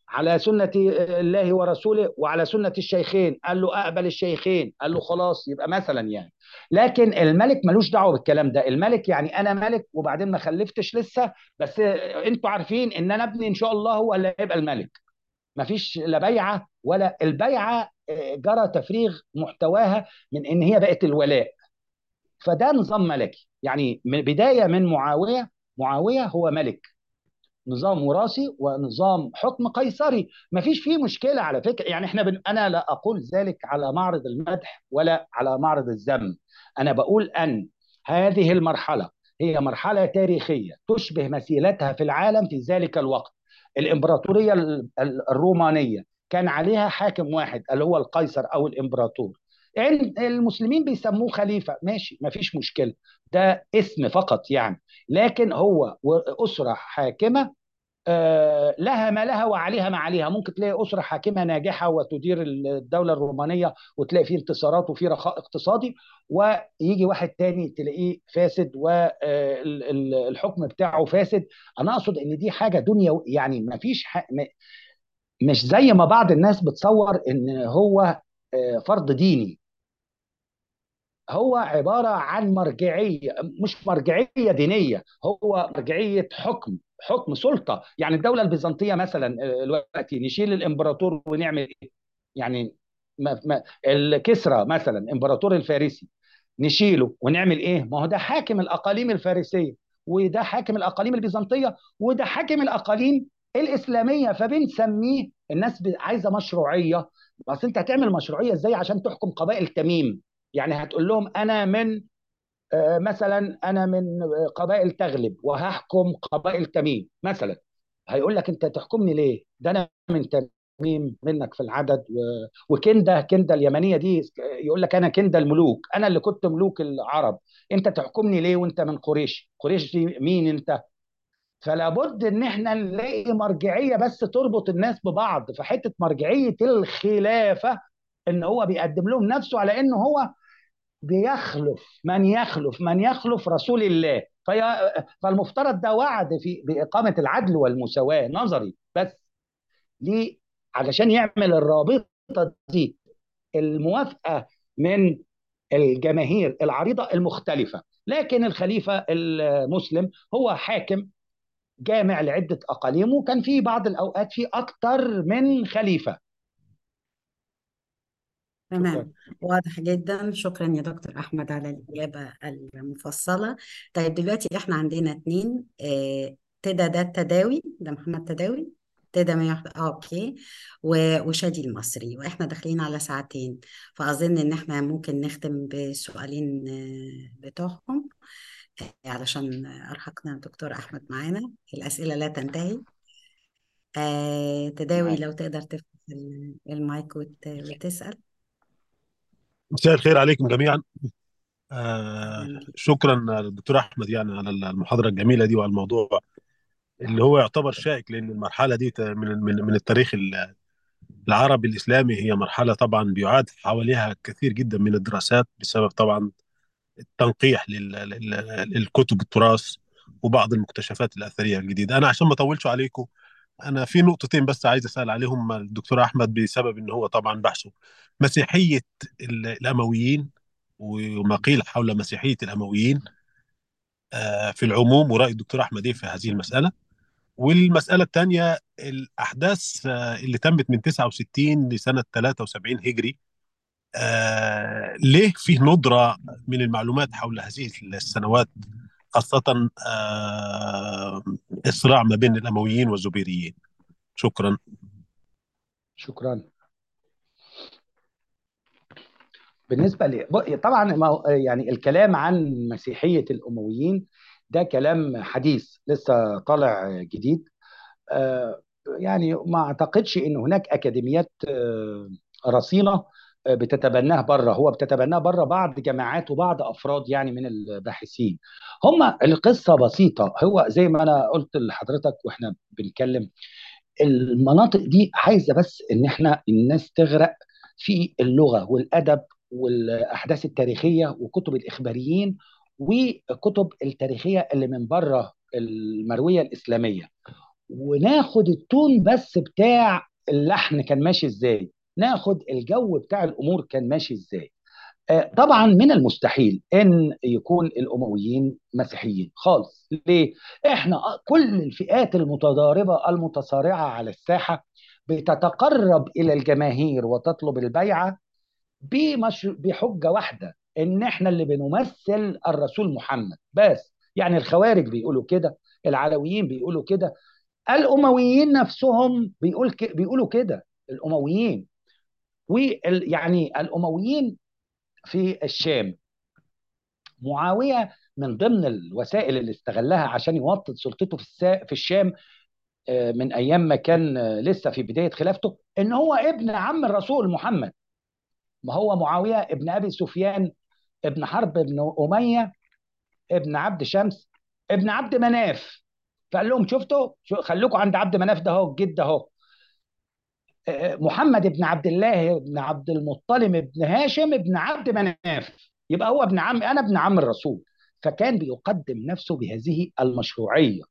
على سنة الله ورسوله وعلى سنة الشيخين قال له أقبل الشيخين قال له خلاص يبقى مثلا يعني لكن الملك ملوش دعوة بالكلام ده الملك يعني أنا ملك وبعدين ما خلفتش لسه بس أنتوا عارفين إن أنا ابني إن شاء الله هو اللي هيبقى الملك مفيش لا بيعة ولا البيعة جرى تفريغ محتواها من إن هي بقت الولاء فده نظام ملكي يعني من بداية من معاوية معاوية هو ملك نظام وراثي ونظام حكم قيصري ما فيش فيه مشكلة على فكرة يعني احنا بن... أنا لا أقول ذلك على معرض المدح ولا على معرض الذم أنا بقول أن هذه المرحلة هي مرحلة تاريخية تشبه مثيلتها في العالم في ذلك الوقت الإمبراطورية الرومانية كان عليها حاكم واحد اللي هو القيصر أو الإمبراطور يعني المسلمين بيسموه خليفة ماشي ما فيش مشكلة ده اسم فقط يعني لكن هو أسرة حاكمة لها ما لها وعليها ما عليها ممكن تلاقي أسرة حاكمة ناجحة وتدير الدولة الرومانية وتلاقي فيه انتصارات وفيه رخاء اقتصادي ويجي واحد تاني تلاقيه فاسد والحكم بتاعه فاسد أنا أقصد إن دي حاجة دنيا يعني ما فيش مش زي ما بعض الناس بتصور إن هو فرض ديني هو عبارة عن مرجعية مش مرجعية دينية هو مرجعية حكم حكم سلطة يعني الدولة البيزنطية مثلا دلوقتي نشيل الإمبراطور ونعمل إيه؟ يعني ما ما الكسرى مثلا إمبراطور الفارسي نشيله ونعمل إيه؟ ما هو ده حاكم الأقاليم الفارسية وده حاكم الأقاليم البيزنطية وده حاكم الأقاليم الإسلامية فبنسميه الناس عايزة مشروعية بس أنت هتعمل مشروعية إزاي عشان تحكم قبائل تميم يعني هتقول لهم انا من مثلا انا من قبائل تغلب وهحكم قبائل تميم مثلا هيقول لك انت تحكمني ليه ده انا من تميم منك في العدد و... وكنده كنده اليمنيه دي يقول لك انا كنده الملوك انا اللي كنت ملوك العرب انت تحكمني ليه وانت من قريش قريش دي مين انت فلا بد ان احنا نلاقي مرجعيه بس تربط الناس ببعض فحته مرجعيه الخلافه ان هو بيقدم لهم نفسه على انه هو بيخلف من يخلف من يخلف رسول الله في فالمفترض ده وعد في بإقامة العدل والمساواة نظري بس ليه علشان يعمل الرابطة دي الموافقة من الجماهير العريضة المختلفة لكن الخليفة المسلم هو حاكم جامع لعدة أقاليم وكان في بعض الأوقات في أكتر من خليفة تمام واضح جدا شكرا يا دكتور أحمد على الإجابة المفصلة طيب دلوقتي إحنا عندنا اتنين اه تدا ده التداوي ده محمد تداوي تدا ما يحضر آه أوكي و- وشادي المصري وإحنا داخلين على ساعتين فأظن إن إحنا ممكن نختم بسؤالين آه، بتوعهم آه، علشان أرهقنا الدكتور أحمد معانا الأسئلة لا تنتهي آه تداوي معاك لو تقدر تفتح ال- المايك وت- وتسأل مساء الخير عليكم جميعا آه أهلا بيك شكرا للدكتور احمد يعني على المحاضره الجميله دي وعلى الموضوع اللي هو يعتبر شائك لان المرحله دي من من من التاريخ العربي الاسلامي هي مرحله طبعا بيعاد حواليها كثير جدا من الدراسات بسبب طبعا التنقيح لل- لل- للكتب التراث وبعض المكتشفات الاثريه الجديده انا عشان ما اطولش عليكم انا في نقطتين بس عايز اسال عليهم الدكتور احمد بسبب ان هو طبعا بحثه مسيحيه ال- الامويين وما قيل حول مسيحيه الامويين آه، في العموم وراي الدكتور احمد ايه في هذه المساله والمساله الثانيه الاحداث آه، اللي تمت من 69 لسنه 73 هجري آه، ليه فيه ندره من المعلومات حول هذه السنوات خاصه آه، الصراع ما بين الامويين والزبيريين شكرا شكرا بالنسبه لي ب- طبعا ما هو- يعني الكلام عن مسيحيه الامويين ده كلام حديث لسه طالع جديد آه، يعني ما اعتقدش ان هناك اكاديميات آه، رصينه آه، بتتبناه بره هو بتتبناه بره بعض جماعات وبعض افراد يعني من الباحثين هم القصه بسيطه هو زي ما انا قلت لحضرتك واحنا بنتكلم المناطق دي عايزه بس ان احنا الناس تغرق في اللغه والادب والاحداث التاريخيه وكتب الاخباريين وكتب التاريخيه اللي من بره المرويه الاسلاميه وناخد التون بس بتاع اللحن كان ماشي ازاي ناخد الجو بتاع الامور كان ماشي ازاي آه، طبعا من المستحيل ان يكون الامويين مسيحيين خالص ليه احنا كل الفئات المتضاربه المتصارعه على الساحه بتتقرب الى الجماهير وتطلب البيعه بمش... بحجه واحده ان احنا اللي بنمثل الرسول محمد بس يعني الخوارج بيقولوا كده العلويين بيقولوا كده الامويين نفسهم بيقول ك... بيقولوا كده الامويين وال... يعني الامويين في الشام معاويه من ضمن الوسائل اللي استغلها عشان يوطد سلطته في السا... في الشام آه، من ايام ما كان آه، لسه في بدايه خلافته ان هو ابن عم الرسول محمد ما هو معاويه ابن ابي سفيان ابن حرب ابن اميه ابن عبد شمس ابن عبد مناف فقال لهم شفتوا شو خليكم عند عبد مناف ده اهو الجد اهو آه، محمد ابن عبد الله ابن عبد المطلب ابن هاشم ابن عبد مناف يبقى هو ابن عم انا ابن عم الرسول فكان بيقدم نفسه بهذه المشروعيه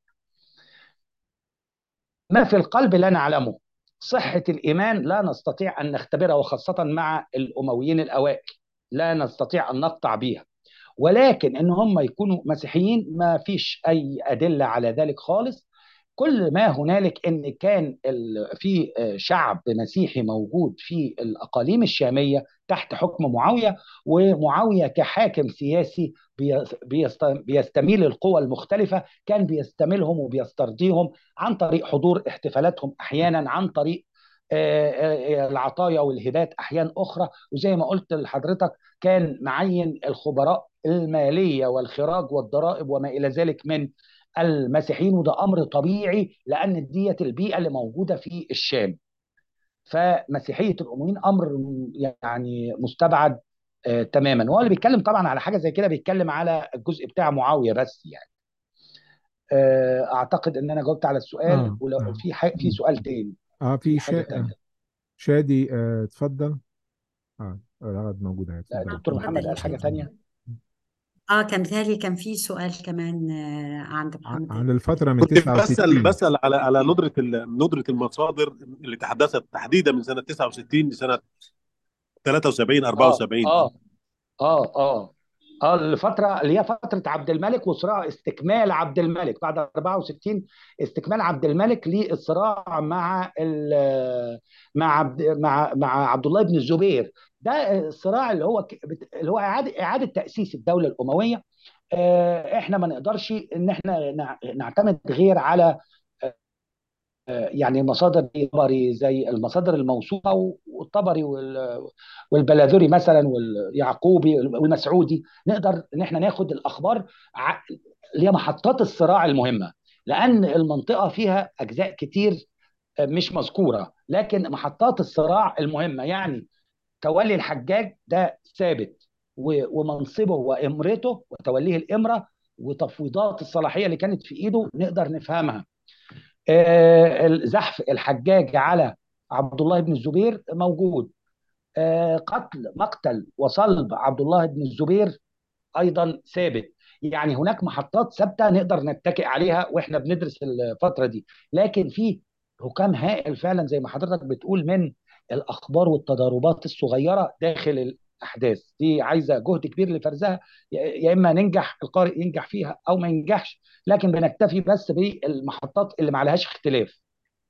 ما في القلب لا نعلمه صحة الإيمان لا نستطيع أن نختبرها وخاصة مع الأمويين الأوائل لا نستطيع أن نقطع بيها ولكن ان هم يكونوا مسيحيين ما فيش اي ادله على ذلك خالص كل ما هنالك ان كان ال- في آه، شعب مسيحي موجود في الاقاليم الشاميه تحت حكم معاويه ومعاويه كحاكم سياسي بيس- بيست- بيستميل القوى المختلفه كان بيستميلهم وبيسترضيهم عن طريق حضور احتفالاتهم احيانا عن طريق آه، آه، العطايا والهبات احيان اخرى وزي ما قلت لحضرتك كان معين الخبراء الماليه والخراج والضرائب وما الى ذلك من المسيحيين وده امر طبيعي لان ديت البيئه اللي موجوده في الشام فمسيحيه الامويين امر يعني مستبعد آه تماما وهو اللي بيتكلم طبعا على حاجه زي كده بيتكلم على الجزء بتاع معاويه بس يعني آه اعتقد ان انا جاوبت على السؤال اه ولو اه في حاجة في سؤال تاني اه في في حاجه شا... تانيه آه. شادي آه اتفضل اه رغد موجودة لا اتفضل الدكتور محمد اتفضل يا قال حاجه شادي تانيه اه كان بيتهيألي كان في سؤال كمان آه، عند ع- محمد عن الفترة من كنت بسأل 69 بسأل على على ندرة ال- ندرة المصادر اللي تحدثت تحديدا من سنة 69 لسنة 73 اه 74 اه اه اه اه الفترة اللي هي فترة عبد الملك وصراع استكمال عبد الملك بعد 64 استكمال عبد الملك للصراع مع ال- مع عبد مع مع عبد الله بن الزبير ده الصراع اللي هو ك- بت- اللي هو إعادة إعادة تأسيس الدولة الأموية آه، احنا ما نقدرش ان احنا نع- نعتمد غير على يعني مصادر طبري زي المصادر الموثوقه والطبري وال- والبلاذري مثلا واليعقوبي والمسعودي نقدر ان احنا ناخد الاخبار ع- اللي هي محطات الصراع المهمه لان المنطقه فيها اجزاء كتير مش مذكوره لكن محطات الصراع المهمه يعني تولي الحجاج ده ثابت و- ومنصبه وامرته وتوليه الامره وتفويضات الصلاحيه اللي كانت في ايده نقدر نفهمها آه، زحف الحجاج على عبد الله بن الزبير موجود آه، قتل مقتل وصلب عبد الله بن الزبير ايضا ثابت يعني هناك محطات ثابته نقدر نتكئ عليها واحنا بندرس الفتره دي لكن في ركام هائل فعلا زي ما حضرتك بتقول من الاخبار والتضاربات الصغيره داخل الاحداث دي عايزه جهد كبير لفرزها يا يا اما ننجح القارئ ينجح فيها او ما ينجحش لكن بنكتفي بس بالمحطات اللي ما عليهاش اختلاف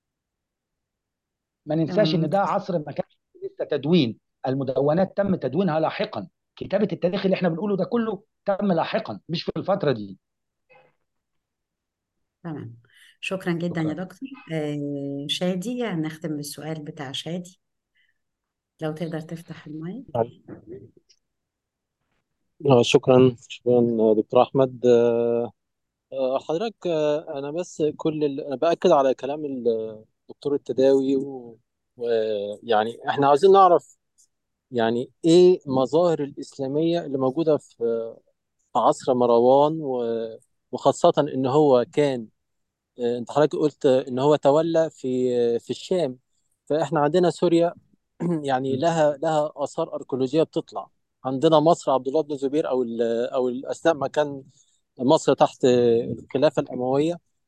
ما ننساش تمام ان ده عصر ما كانش لسه تدوين المدونات تم تدوينها لاحقا كتابه التاريخ اللي احنا بنقوله ده كله تم لاحقا مش في الفتره دي تمام شكرا جدا يا شكرا دكتور آه، شادي هنختم بالسؤال بتاع شادي لو تقدر تفتح المايك آه، شكرا شكرا دكتور احمد آه، آه، حضرتك آه، انا بس كل ال... انا باكد على كلام الدكتور التداوي ويعني احنا عايزين نعرف يعني ايه مظاهر الاسلاميه اللي موجوده في في عصر مروان و- وخاصه ان هو كان آه، انت حضرتك قلت ان هو تولى في في الشام فاحنا عندنا سوريا يعني لها لها اثار اركيولوجيه بتطلع عندنا مصر عبد الله بن زبير او ال- او ال- اثناء ما كان مصر تحت الخلافه الامويه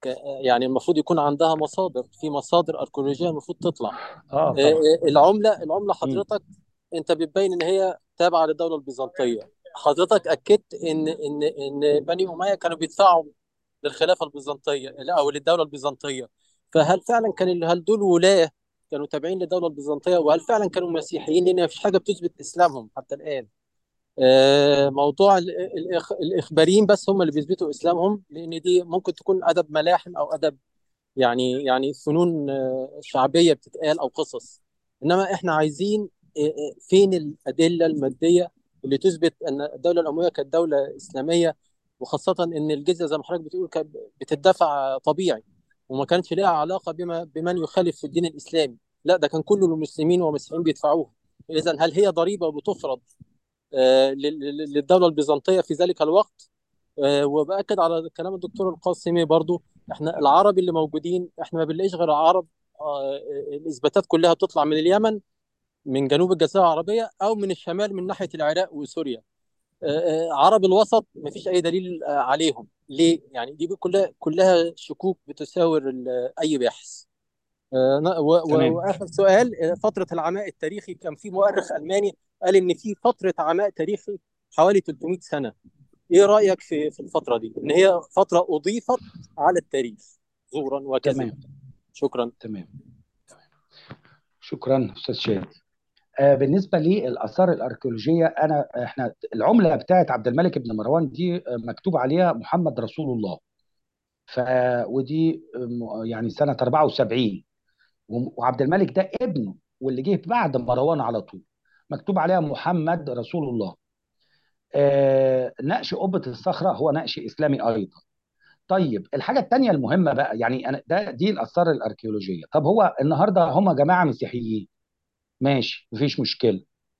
ك- يعني المفروض يكون عندها مصادر في مصادر اركيولوجيه المفروض تطلع اه آه، طبعا آه، العمله العمله مم. حضرتك انت بتبين ان هي تابعه للدوله البيزنطيه حضرتك اكدت ان ان ان بني اميه كانوا بيدفعوا للخلافه البيزنطيه لا، او للدوله البيزنطيه فهل فعلا كان ال- هل دول ولاه كانوا تابعين للدوله البيزنطيه وهل فعلا كانوا مسيحيين لان مفيش حاجه بتثبت اسلامهم حتى الان آه، موضوع ال- الإخ- الإخباريين بس هم اللي بيثبتوا إسلامهم لأن دي ممكن تكون أدب ملاحم أو أدب يعني يعني فنون آه، شعبية بتتقال أو قصص إنما إحنا عايزين آه، آه، فين الأدلة المادية اللي تثبت أن الدولة الأموية كانت دولة إسلامية وخاصة إن الجزية زي ما حضرتك بتقول كانت بتدفع طبيعي وما كانتش لها علاقة بما بمن يخالف في الدين الإسلامي لا ده كان كل المسلمين والمسيحيين بيدفعوها إذا هل هي ضريبة بتفرض آه، لل- لل- للدولة البيزنطية في ذلك الوقت آه، وبأكد على كلام الدكتور القاسمي برضو احنا العرب اللي موجودين احنا ما بنلاقيش غير عرب آه، الإثباتات كلها بتطلع من اليمن من جنوب الجزيرة العربية أو من الشمال من ناحية العراق وسوريا آه، آه، عرب الوسط ما فيش أي دليل آه، عليهم ليه؟ يعني دي كلها كلها شكوك بتساور ال- أي باحث آه، ن- و- و- تمام واخر سؤال آه، فتره العماء التاريخي كان في مؤرخ الماني قال ان في فتره عماء تاريخي حوالي 300 سنه ايه رايك في في الفتره دي ان هي فتره اضيفت على التاريخ زورا وكذبا تمام شكرا تمام شكرا استاذ شادي آه، بالنسبه للاثار الاركيولوجيه انا احنا العمله بتاعت عبد الملك بن مروان دي آه، مكتوب عليها محمد رسول الله ف ودي آه، يعني سنه 74 و- وعبد الملك ده ابنه واللي جه بعد مروان على طول مكتوب عليها محمد رسول الله آه، نقش قبة الصخرة هو نقش إسلامي أيضا طيب الحاجة التانية المهمة بقى يعني أنا ده دي الآثار الأركيولوجية طب هو النهاردة هم جماعة مسيحيين ماشي مفيش مشكلة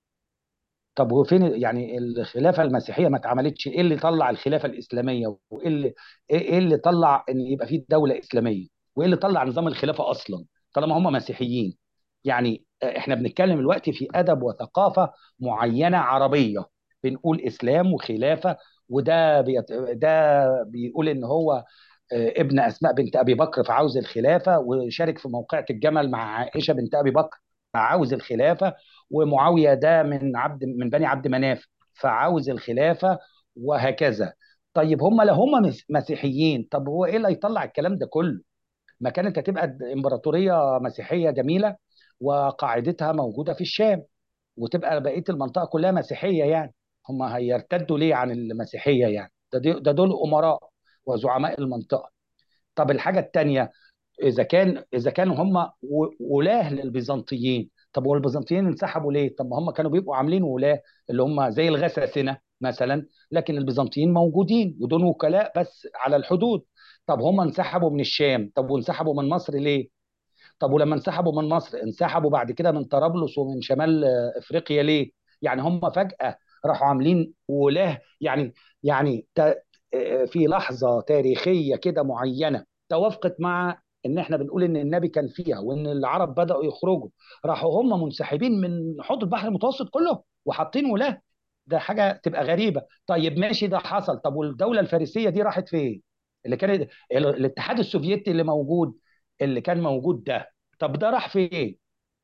طب هو فين يعني الخلافة المسيحية ما اتعملتش ايه اللي طلع الخلافة الإسلامية وايه اللي ايه إيه اللي طلع ان يبقى في دولة إسلامية وايه اللي طلع نظام الخلافة أصلا طالما هم مسيحيين يعني احنا بنتكلم دلوقتي في أدب وثقافة معينة عربية بنقول إسلام وخلافة وده بيت... ده بيقول ان هو آه، ابن اسماء بنت ابي بكر فعاوز الخلافه وشارك في موقعة الجمل مع عائشه بنت ابي بكر فعاوز الخلافه ومعاويه ده من عبد من بني عبد مناف فعاوز الخلافه وهكذا طيب هم لا هم مس- مسيحيين طب هو ايه اللي يطلع الكلام ده كله ما كانت هتبقى امبراطوريه مسيحيه جميله وقاعدتها موجوده في الشام وتبقى بقيه المنطقه كلها مسيحيه يعني هم هيرتدوا ليه عن المسيحيه يعني ده دي- ده دول امراء وزعماء المنطقه طب الحاجه الثانيه اذا كان اذا كانوا هم و- ولاه للبيزنطيين طب والبيزنطيين انسحبوا ليه طب ما هم كانوا بيبقوا عاملين ولاه اللي هم زي الغساسنه مثلا لكن البيزنطيين موجودين ودول وكلاء بس على الحدود طب هم انسحبوا من الشام طب وانسحبوا من مصر ليه طب ولما انسحبوا من مصر انسحبوا بعد كده من طرابلس ومن شمال آه، افريقيا ليه يعني هم فجأة راحوا عاملين ولاه يعني يعني ت- آه، في لحظة تاريخية كده معينة توافقت مع ان احنا بنقول ان النبي كان فيها وان العرب بدأوا يخرجوا راحوا هم منسحبين من حوض البحر المتوسط كله وحاطين ولاه ده حاجة تبقى غريبة طيب ماشي ده حصل طب والدولة الفارسية دي راحت فين اللي كان ال- الاتحاد السوفيتي اللي موجود اللي كان موجود ده طب ده راح فين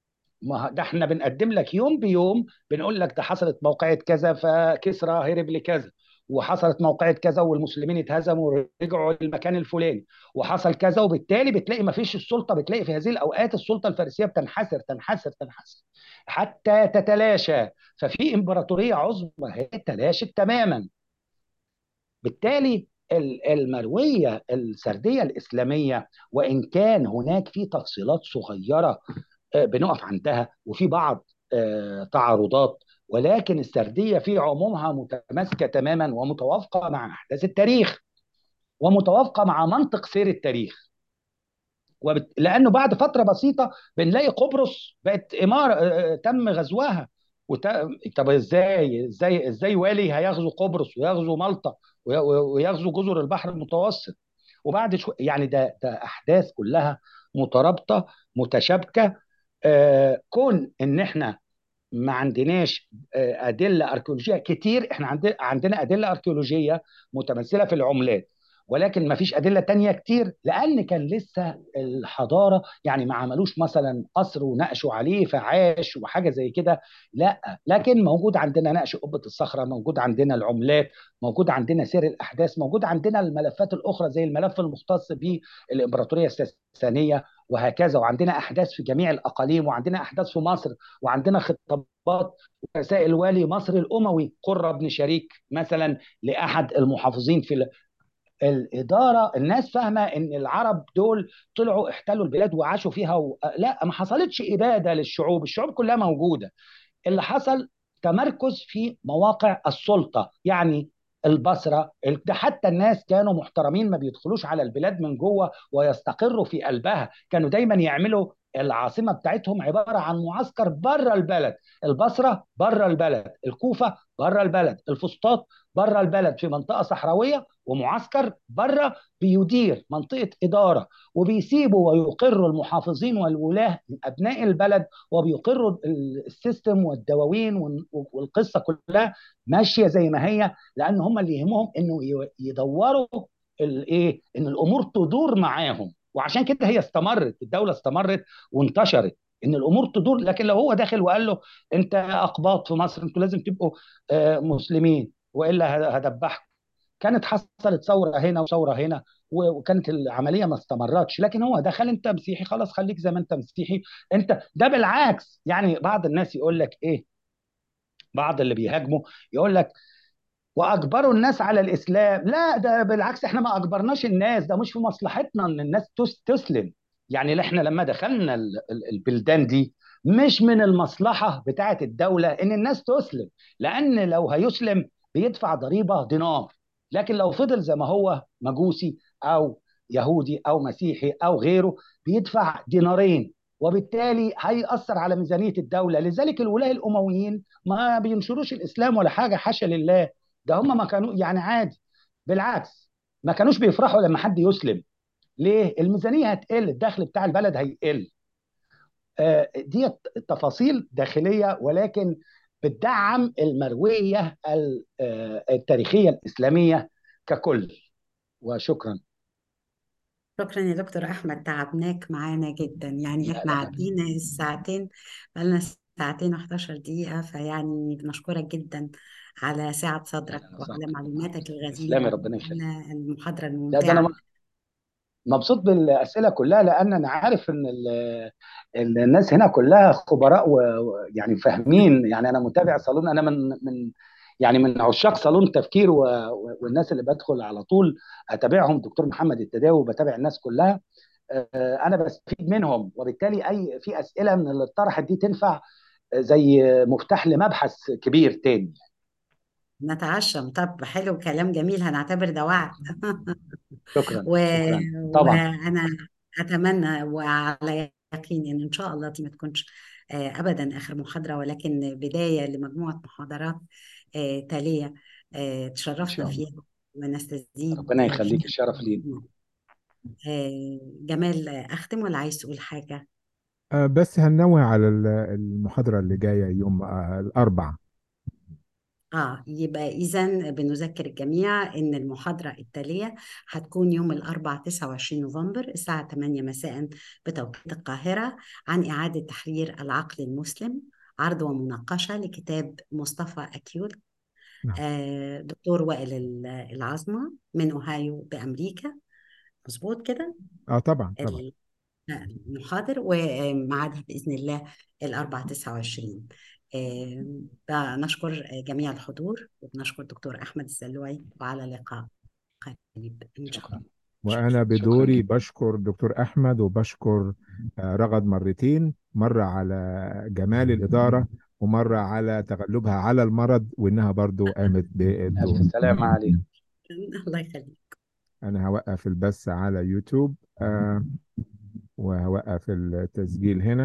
ما ده احنا بنقدم لك يوم بيوم بنقول لك ده حصلت موقعة كذا فكسرى هرب لكذا وحصلت موقعة كذا والمسلمين اتهزموا ورجعوا للمكان الفلاني وحصل كذا وبالتالي بتلاقي ما فيش السلطة بتلاقي في هذه الأوقات السلطة الفارسية بتنحسر تنحسر تنحسر حتى تتلاشى ففي إمبراطورية عظمى هي تلاشت تماما بالتالي ال- المروية السردية الإسلامية وإن كان هناك في تفصيلات صغيرة آه، بنقف عندها وفي بعض آه، تعارضات ولكن السردية في عمومها متماسكة تماما ومتوافقة مع أحداث التاريخ ومتوافقة مع منطق سير التاريخ وبت... لانه بعد فتره بسيطه بنلاقي قبرص بقت اماره آه، آه، تم غزوها وت... طب ازاي ازاي ازاي والي هيغزو قبرص ويغزو مالطا وي- وي- ويغزو جزر البحر المتوسط وبعد شو... يعني ده ده احداث كلها مترابطه متشابكه آه كون ان احنا ما عندناش آه، ادله اركيولوجيه كتير احنا عندنا عندنا ادله اركيولوجيه متمثله في العملات ولكن ما فيش ادله تانية كتير لان كان لسه الحضاره يعني ما عملوش مثلا قصر ونقشوا عليه فعاش وحاجه زي كده لا لكن موجود عندنا نقش قبه الصخره موجود عندنا العملات موجود عندنا سير الاحداث موجود عندنا الملفات الاخرى زي الملف المختص بالامبراطوريه الساسانيه وهكذا وعندنا احداث في جميع الاقاليم وعندنا احداث في مصر وعندنا خطابات رسائل والي مصر الاموي قره بن شريك مثلا لاحد المحافظين في الاداره الناس فاهمه ان العرب دول طلعوا احتلوا البلاد وعاشوا فيها و... لا ما حصلتش اباده للشعوب الشعوب كلها موجوده اللي حصل تمركز في مواقع السلطه يعني البصره ده حتى الناس كانوا محترمين ما بيدخلوش على البلاد من جوه ويستقروا في قلبها كانوا دايما يعملوا العاصمه بتاعتهم عباره عن معسكر بره البلد البصره بره البلد الكوفه بره البلد الفسطاط بره البلد في منطقه صحراويه ومعسكر بره بيدير منطقه اداره وبيسيبوا ويقروا المحافظين والولاه من ابناء البلد وبيقروا السيستم والدواوين والقصه كلها ماشيه زي ما هي لان هم اللي يهمهم انه يدوروا الايه ان الامور تدور معاهم وعشان كده هي استمرت الدوله استمرت وانتشرت ان الامور تدور لكن لو هو داخل وقال له انت اقباط في مصر انتوا لازم تبقوا مسلمين والا هدبحكم كانت حصلت ثوره هنا وثوره هنا وكانت العمليه ما استمرتش لكن هو دخل انت مسيحي خلاص خليك زي ما انت مسيحي انت ده بالعكس يعني بعض الناس يقول لك ايه بعض اللي بيهاجموا يقول لك واجبروا الناس على الاسلام لا ده بالعكس احنا ما اجبرناش الناس ده مش في مصلحتنا ان الناس تسلم يعني احنا لما دخلنا البلدان دي مش من المصلحه بتاعه الدوله ان الناس تسلم لان لو هيسلم بيدفع ضريبه دينار لكن لو فضل زي ما هو مجوسي او يهودي او مسيحي او غيره بيدفع دينارين وبالتالي هيأثر على ميزانيه الدوله لذلك الولاة الامويين ما بينشروش الاسلام ولا حاجه حاشا لله ده هم ما كانوا يعني عادي بالعكس ما كانوش بيفرحوا لما حد يسلم ليه الميزانيه هتقل الدخل بتاع البلد هيقل آه دي تفاصيل داخليه ولكن بتدعم المرويه التاريخيه الاسلاميه ككل وشكرا شكرا يا دكتور احمد تعبناك معانا جدا يعني احنا عدينا الساعتين بقالنا ساعتين و11 دقيقه فيعني بنشكرك جدا على سعة صدرك وعلى معلوماتك الغزيرة تسلمي ربنا يخليك على المحاضرة لا ده انا الممتعة مبسوط بالاسئله كلها لان انا عارف ان الناس هنا كلها خبراء ويعني فاهمين يعني انا متابع صالون انا من من يعني من عشاق صالون التفكير والناس اللي بدخل على طول اتابعهم دكتور محمد التداوي وبتابع الناس كلها انا بستفيد منهم وبالتالي اي في اسئله من اللي اتطرحت دي تنفع زي مفتاح لمبحث كبير تاني نتعشم طب حلو كلام جميل هنعتبر ده وعد شكرا و... شكرا طبعا وانا اتمنى وعلى يقين ان ان شاء الله دي ما تكونش آه، ابدا اخر محاضره ولكن بدايه لمجموعه محاضرات آه، تاليه آه، ان تشرفنا شاء الله فيها ونستزيد ربنا آه، يخليك فيها الشرف لينا آه، جمال آه، اختم ولا عايز تقول حاجه آه، بس هننوه على ال- المحاضرة اللي جاية يوم آه، الأربعاء اه يبقى اذا بنذكر الجميع ان المحاضره التاليه هتكون يوم الاربعاء 29 نوفمبر الساعه 8 مساء بتوقيت القاهره عن اعاده تحرير العقل المسلم عرض ومناقشه لكتاب مصطفى اكيول نعم آه، دكتور وائل ال- العظمى من اوهايو بامريكا مظبوط كده اه طبعا طبعا ال- المحاضر وميعادها بإذن الله الأربعة تسعة وعشرين بنشكر جميع الحضور وبنشكر دكتور أحمد الزلوعي وعلى لقاء قريب إن شاء شكرا الله وأنا شكرا بدوري جدا بشكر دكتور أحمد وبشكر آه، رغد مرتين مرة على جمال الإدارة ومرة على تغلبها على المرض وإنها برضو قامت بالدور الف سلامه عليك الله يخليك أنا هوقف البث على يوتيوب آه، وهوقف التسجيل هنا